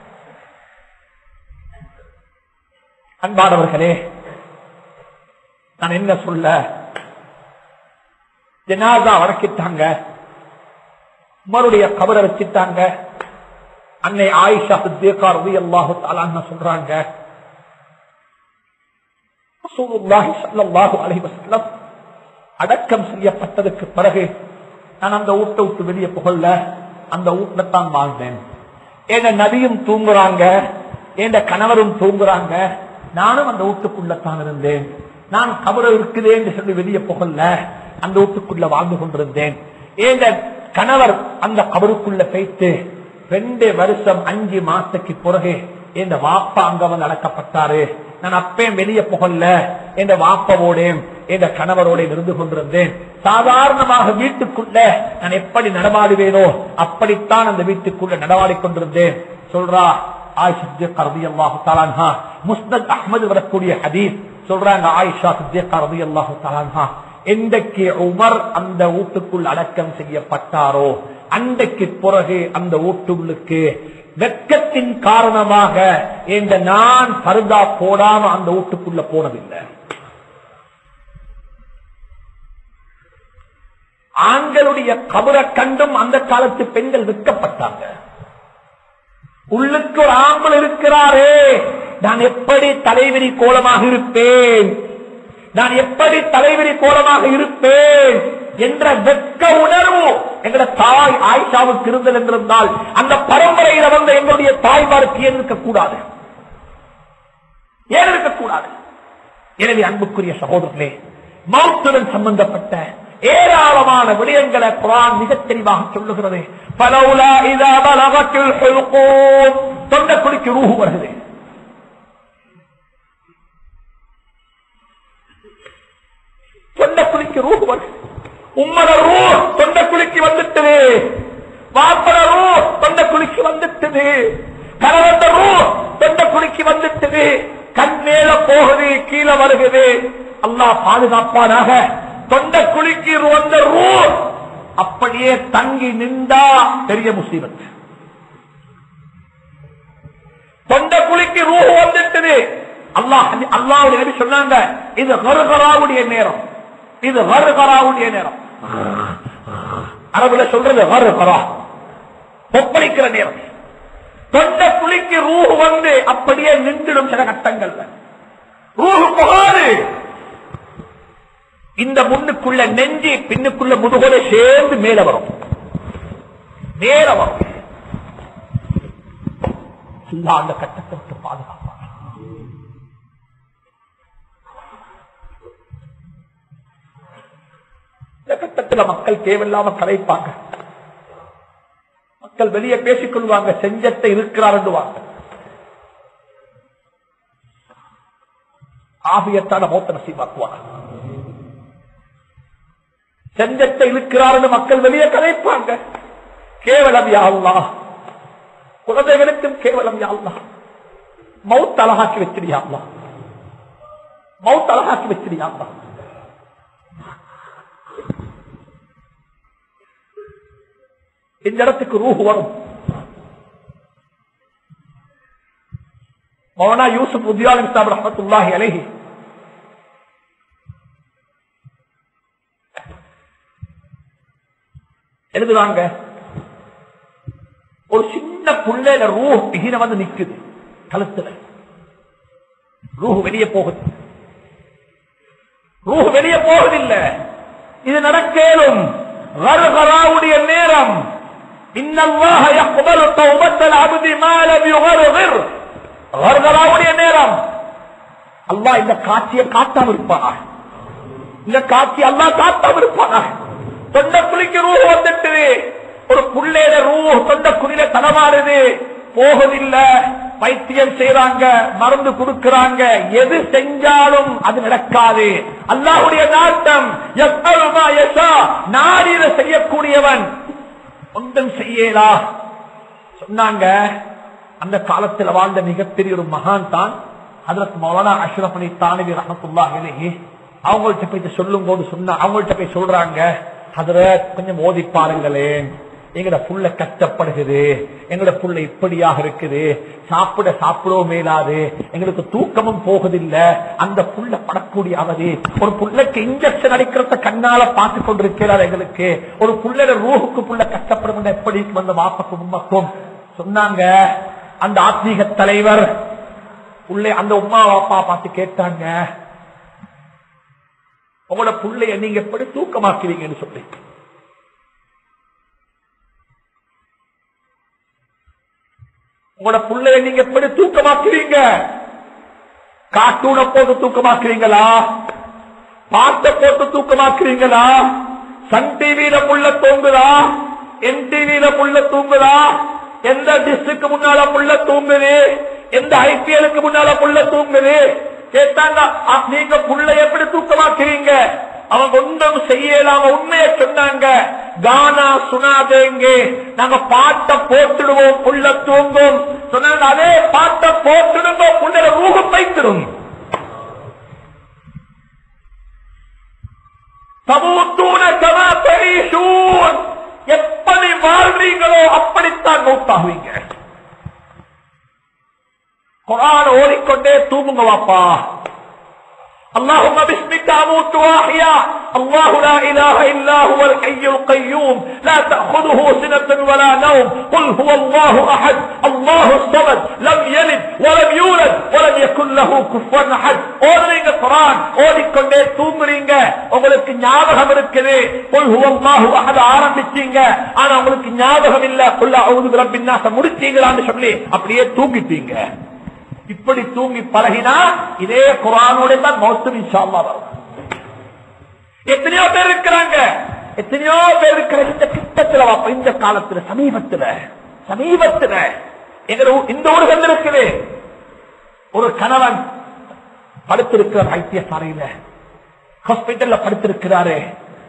அன்பானவர்களே நான் என்ன சொல்ல ஜனாதா அடக்கிட்டாங்க உமருடைய கபரை வச்சுட்டாங்க அன்னை ஆயிஷா சித்தியக்கா ரவி அல்லாஹு தாலான்னு சொல்றாங்க ரசூலுல்லாஹி ஸல்லல்லாஹு அலைஹி வஸல்லம் அடக்கம் செய்யப்பட்டதுக்கு பிறகு நான் அந்த ஊட்ட விட்டு வெளியே புகழல அந்த வீட்டுல தான் வாழ்ந்தேன் என் நபியும் தூங்குறாங்க என் கணவரும் தூங்குறாங்க நானும் அந்த வீட்டுக்குள்ளத்தான் இருந்தேன் நான் கபர இருக்குதே என்று சொல்லி வெளியே புகழல அந்த வீட்டுக்குள்ள வாழ்ந்து கொண்டிருந்தேன் என் கணவர் அந்த கபருக்குள்ள போய்த்து ரெண்டு வருஷம் அஞ்சு மாசத்துக்கு பிறகு என் வாப்பா அங்க வந்து அடக்கப்பட்டாரு நான் அப்பயும் வெளியே புகழல என் வாப்பாவோட என் கணவரோட இருந்து கொண்டிருந்தேன் சாதாரணமாக வீட்டுக்குள்ள நான் எப்படி நடமாடுவேனோ அப்படித்தான் அந்த வீட்டுக்குள்ள நடமாடிக் கொண்டிருந்தேன் சொல்றா ஆயிஷா ரலியல்லாஹு தஆலா முஸ்னத் அஹ்மது வரக்கூடிய ஹதீஸ் சொல்றாங்க ஆயிஷா சித்திகா ரலியல்லாஹு தஆலா என்றைக்கு உமர் அந்த வீட்டுக்குள் அடக்கம் செய்யப்பட்டாரோ அன்றைக்கு பிறகு அந்த வீட்டுள்ளுக்கு வெக்கத்தின் காரணமாக இந்த நான் பருதா போடாம அந்த வீட்டுக்குள்ள போனதில்லை ஆண்களுடைய கபரை கண்டும் அந்த காலத்து பெண்கள் விற்கப்பட்டாங்க உள்ளுக்கு ஒரு ஆம்பல் இருக்கிறாரே நான் எப்படி தலைவிரி கோலமாக இருப்பேன் நான் எப்படி தலைவிரி கோலமாக இருப்பேன் என்ற வெக்க உணர்வு எங்கட தாய் ஆயிஷாவுக்கு இருந்தது என்றிருந்தால் அந்த பரம்பரையில வந்த எங்களுடைய தாய்மாருக்கு ஏன் இருக்கக்கூடாது ஏன் இருக்கக்கூடாது எனவே அன்புக்குரிய சகோதரர்களே மௌத்துடன் சம்பந்தப்பட்ட ஏராளமான விடயங்களை குரான் மிக தெளிவாக சொல்லுகிறது பலவுலா இதா பலகத்தில் தொண்ட குடிக்கு ரூஹு வருகிறது தொண்ட குளிக்கு ரூஹு வருகிறது உம்மத ரூ தொண்ட குளிக்கு வந்துட்டது வாப்பட ரூ தொண்ட குளிக்கு வந்துட்டது கலவந்த ரூ தொண்ட குளிக்கு வந்துட்டது கண் மேல போகுது கீழே வருகிறது அல்லாஹ் பாதுகாப்பானாக தொண்ட குளிக்கு வந்த ரூ அப்படியே தங்கி நின்றா பெரிய முசீபத் தொண்ட குளிக்கு ரூ வந்துட்டது அல்லாஹ் அல்லாவுடைய நபி சொன்னாங்க இது வருகராவுடைய நேரம் இது வருகராவுடைய நேரம் அரபுல சொல்றது வருகரா ஒப்படைக்கிற நேரம் தொண்ட குளிக்கு ரூஹ் வந்து அப்படியே நின்றுடும் சில கட்டங்கள்ல ரூஹ் போகாது இந்த முன்னுக்குள்ள நெஞ்சு பின்னுக்குள்ள முதுகோட சேர்ந்து மேல வரும் மேல வரும் அல்லாஹ் அந்த கட்டத்தை விட்டு பாதுகாப்பாங்க இந்த கட்டத்துல மக்கள் தேவையில்லாம கலைப்பாங்க மக்கள் வெளியே பேசிக் கொள்வாங்க செஞ்சத்தை இருக்கிறார் என்றுவாங்க ஆபியத்தான மோத்த நசீபாக்குவாங்க செஞ்சத்தை இழுக்கிறாருன்னு மக்கள் வெளியே கலைப்பாங்க கேவலம் யாழ்லா குழந்தைகளுக்கும் கேவலம் யாழ்லா மவுத் அழகாக்கி வச்சிருயாங்களா மவுத் அழகாக்கி வச்சிருயாங்களா இந்த இடத்துக்கு ரூஹ் வரும் மௌனா யூசுப் உத்தியாலிம் சாப் ரஹமத்துல்லாஹி அலைஹி எழுதுவாங்க ஒரு சின்ன புள்ளையில ரூஹ் இகின வந்து நிக்குது கழுத்துல ரூஹ் வெளியே போகுது ரூஹ் வெளியே போவதில்லை இது நடக்கேலும் கருகராவுடைய நேரம் இன்னல்லாஹ யக்பலு தௌபத்தல் அப்தி மா லம் யுகர்கிர் கருகராவுடைய நேரம் அல்லாஹ் இந்த காட்சியை காட்டாம இருப்பானா இந்த காட்சி அல்லாஹ் காட்டாம இருப்பானா தொண்ட குளிக்கு ரூஹ் வந்துட்டு ஒரு புள்ளையில ரூஹ் தொண்ட குளியில தடமாறுது போகவில்லை வைத்தியம் செய்யறாங்க மருந்து கொடுக்கிறாங்க எது செஞ்சாலும் அது நடக்காது அல்லாஹுடைய நாட்டம் எவ்வளவுமா யசா நாடில செய்யக்கூடியவன் ஒன்றும் செய்யலா சொன்னாங்க அந்த காலத்தில் வாழ்ந்த மிகப்பெரிய ஒரு மகான் தான் அதற்கு மௌலானா அஷ்ரப் அலி தானவி ரஹமத்துல்லாஹி அவங்கள்ட்ட போய் சொல்லும் போது சொன்ன அவங்கள்ட்ட போய் சொல்றாங்க அதுல கொஞ்சம் ஓதி பாருங்களேன் எங்கட புள்ள கஷ்டப்படுகிறது எங்கட புள்ள இப்படியாக இருக்குது சாப்பிட சாப்பிடவும் மேலாது எங்களுக்கு தூக்கமும் போகுதில்லை அந்த புள்ள படக்கூடிய அவதி ஒரு புள்ளைக்கு இன்ஜெக்ஷன் அடிக்கிறத கண்ணால பார்த்து கொண்டிருக்கிறார் எங்களுக்கு ஒரு புள்ளைய ரூஹுக்கு புள்ள கஷ்டப்படும் எப்படி வந்த வாப்பக்கும் உம்மக்கும் சொன்னாங்க அந்த ஆத்மீக தலைவர் உள்ளே அந்த உமா அப்பா பார்த்து கேட்டாங்க உங்களோட புள்ளைய நீங்க எப்படி தூக்கமாக்குவீங்கன்னு சொல்லி உங்களோட புள்ளைய நீங்க எப்படி தூக்கமாக்குவீங்க கார்ட்டூனை போட்டு தூக்கமாக்குறீங்களா பாட்டை போட்டு தூக்கமாக்குறீங்களா சன் டிவியில புள்ள தூங்குதா என் டிவியில புள்ள தூங்குதா எந்த டிஸ்ட்ரிக்ட் முன்னால புள்ள தூங்குது எந்த ஐபிஎலுக்கு முன்னால புள்ள தூங்குது கேட்டாங்க "அ, நீங்க புள்ள எப்படி தூக்கமாக்குறீங்க அவங்க ஒன்றும் செய்யலாம உண்மையை சொன்னாங்க கானா சுனாதேங்க நாங்க பாட்டை போட்டுடுவோம் புள்ள தூங்கும் சொன்னாங்க அதே பாட்டை போட்டுடுங்க புள்ள ரூபம் வைத்திரும் சமூத்தூன கமா பெரிசூன் எப்படி வாழ்றீங்களோ அப்படித்தான் மௌத்தாகுவீங்க குரான் ஓடிக்கொண்டே தூங்குங்க வாப்பா اللهم باسمك اموت واحيا الله لا اله الا هو الحي القيوم لا تاخذه سنه ولا نوم قل هو الله احد الله الصمد لم يلد ولم يولد ولم يكن له كفوا احد ஓதுறீங்க குரான் ஓடிக்கொண்டே தூங்குறீங்க உங்களுக்கு ஞாபகம் இருக்குது قل هو الله احد ஆரம்பிச்சீங்க ஆனா உங்களுக்கு ஞாபகம் இல்ல قل اعوذ برب الناس முடிச்சீங்களான்னு சொல்லி அப்படியே தூங்கிட்டீங்க இப்படி தூங்கி பழகினா இதே குரானோட தான் மௌத்து இன்ஷால்லா வரும் எத்தனையோ பேர் இருக்கிறாங்க எத்தனையோ பேர் இருக்கிற இந்த கிட்டத்துல வாப்பா, இந்த காலத்துல சமீபத்துல சமீபத்துல எங்க ஊ- இந்த ஊர்கள் இருக்குது ஒரு கணவன் படுத்திருக்கிறார் வைத்தியசாலையில ஹாஸ்பிட்டல்ல படுத்திருக்கிறாரு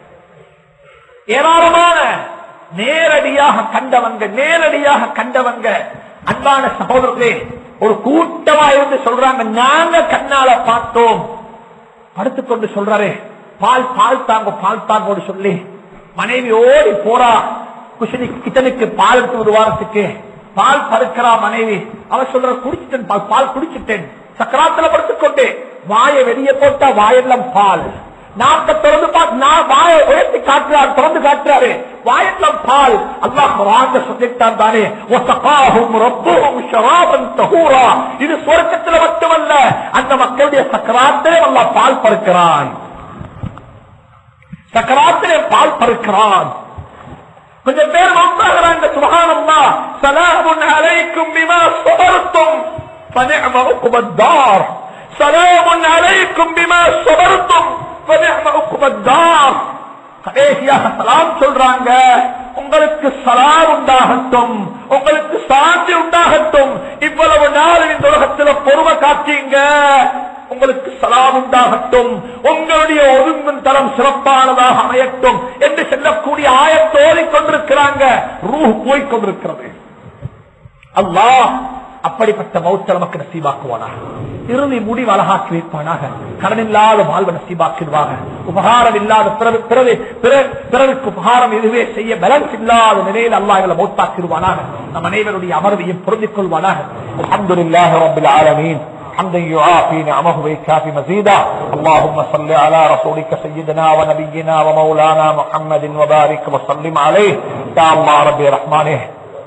ஏராளமான நேரடியாக கண்டவங்க நேரடியாக கண்டவங்க அன்பான சகோதரர்களே ஒரு கூட்டமா இருந்து சொல்றாங்க நாங்க கண்ணால பார்த்தோம் படுத்துக்கொண்டு சொல்றாரு பால் பால் தாங்க பால் தாங்கோடு சொல்லி மனைவி ஓடி போறா குஷினி கிச்சனுக்கு பால் எடுத்து ஒரு வாரத்துக்கு பால் படுக்கிறா மனைவி அவ சொல்ற குடிச்சிட்டேன் பால் பால் குடிச்சிட்டேன் சக்கராத்துல படுத்துக்கொண்டு வாயை வெளியே போட்டா வாயெல்லாம் பால் நாக்க திறந்து பார்த்து நான் வாயை உயர்த்தி காட்டுறாரு திறந்து காட்டுறாரு வாயெல்லாம் பால் அல்லாஹ் குரான்ல சொல்லிட்டான் தானே ஒசகாஹும் ரப்புஹும் ஷராபன் தஹூரா இது சுவர்க்கத்துல மட்டுமல்ல அந்த மக்களுடைய சக்கராத்திலே அல்லாஹ் பால் பருக்கிறான் சக்கராத்திலே பால் பருக்கிறான் கொஞ்சம் பேர் மௌத்தாகிறாங்க சுபஹானல்லா சலாமுன் அலைக்கும் பிமா சபர்த்தும் فنعم عقب الدار سلام عليكم بما صبرتم فنعم عقب الدار கடைசியாக சலாம் சொல்றாங்க உங்களுக்கு சலாம் உண்டாகட்டும் உங்களுக்கு சாந்தி உண்டாகட்டும் இவ்வளவு நாள் இந்த உலகத்துல பொறுமை காத்தீங்க உங்களுக்கு சலாம் உண்டாகட்டும் உங்களுடைய ஒதுங்கும் தரம் சிறப்பானதாக அமையட்டும் என்று சொல்லக்கூடிய ஆயத்தோடி கொண்டிருக்கிறாங்க ரூஹ் போய் கொண்டிருக்கிறது அல்லாஹ் அப்படிப்பட்ட மௌத்த நமக்கு நசீபாக்குவானாக இறுதி முடிவு அழகாக்கி வைப்பானாக கடன் இல்லாத வாழ்வு நசீபாக்கிடுவாங்க உபகாரம் இல்லாத பிறகு பிறகு பிற- பிறருக்கு உபகாரம் எதுவே செய்ய பேலன்ஸ் இல்லாத நிலையில் அல்லாஹ் எங்களை மௌத்தாக்கிடுவானாக நம் அனைவருடைய அமர்வையும் புரிந்து கொள்வானாக அல்ஹம்துலில்லாஹி ரப்பில் ஆலமீன் حمدا يعافي نعمه ويكافي مزيدا اللهم صل على رسولك سيدنا ونبينا ومولانا محمد وبارك وسلم عليه يا الله ربي رحمانه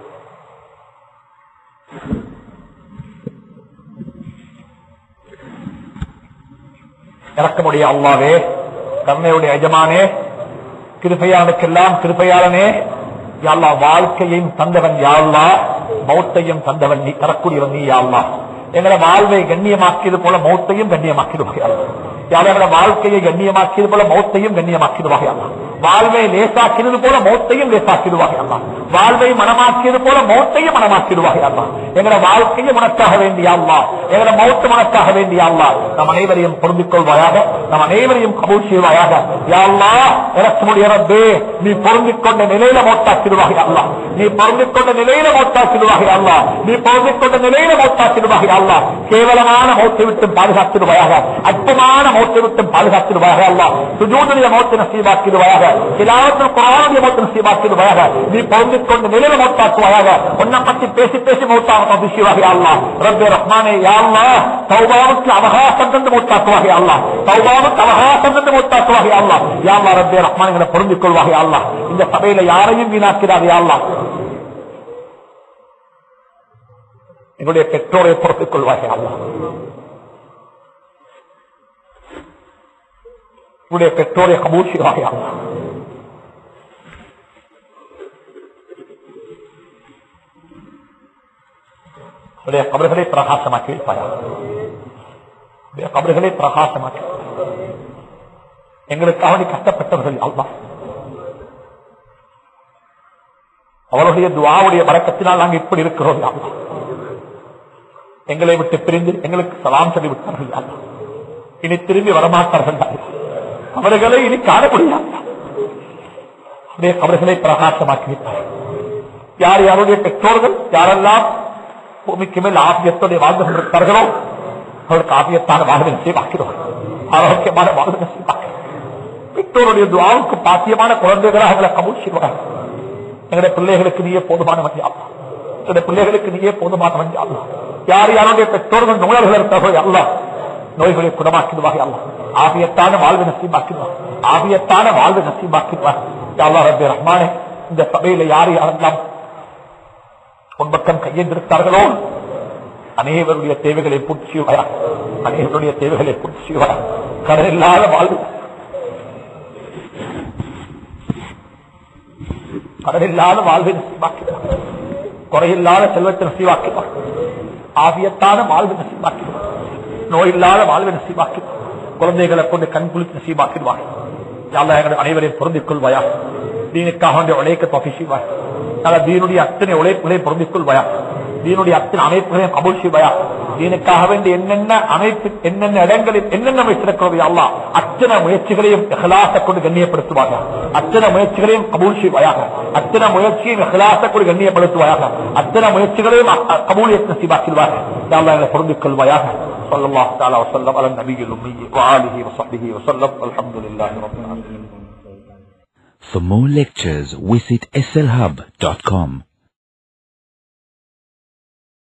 இறக்கமுடைய அல்லாவே கருணையுடைய எஜமானே கிருபையானுக்கெல்லாம் கிருபையாளனே யாழ்லா வாழ்க்கையையும் தந்தவன் யாழ்லா மௌத்தையும் தந்தவன் நீ தரக்கூடியவன் நீ யாழ்லா எங்களை வாழ்வை கண்ணியமாக்கியது போல மௌத்தையும் கண்ணியமாக்கிடுவாங்க யாரோட வாழ்க்கையை கண்ணியமாக்கியது போல மௌத்தையும் கண்ணியமாக்கிடுவாங்க அல்லா வாழ்வை லேசாக்கினது போல மௌத்தையும் லேசாக்கிடுவாங்க அல்லா வாழ்வை மனமாக்கியது போல மௌத்தையும் மனமாக்கிடுவாங்க அல்லா எங்களை வாழ்க்கையை உனக்காக வேண்டிய அல்லா எங்களை மௌத்து உனக்காக வேண்டிய அல்லா நம் அனைவரையும் பொருந்திக் கொள்வாயாக நம் அனைவரையும் கபூல் செய்வாயாக யாழ்லா எனக்கு முடியறதே நீ பொருந்திக் கொண்ட நிலையில மௌத்தாக்கிடுவாங்க அல்லா நீ பொருந்திக் கொண்ட நிலையில மௌத்தாக்கிடுவாங்க அல்லா நீ பொருந்திக் கொண்ட நிலையில மௌத்தாக்கிடுவாங்க அல்லா கேவலமான மௌத்தை விட்டு பாதுகாத்திடுவாயாக அற்பமான மௌத்தை விட்டு பாதுகாத்திடுவாயாக அல்லா சுஜூதுடைய மௌத்தை நசீபாக்கிடுவாயாக சிலாவத்தில் குரானுடைய மௌத்தை நசீபாக்கிடுவாயாக நீ பொருந்திக் கொண்ட நிலையில மௌத்தாக்குவாயாக உன்னை பத்தி பேசி பேசி மௌத்தாக விஷயவாக அல்லா ரப்பே ரஹ்மானே யா அல்லா தௌபாவுக்கு அவகாசம் தந்து மௌத்தாக்குவாக அல்லா தௌபாவுக்கு அவகாசம் தந்து மௌத்தாக்குவாக அல்லா யா அல்லா ரப்பே ரஹ்மான் பொருந்திக் கொள்வாக அல்லா இந்த சபையில யாரையும் வீணாக்கிறாரே அல்லா என்னுடைய பெற்றோரை பொறுத்துக் கொள்வாய் அல்லா என்னுடைய பெற்றோரை கபூசிவாய் அல்லா உடைய கபர்களை பிரகாசமாக்கி வைப்பாயா உடைய கபர்களை பிரகாசமாக்கி எங்களுக்காக நீ கஷ்டப்பட்டவர்கள் அல்லா அவருடைய துவாவுடைய வழக்கத்தினால் நாங்கள் இப்படி இருக்கிறோம் யா அல்லாஹ். எங்களை விட்டு பிரிந்து எங்களுக்கு சலாம் சொல்லி விட்டார்கள் யா அல்லாஹ். இனி திரும்பி வரமாட்டார்கள் யா அல்லாஹ். அவர்களை இனி காண முடியாது அப்படியே அவர்களை பிரகாசமாக்கி வைத்தார் யார் யாருடைய பெற்றோர்கள் யாரெல்லாம் பூமிக்கு மேல் ஆபியத்தோடைய வாழ்ந்து கொண்டிருக்கிறார்களோ அவர்களுக்கு ஆபியத்தான வாழ்வை நசீவாக்கிறோம் ஆரோக்கியமான வாழ்வை நசீவாக்கிறோம் பெற்றோருடைய துவாவுக்கு பாத்தியமான குழந்தைகளாக எங்களை கபூல் செய்வார்கள் எங்களுடைய பிள்ளைகளுக்கு நீயே போதுமானவன் யாழ்லா எங்களுடைய பிள்ளைகளுக்கு நீயே போதுமானவன் யாழ்லா யார் யாருடைய பெற்றோர்கள் நோயர்கள் இருக்காரோ அல்லா நோய்களை குணமாக்கிடுவாக அல்லா ஆபியத்தான வாழ்வு நசீமாக்கிடுவார் ஆபியத்தான வாழ்வு நசீமாக்கிடுவார் யாழ்லா ரபி ரஹ்மானே இந்த சபையில யார் யாரெல்லாம் உன்பக்கம் கையெழுந்திருத்தார்களோ அனைவருடைய தேவைகளை பூர்த்தி செய்வாயா அனைவருடைய தேவைகளை பூர்த்தி செய்வாயா கடன் இல்லாத வாழ்வு கடனில்லாத வாழ்வை நசீவாக்கிடுவார் குறையில்லாத செல்வத்தை நசீவாக்கிடுவார் ஆவியத்தான வாழ்வை நசீவாக்கிடுவார் நோயில்லாத வாழ்வை நசீவாக்கிடுவார் குழந்தைகளை கொண்டு கண் குளித்து நசீவாக்கிடுவார் யாழ்லா எங்களை அனைவரையும் பொருந்திக் கொள்வாயா தீனுக்காக வேண்டிய உழைக்க தொகை செய்வாய் நாங்கள் தீனுடைய அத்தனை உழைப்புகளையும் பொருந்திக் கொள்வாயா தீனுடைய அத்தனை அமைப்புகளையும் கபூல் செய்வாயா தீனுக்காக வேண்டிய என்னென்ன அமைப்பு என்னென்ன இடங்களில் என்னென்ன வைத்திருக்கிறது அல்லா அத்தனை முயற்சிகளையும் இஹ்லாச கொண்டு கண்ணியப்படுத்துவாங்க அத்தனை முயற்சிகளையும் கபூல் செய்வாயாக அத்தனை முயற்சியும் இஹ்லாச கொண்டு கண்ணியப்படுத்துவாயாக அத்தனை முயற்சிகளையும் அ- அ- கபூலியத்தை செய்வாக்கிடுவாங்க யாழ்லா எங்களை பொருந்திக் கொள்வாயாக صلى الله تعالى وسلم على النبي الأمي وآله وصحبه وسلم والحمد لله رب العالمين For more lectures, visit slhub.com.